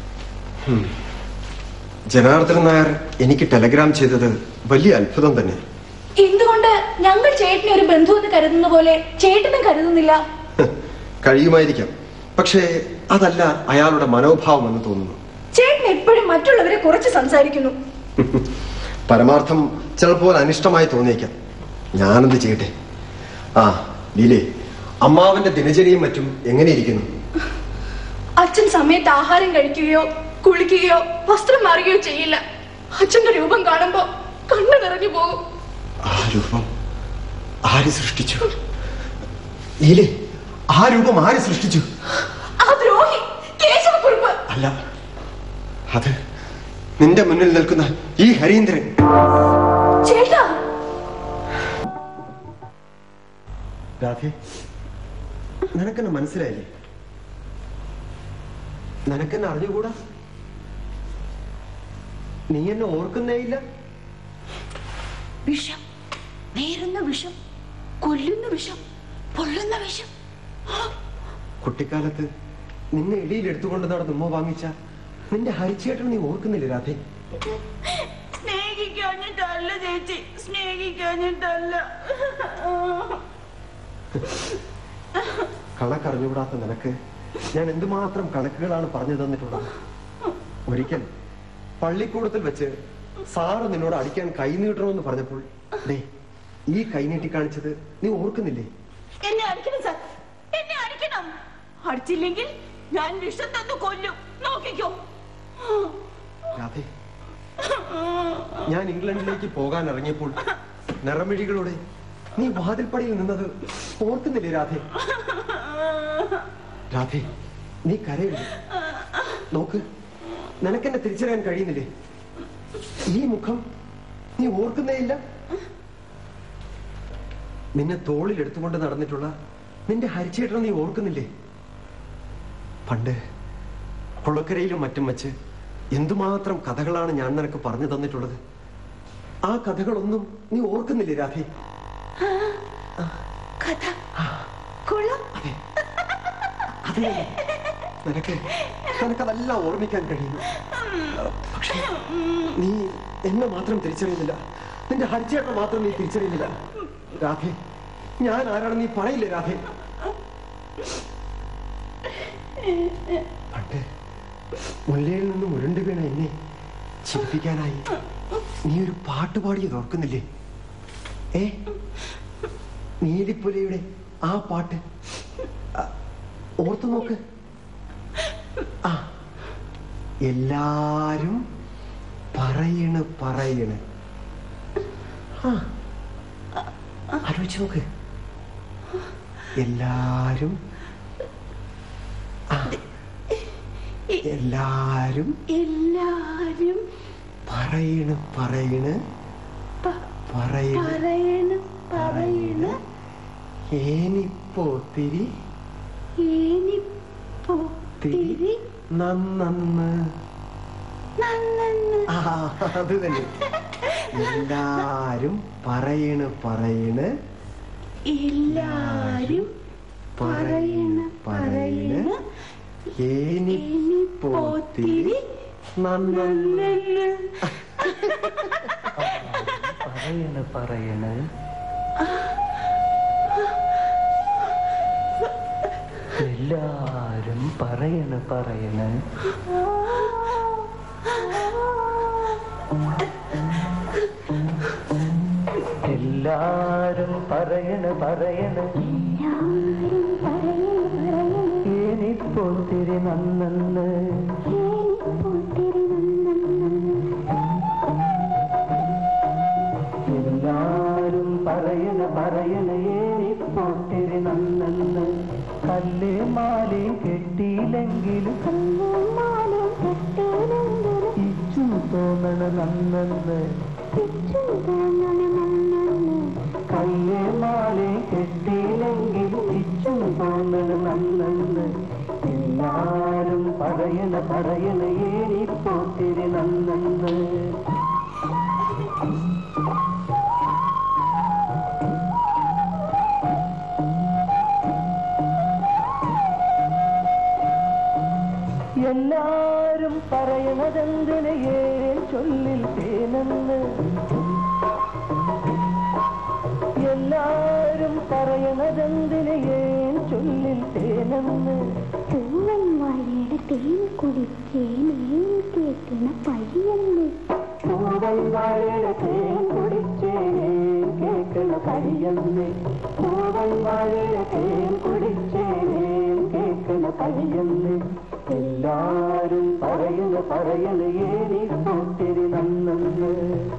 S2: ജനാർദ്ദനൻ നായർ എനിക്ക് ടെലഗ്രാം ചെയ്തത് വലിയ അത്ഭുതം തന്നെ
S3: എന്തുകൊണ്ട് ഞങ്ങൾ ചേട്ടനെ ഒരു ബന്ധു എന്ന് കരുതുന്ന പോലെ ചേട്ടനും കരുതുന്നില്ല
S2: ഹ്, കഴിയുമായിരിക്കാം പക്ഷേ അതല്ല അയാളുടെ മനോഭാവം എന്ന് തോന്നുന്നു
S3: ചേട്ടൻ എപ്പോഴും മറ്റുള്ളവരെ കുറച്ച് സംസാരിക്കുന്നു
S2: പരമാർത്ഥം ചിലപ്പോൾ അനിഷ്ടമായി തോന്നിയേക്കാം ഞാനെന്ത് ചെയ്യട്ടെ ആ ലീലേ അമ്മാവന്റെ ദിനചര്യയും മറ്റും എങ്ങനെയിരിക്കുന്നു
S3: അച്ഛൻ സമയത്ത് ആഹാരം കഴിക്കുകയോ കുളിക്കുകയോ വസ്ത്രം മാറുകയോ ചെയ്യില്ല അച്ഛന്റെ രൂപം കാണുമ്പോ കണ്ണു നിറഞ്ഞു പോകും
S2: ആ രൂപം ആര് സൃഷ്ടിച്ചു ലീലേ ആ രൂപം ആര് സൃഷ്ടിച്ചു
S3: ആ ദ്രോഹി കേശവക്കുറുപ്പ്
S2: അല്ല അത് നിന്റെ മുന്നിൽ നിൽക്കുന്ന ഈ ഹരീന്ദ്രൻ
S3: ചേട്ടാ
S2: രാധേ നിനക്കെന്നെ മനസ്സിലായില്ലേ നിനക്കെന്നെ അറിഞ്ഞുകൂടാ നീ എന്നെ ഓർക്കുന്നേ ഇല്ല
S1: വിഷം നേരുന്ന വിഷം കൊല്ലുന്ന വിഷം പൊള്ളുന്ന വിഷം
S2: കുട്ടിക്കാലത്ത് നിന്നെ എളിയിൽ എടുത്തുകൊണ്ട് നടന്ന് ഉമ്മ വാങ്ങിച്ച നിന്റെ ഹരിച്ചേട്ടൻ നീ ഓർക്കുന്നില്ല രാധേ
S1: സ്നേഹിക്കാഞ്ഞിട്ടല്ല ചേച്ചി സ്നേഹിക്കാഞ്ഞിട്ടല്ല
S2: കണക്കറിഞ്ഞുകൂടാത്ത നിനക്ക് ഞാൻ എന്തുമാത്രം കണക്കുകളാണ് പറഞ്ഞു തന്നിട്ടുള്ളത് ഒരിക്കൽ പള്ളിക്കൂടത്തിൽ വെച്ച് സാറ് നിന്നോട് അടിക്കാൻ കൈ നീട്ടണമെന്ന് പറഞ്ഞപ്പോൾ ദേ ഈ കൈ നീട്ടി കാണിച്ചത് നീ ഓർക്കുന്നില്ലേ
S1: എന്നെ അടിക്കണം സാർ എന്നെ അടിക്കണം അടിച്ചില്ലെങ്കിൽ ഞാൻ വിഷം തന്നു കൊല്ലും നോക്കിക്കോ
S2: രാധേ ഞാൻ ഇംഗ്ലണ്ടിലേക്ക് പോകാൻ ഇറങ്ങിയപ്പോൾ നിറമിഴികളോടെ നീ വാതിൽപ്പടിയിൽ നിന്നത് ഓർക്കുന്നില്ലേ രാധേ രാധേ നീ കരയരുത് നോക്ക് നിനക്കെന്നെ തിരിച്ചറിയാൻ കഴിയുന്നില്ലേ ഈ മുഖം നീ ഓർക്കുന്നേയില്ല നിന്നെ തോളിൽ എടുത്തുകൊണ്ട് നടന്നിട്ടുള്ള നിന്റെ ഹരിച്ചേട്ടനെ നീ ഓർക്കുന്നില്ലേ പണ്ട് കുളക്കരയിലും മറ്റും വെച്ച് എന്തുമാത്രം കഥകളാണ് ഞാൻ നിനക്ക് പറഞ്ഞു തന്നിട്ടുള്ളത് ആ കഥകളൊന്നും നീ ഓർക്കുന്നില്ലേ രാധേ
S1: കഥ കൊള്ളാം
S2: അതെ നിനക്ക് നിനക്കതെല്ലാം ഓർമ്മിക്കാൻ കഴിയുന്നു പക്ഷേ നീ എന്നെ മാത്രം തിരിച്ചറിയുന്നില്ല നിന്റെ ഹരിച്ചേട്ടനെ മാത്രം നീ തിരിച്ചറിയുന്നില്ല രാധേ ഞാൻ ആരാണെന്ന് നീ പറയില്ലേ രാധേ പണ്ട് മുല്ലയിൽ നിന്നും ഉരുണ്ടു വീണ എന്നെ ചിരിപ്പിക്കാനായി നീ ഒരു പാട്ട് പാടിയത് ഓർക്കുന്നില്ലേ ഏ നീലിപ്പുലയുടെ ആ പാട്ട് ആ, ഓർത്തു നോക്ക് ആ എല്ലാരും പറയണ് പറയണ് ആ ആലോചിച്ച് നോക്ക് എല്ലാരും ആ, എല്ലാരും
S1: എല്ലാരും
S2: പറയണ് പറയണ് പറയണ്
S1: പറയണ് പറയണ്
S2: ഏനിപ്പോത്തിരി
S1: ഏനിപ്പോ
S2: തിരി നന്നന്ന്
S1: നന്നു
S2: ആ അത് തന്നെ എല്ലാരും പറയണ് പറയണ്
S1: എല്ലാരും
S2: പറയണ് പറയണ് ഏനിപ്പോത്തിരി നന്നന്ന്
S9: പറയണ് പറയണ് എല്ലാരും പറയണ് പറയണ് എല്ലാരും പറയണ പറയണ ഏനിപ്പോൾ തിരി നന്നെന്ന് എല്ലാരും പറയണ പറയണ ഏനിപ്പോൾ തിരി നന്നെന്ന് കല്ല് മാലി കെട്ടിയില്ലെങ്കിലും ഇച്ചും തോന്നണ നന്നെന്ന് കല്ല് മാലി കെട്ടിയില്ലെങ്കിൽ ഇച്ചും തോന്നണ നന്നെന്ന് എല്ലാരും പറയണ പറയണ ഏനിപ്പോൾ തിരി നന്നെന്ന് എല്ലാരും പറയണതെന്തിന് ഏൻ ചൊല്ലിൽ തേനെന്ന് എല്ലാരും പറയണതെന്തിന് ഏൻ ചൊല്ലിൽ തേനെന്ന്
S10: പൂവൻ വാഴയുടെ തേൻ കുടിച്ചേനേൻ കേട്ടിന പയ്യന്ന്
S9: പൂവൻ വാഴയുടെ തേൻ കുടിച്ചേനേ കേൾക്കണ കഴിയന്ന് പൂവൻ വാഴയുടെ തേൻ കുടിച്ചേനേ കേൾക്കണ കഴിയന്ന് എല്ലാരും പറയണ പറയണ ഏനി പോത്തിരി നന്നെന്ന്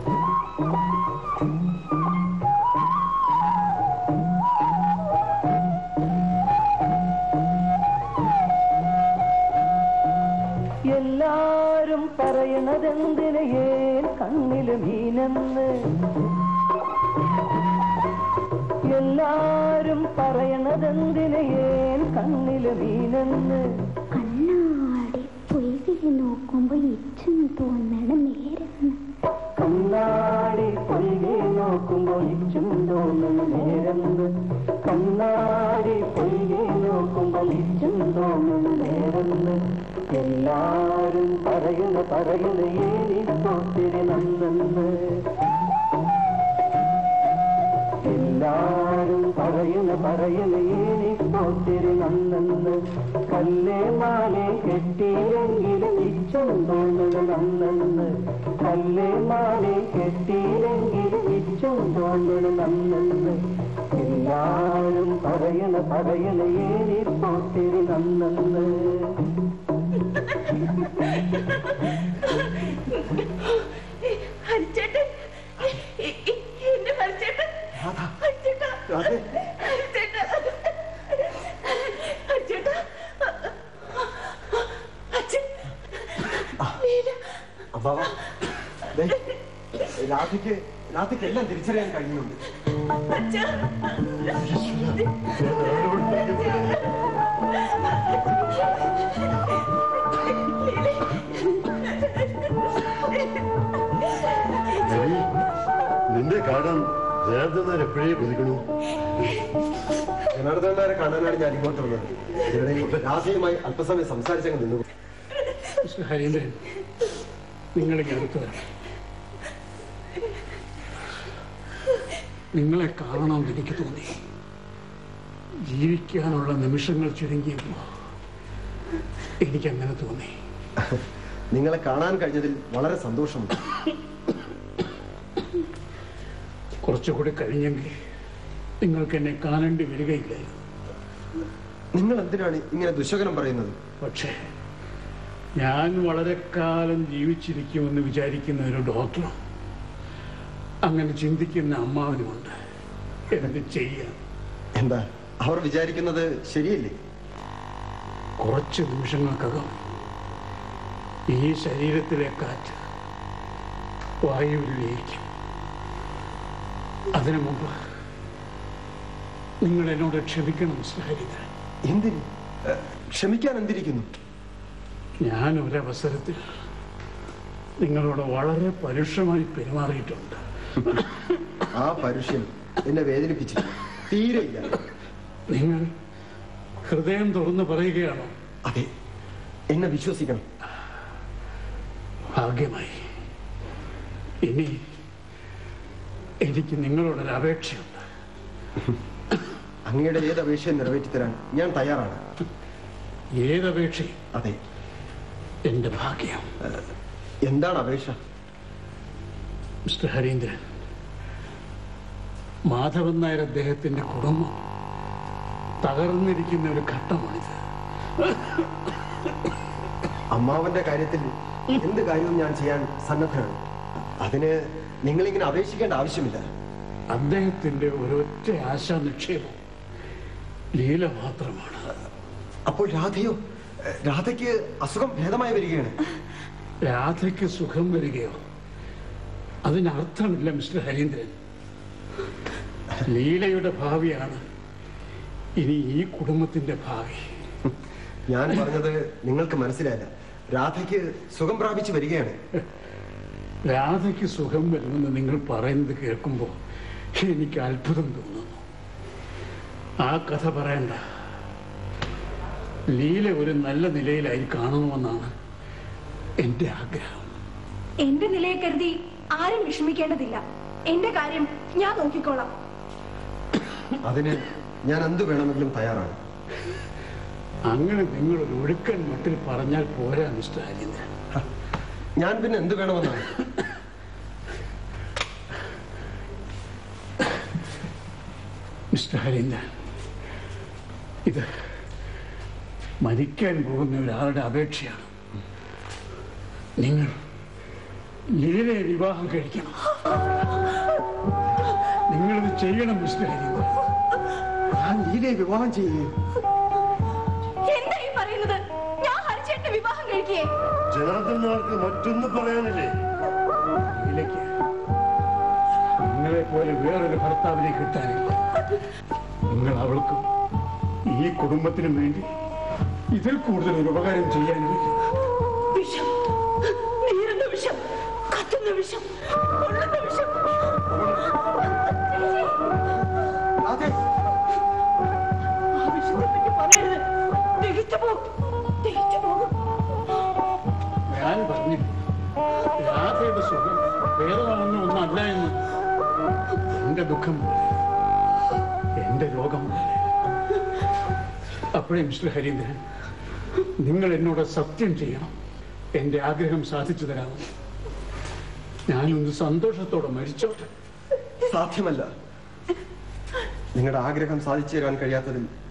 S9: എല്ലാരും പറയണതെന്തിന് ഏൻ കണ്ണില് മീനെന്ന് എല്ലാരും പറയണതെന്തിന് ഏൻ കണ്ണില് മീനെന്ന്
S10: കണ്ണാടി പൊയ്തിരി നോക്കുമ്പോ ഇച്ചും തോന്നണ നേരം
S9: കണ്ണാടി പൊയ്കെ നോക്കുമ്പോ ഇച്ചും തോന്നണ നേരെന്ന് കണ്ണാടി പൊയ്കെ നോക്കുമ്പോ ഇച്ചും തോന്നണ നേരെന്ന് എല്ലാരും പറയണ പറയണ ഏനിപ്പോത്തിരി നന്നെന്ന് എല്ലാരും പറയണ പറയണ ഏനിപ്പോത്തിരി നന്നെന്ന് കല്ലേ മാലെ കെട്ടിയിലെങ്കിലും ഇച്ചും തോന്നണ നന്നെന്ന് കല്ലേ മാലെ കെട്ടിയിലെങ്കിലും ഇച്ചും തോന്നണ നന്നെന്ന് എല്ലാരും പറയണ പറയണ ഏനിപ്പോത്തിരി നന്നെന്ന്
S1: ഹരിച്ചേട്ടൻ എ- എ- എന്റെ ഹരിച്ചേട്ടൻ ഹരിച്ചേട്ടാ ഹരിച്ചേട്ടാ ഹരിച്ചേട്ടാ അച്ഛൻ മീര
S2: അമ്മാവ ദേ, രാധയ്ക്ക് രാധയ്ക്ക് എല്ലാം തിരിച്ചറിയാൻ കഴിയുന്നുണ്ട്
S1: അച്ഛാ
S6: രവി, നിന്റെ കാണാൻ ജനാർദ്ദനൻ എപ്പോഴേ കൊതിക്കണു
S2: ജനാർദ്ദനാരെ കാണാനാണ് ഞാൻ ഇങ്ങോട്ട് വന്നത് ഇവിടെ രാധയുമായി അല്പസമയം സംസാരിച്ചങ്ങ് നിന്നു
S4: മിസ്റ്റർ ഹരീന്ദ്രൻ നിങ്ങളിങ്ങനെ അടുത്ത് വരണം നിങ്ങളെ കാണണമെന്ന് എനിക്ക് തോന്നി ജീവിക്കാനുള്ള നിമിഷങ്ങൾ ചുരുങ്ങിയപ്പോൾ എനിക്കങ്ങനെ തോന്നി
S2: നിങ്ങളെ കാണാൻ കഴിഞ്ഞതിൽ വളരെ സന്തോഷമുണ്ട്
S4: കുറച്ചുകൂടി കഴിഞ്ഞെങ്കിൽ നിങ്ങൾക്ക് എന്നെ കാണേണ്ടി വരികയില്ലായിരുന്നു
S2: നിങ്ങൾ എന്തിനാണ് ഇങ്ങനെ ദുശകനം പറയുന്നത്
S4: പക്ഷേ ഞാൻ വളരെ കാലം ജീവിച്ചിരിക്കുമെന്ന് വിചാരിക്കുന്ന ഒരു ഡോക്ടറും അങ്ങനെ ചിന്തിക്കുന്ന അമ്മാവനുമുണ്ട് എന്ത് ചെയ്യാം
S2: എന്താ അവർ വിചാരിക്കുന്നത് ശരിയല്ലേ
S4: കുറച്ച് നിമിഷങ്ങൾക്കകം ഈ ശരീരത്തിലെ കാറ്റ് വായുവിൽ ലയിക്കും അതിനു മുമ്പ് നിങ്ങൾ എന്നോട് ക്ഷമിക്കണം മിസ്റ്റർ ഹരിധരൻ
S2: എന്തിന് ഏ, ക്ഷമിക്കാൻ എന്തിരിക്കുന്നു
S4: ഞാൻ ഒരവസരത്തിൽ നിങ്ങളോട് വളരെ പരുഷമായി പെരുമാറിയിട്ടുണ്ട്
S2: ആ പരുഷ്യം എന്നെ വേദനിപ്പിച്ചു തീരെയില്ല
S4: നിങ്ങൾ ഹൃദയം തുറന്നു പറയുകയാണോ
S2: അതെ എന്നെ വിശ്വസിക്കണം
S4: ഭാഗ്യമായി ഇനി എനിക്ക് നിങ്ങളോടൊരു അപേക്ഷയുണ്ട്
S2: അങ്ങയുടെ ഏത് അപേക്ഷയും നിറവേറ്റിത്തരാൻ ഞാൻ തയ്യാറാണ്
S4: ഏതപേക്ഷയും
S2: അതെ
S4: എന്റെ ഭാഗ്യം
S2: എന്താണ് അപേക്ഷ
S4: മിസ്റ്റർ ഹരീന്ദ്രൻ മാധവൻ നായർ അദ്ദേഹത്തിന്റെ കുടുംബം തകർന്നിരിക്കുന്ന ഒരു ഘട്ടമാണിത്
S2: അമ്മാവന്റെ കാര്യത്തിൽ എന്ത് കാര്യവും ഞാൻ ചെയ്യാൻ സന്നദ്ധനാണ് അതിന് നിങ്ങളിങ്ങനെ അപേക്ഷിക്കേണ്ട ആവശ്യമില്ല
S4: അദ്ദേഹത്തിന്റെ ഒരൊറ്റ ആശാ നിക്ഷേപം ലീല മാത്രമാണ്
S2: അപ്പോൾ രാധയോ രാധയ്ക്ക് അസുഖം ഭേദമായി വരികയാണ്
S4: രാധയ്ക്ക് സുഖം വരികയോ അതിനർത്ഥമില്ല മിസ്റ്റർ ഹരീന്ദ്രൻ ലീലയുടെ ഭാവിയാണ് ഇനി ഈ കുടുംബത്തിന്റെ ഭാവി
S2: ഞാൻ പറഞ്ഞത് നിങ്ങൾക്ക് മനസ്സിലായില്ല രാധയ്ക്ക് സുഖം പ്രാപിച്ചു വരികയാണ്
S4: രാധയ്ക്ക് സുഖം വരുമെന്ന് നിങ്ങൾ പറയുന്നത് കേൾക്കുമ്പോൾ എനിക്ക് അത്ഭുതം തോന്നുന്നു ആ കഥ പറയണ്ട ലീല ഒരു നല്ല നിലയിലായി കാണണമെന്നാണ് എന്റെ ആഗ്രഹം
S3: എന്റെ നിലയെ കരുതി ആരും വിഷമിക്കേണ്ടതില്ല എന്റെ കാര്യം ഞാൻ നോക്കിക്കോളാം
S2: അതിന് ഞാൻ എന്ത് വേണമെങ്കിലും തയ്യാറാണ്
S4: അങ്ങനെ നിങ്ങൾ ഒരു ഒഴുക്കൻ മട്ടിൽ പറഞ്ഞാൽ പോരാ മിസ്റ്റർ ഹരീന്ദ്രൻ
S2: ഞാൻ പിന്നെ എന്ത് വേണമെന്നാണ്
S4: മിസ്റ്റർ ഹരീന്ദ്രൻ ഇത് മരിക്കാൻ പോകുന്ന ഒരാളുടെ അപേക്ഷയാണ് നിങ്ങൾ ലീലയെ വിവാഹം കഴിക്കണം നിങ്ങളിത് ചെയ്യണം മിസ്റ്റർ ഹരീന്ദ്രൻ
S2: ഞാൻ ലീലയെ വിവാഹം ചെയ്യുകയും
S3: എന്താ ഈ പറയുന്നത് ഞാൻ ഹരിച്ചേട്ടന്റെ വിവാഹം കഴിക്കേ
S6: ജനാർദ്ദൻ നാൾക്ക് മറ്റൊന്നും പറയാനില്ലേ
S4: ലീലയ്ക്ക് നിങ്ങളെ പോലെ വേറൊരു ഭർത്താവിനെ കിട്ടാനില്ല നിങ്ങൾ അവൾക്കും ഈ കുടുംബത്തിനും വേണ്ടി ഇതിൽ കൂടുതൽ ഒരു ഉപകാരം ചെയ്യാൻ കഴിയും
S1: വിഷം നീറുന്ന വിഷം കത്തുന്ന വിഷം പൊള്ളുന്ന വിഷം
S2: അതെ
S1: ആ വിഷത്തെ പറ്റി പറയരുത് ദഹിച്ചു പോകും ദഹിച്ചു പോകും
S4: ഞാൻ പറഞ്ഞു രാധയുടെ സുഖം ഭേദമാകുന്ന ഒന്നല്ല എന്ന് എന്റെ ദുഃഖം പോലെ എന്റെ രോഗം പോലെ അപ്പോഴേ മിസ്റ്റർ ഹരീന്ദ്രൻ നിങ്ങൾ എന്നോട് സത്യം ചെയ്യണം എന്റെ ആഗ്രഹം സാധിച്ചു തരാമെന്ന് ഞാനൊന്ന് സന്തോഷത്തോടെ മരിച്ചോട്ടെ
S2: സാധ്യമല്ല നിങ്ങളുടെ ആഗ്രഹം സാധിച്ചു തരാൻ കഴിയാത്തതിൽ